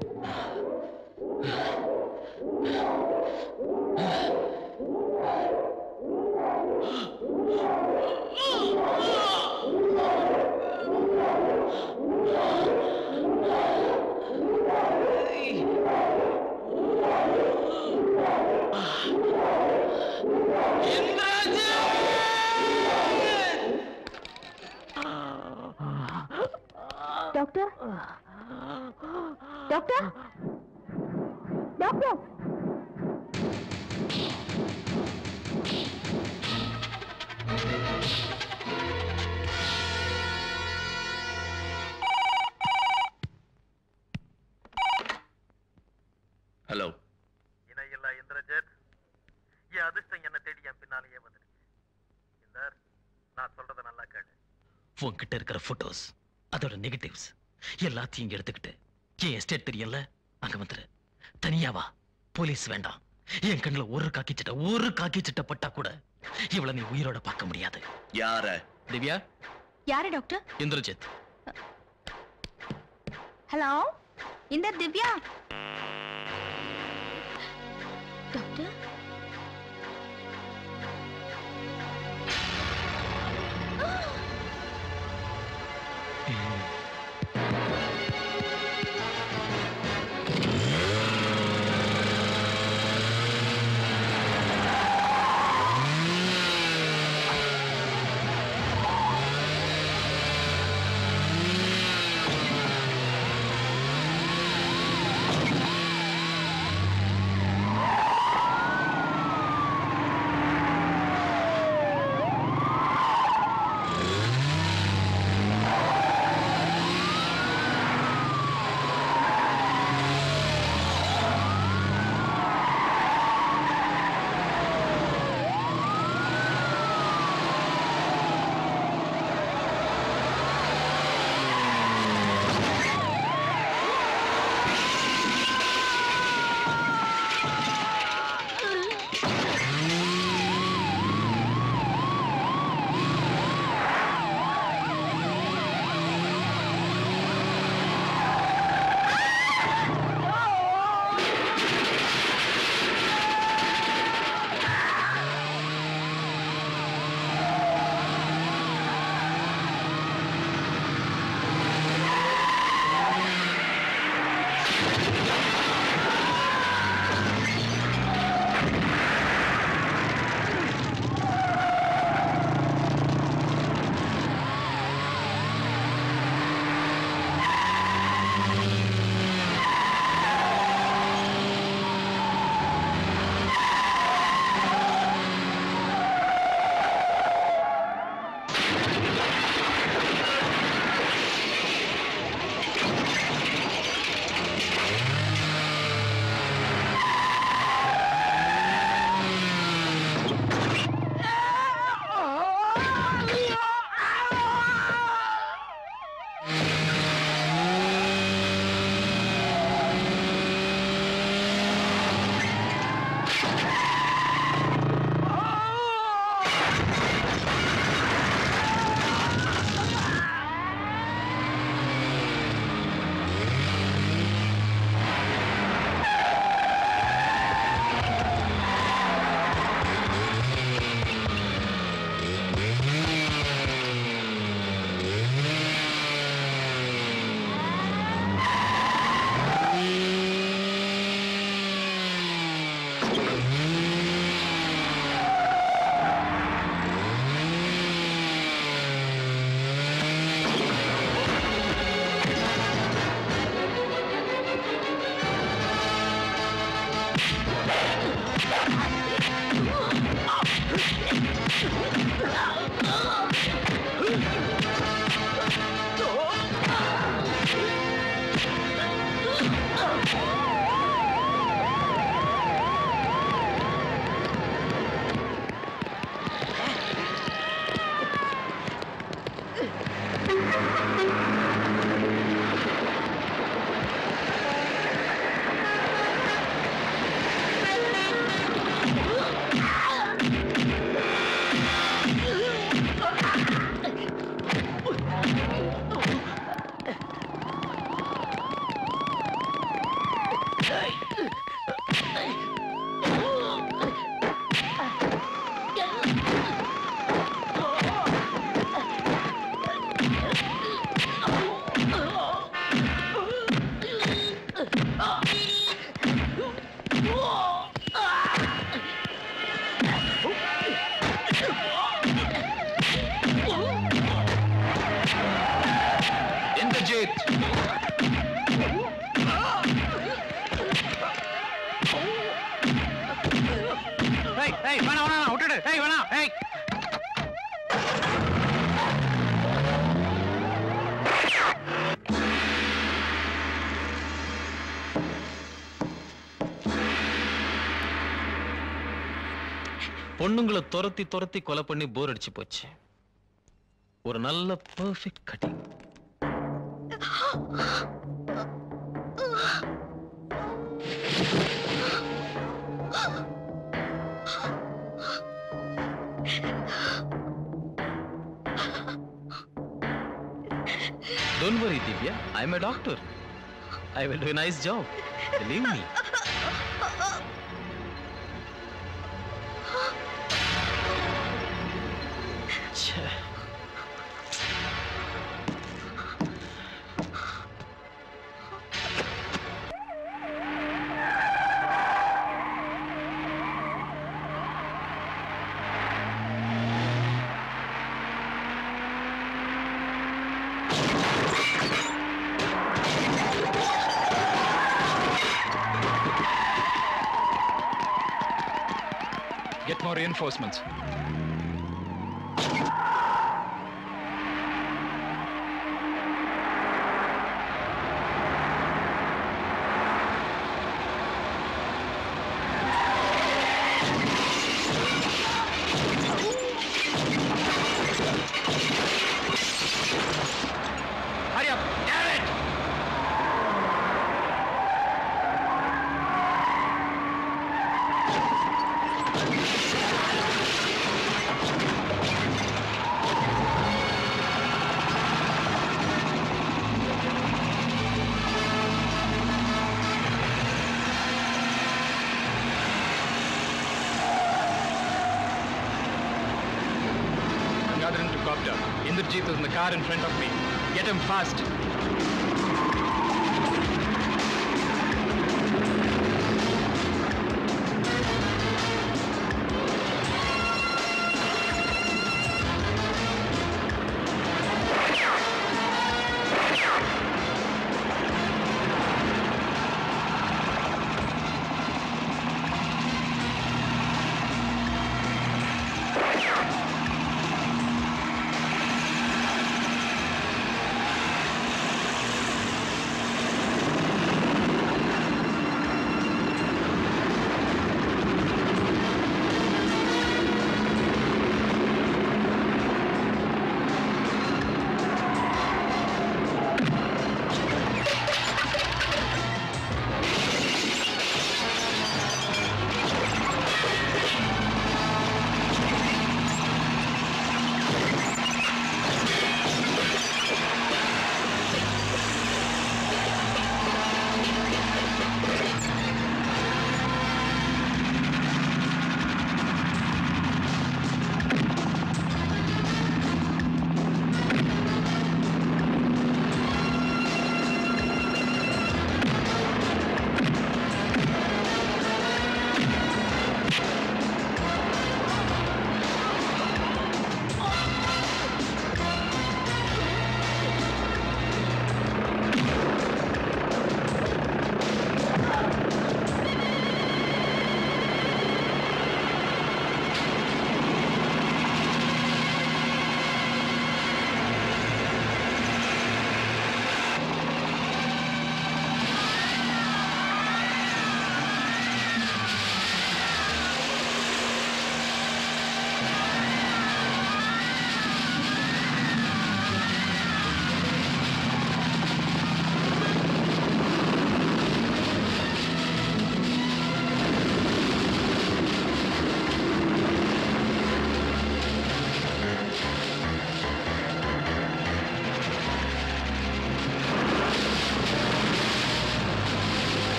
doctor doctor doctor hello இணையில்லா இந்திரஜித் என் அதிர்ஷ்டம் என்ன தேடி என் பின்னாலேயே வந்துடுச்சு இந்த நான் சொல்றத நல்லா கேளு உன்கிட்ட இருக்கிற போட்டோஸ் அதோட நெகட்டிவ்ஸ் எல்லாத்தையும் இங்க எடுத்துக்கிட்டு என் எஸ்டேட் தெரியல அங்க வந்துரு தனியா வா போலீஸ் வேண்டாம் என் கண்ணுல ஒரு காக்கி சட்டை ஒரு காக்கி சட்டை பட்டா கூட இவள நீ உயிரோட பார்க்க முடியாது யார திவ்யா யாரு டாக்டர் இந்திரஜித் ஹலோ இந்த திவ்யா டாக்டர் ஆ இந்திரஜித் ஏய் ஏய் வேணாம் வேணாம் விட்டுடு ஏய் வேணாம் ஏய் பொண்ணுங்களை துரத்தி துரத்தி கொலை பண்ணி போர் அடிச்சு போச்சு ஒரு நல்ல perfect cutting Don't worry, Divya. I'm a doctor. I will do a nice job. Believe me. ச்சே. Get more reinforcements. Hurry up! Damn it! Gather into copter. Indrajit is in the car in front of me. Get him fast.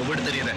உங்க வீடு தெரியுது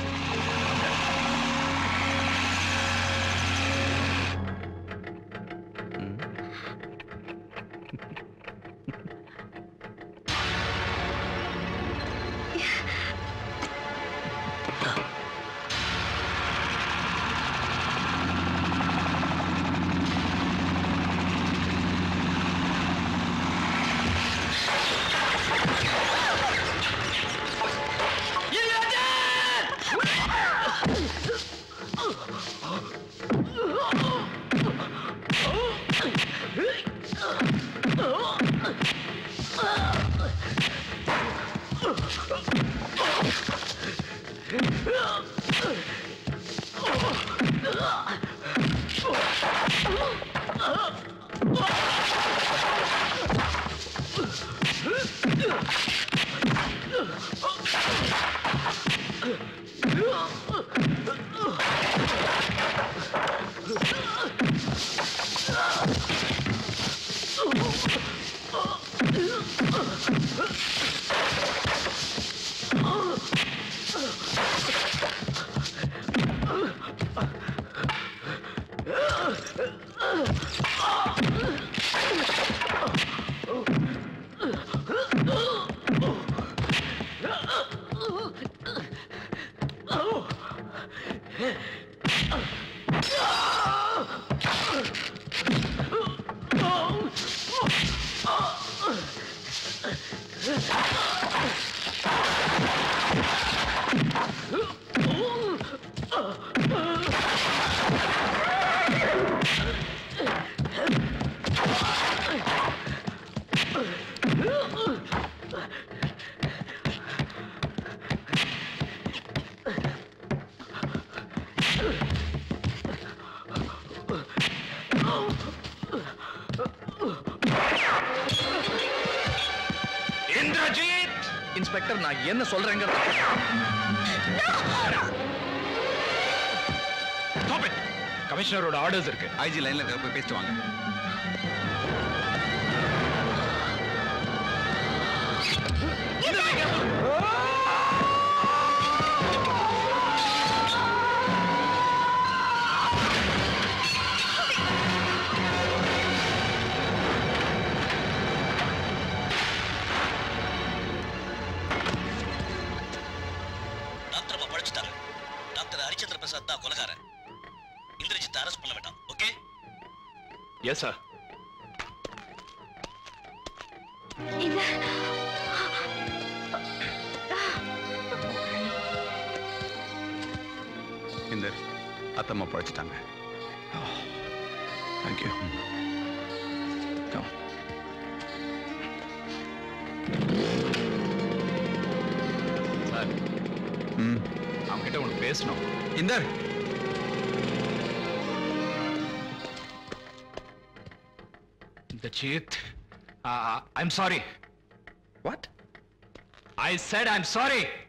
Indrajit inspector நான் என்ன சொல்றேங்க கமிஷனரோட orders இருக்கு IG லைன்ல இருக்க போய் பேசிட்டு வாங்க டாக்டர் அம்மா பழிச்சுட்டாங்க டாக்டர் ஹரிச்சந்திர பிரசாத் தான் கொலகாரன் இந்திரஜித் அரெஸ்ட் பண்ண வேண்டாம் ஓகே எஸ் சார் இது இந்த அத்தம்மா பழைச்சிட்டாங்க தேங்க்யூ சார் ம் அவங்க கிட்ட உனக்கு பேசணும் Inder Indrajit, uh, I'm sorry. What? I said I'm sorry.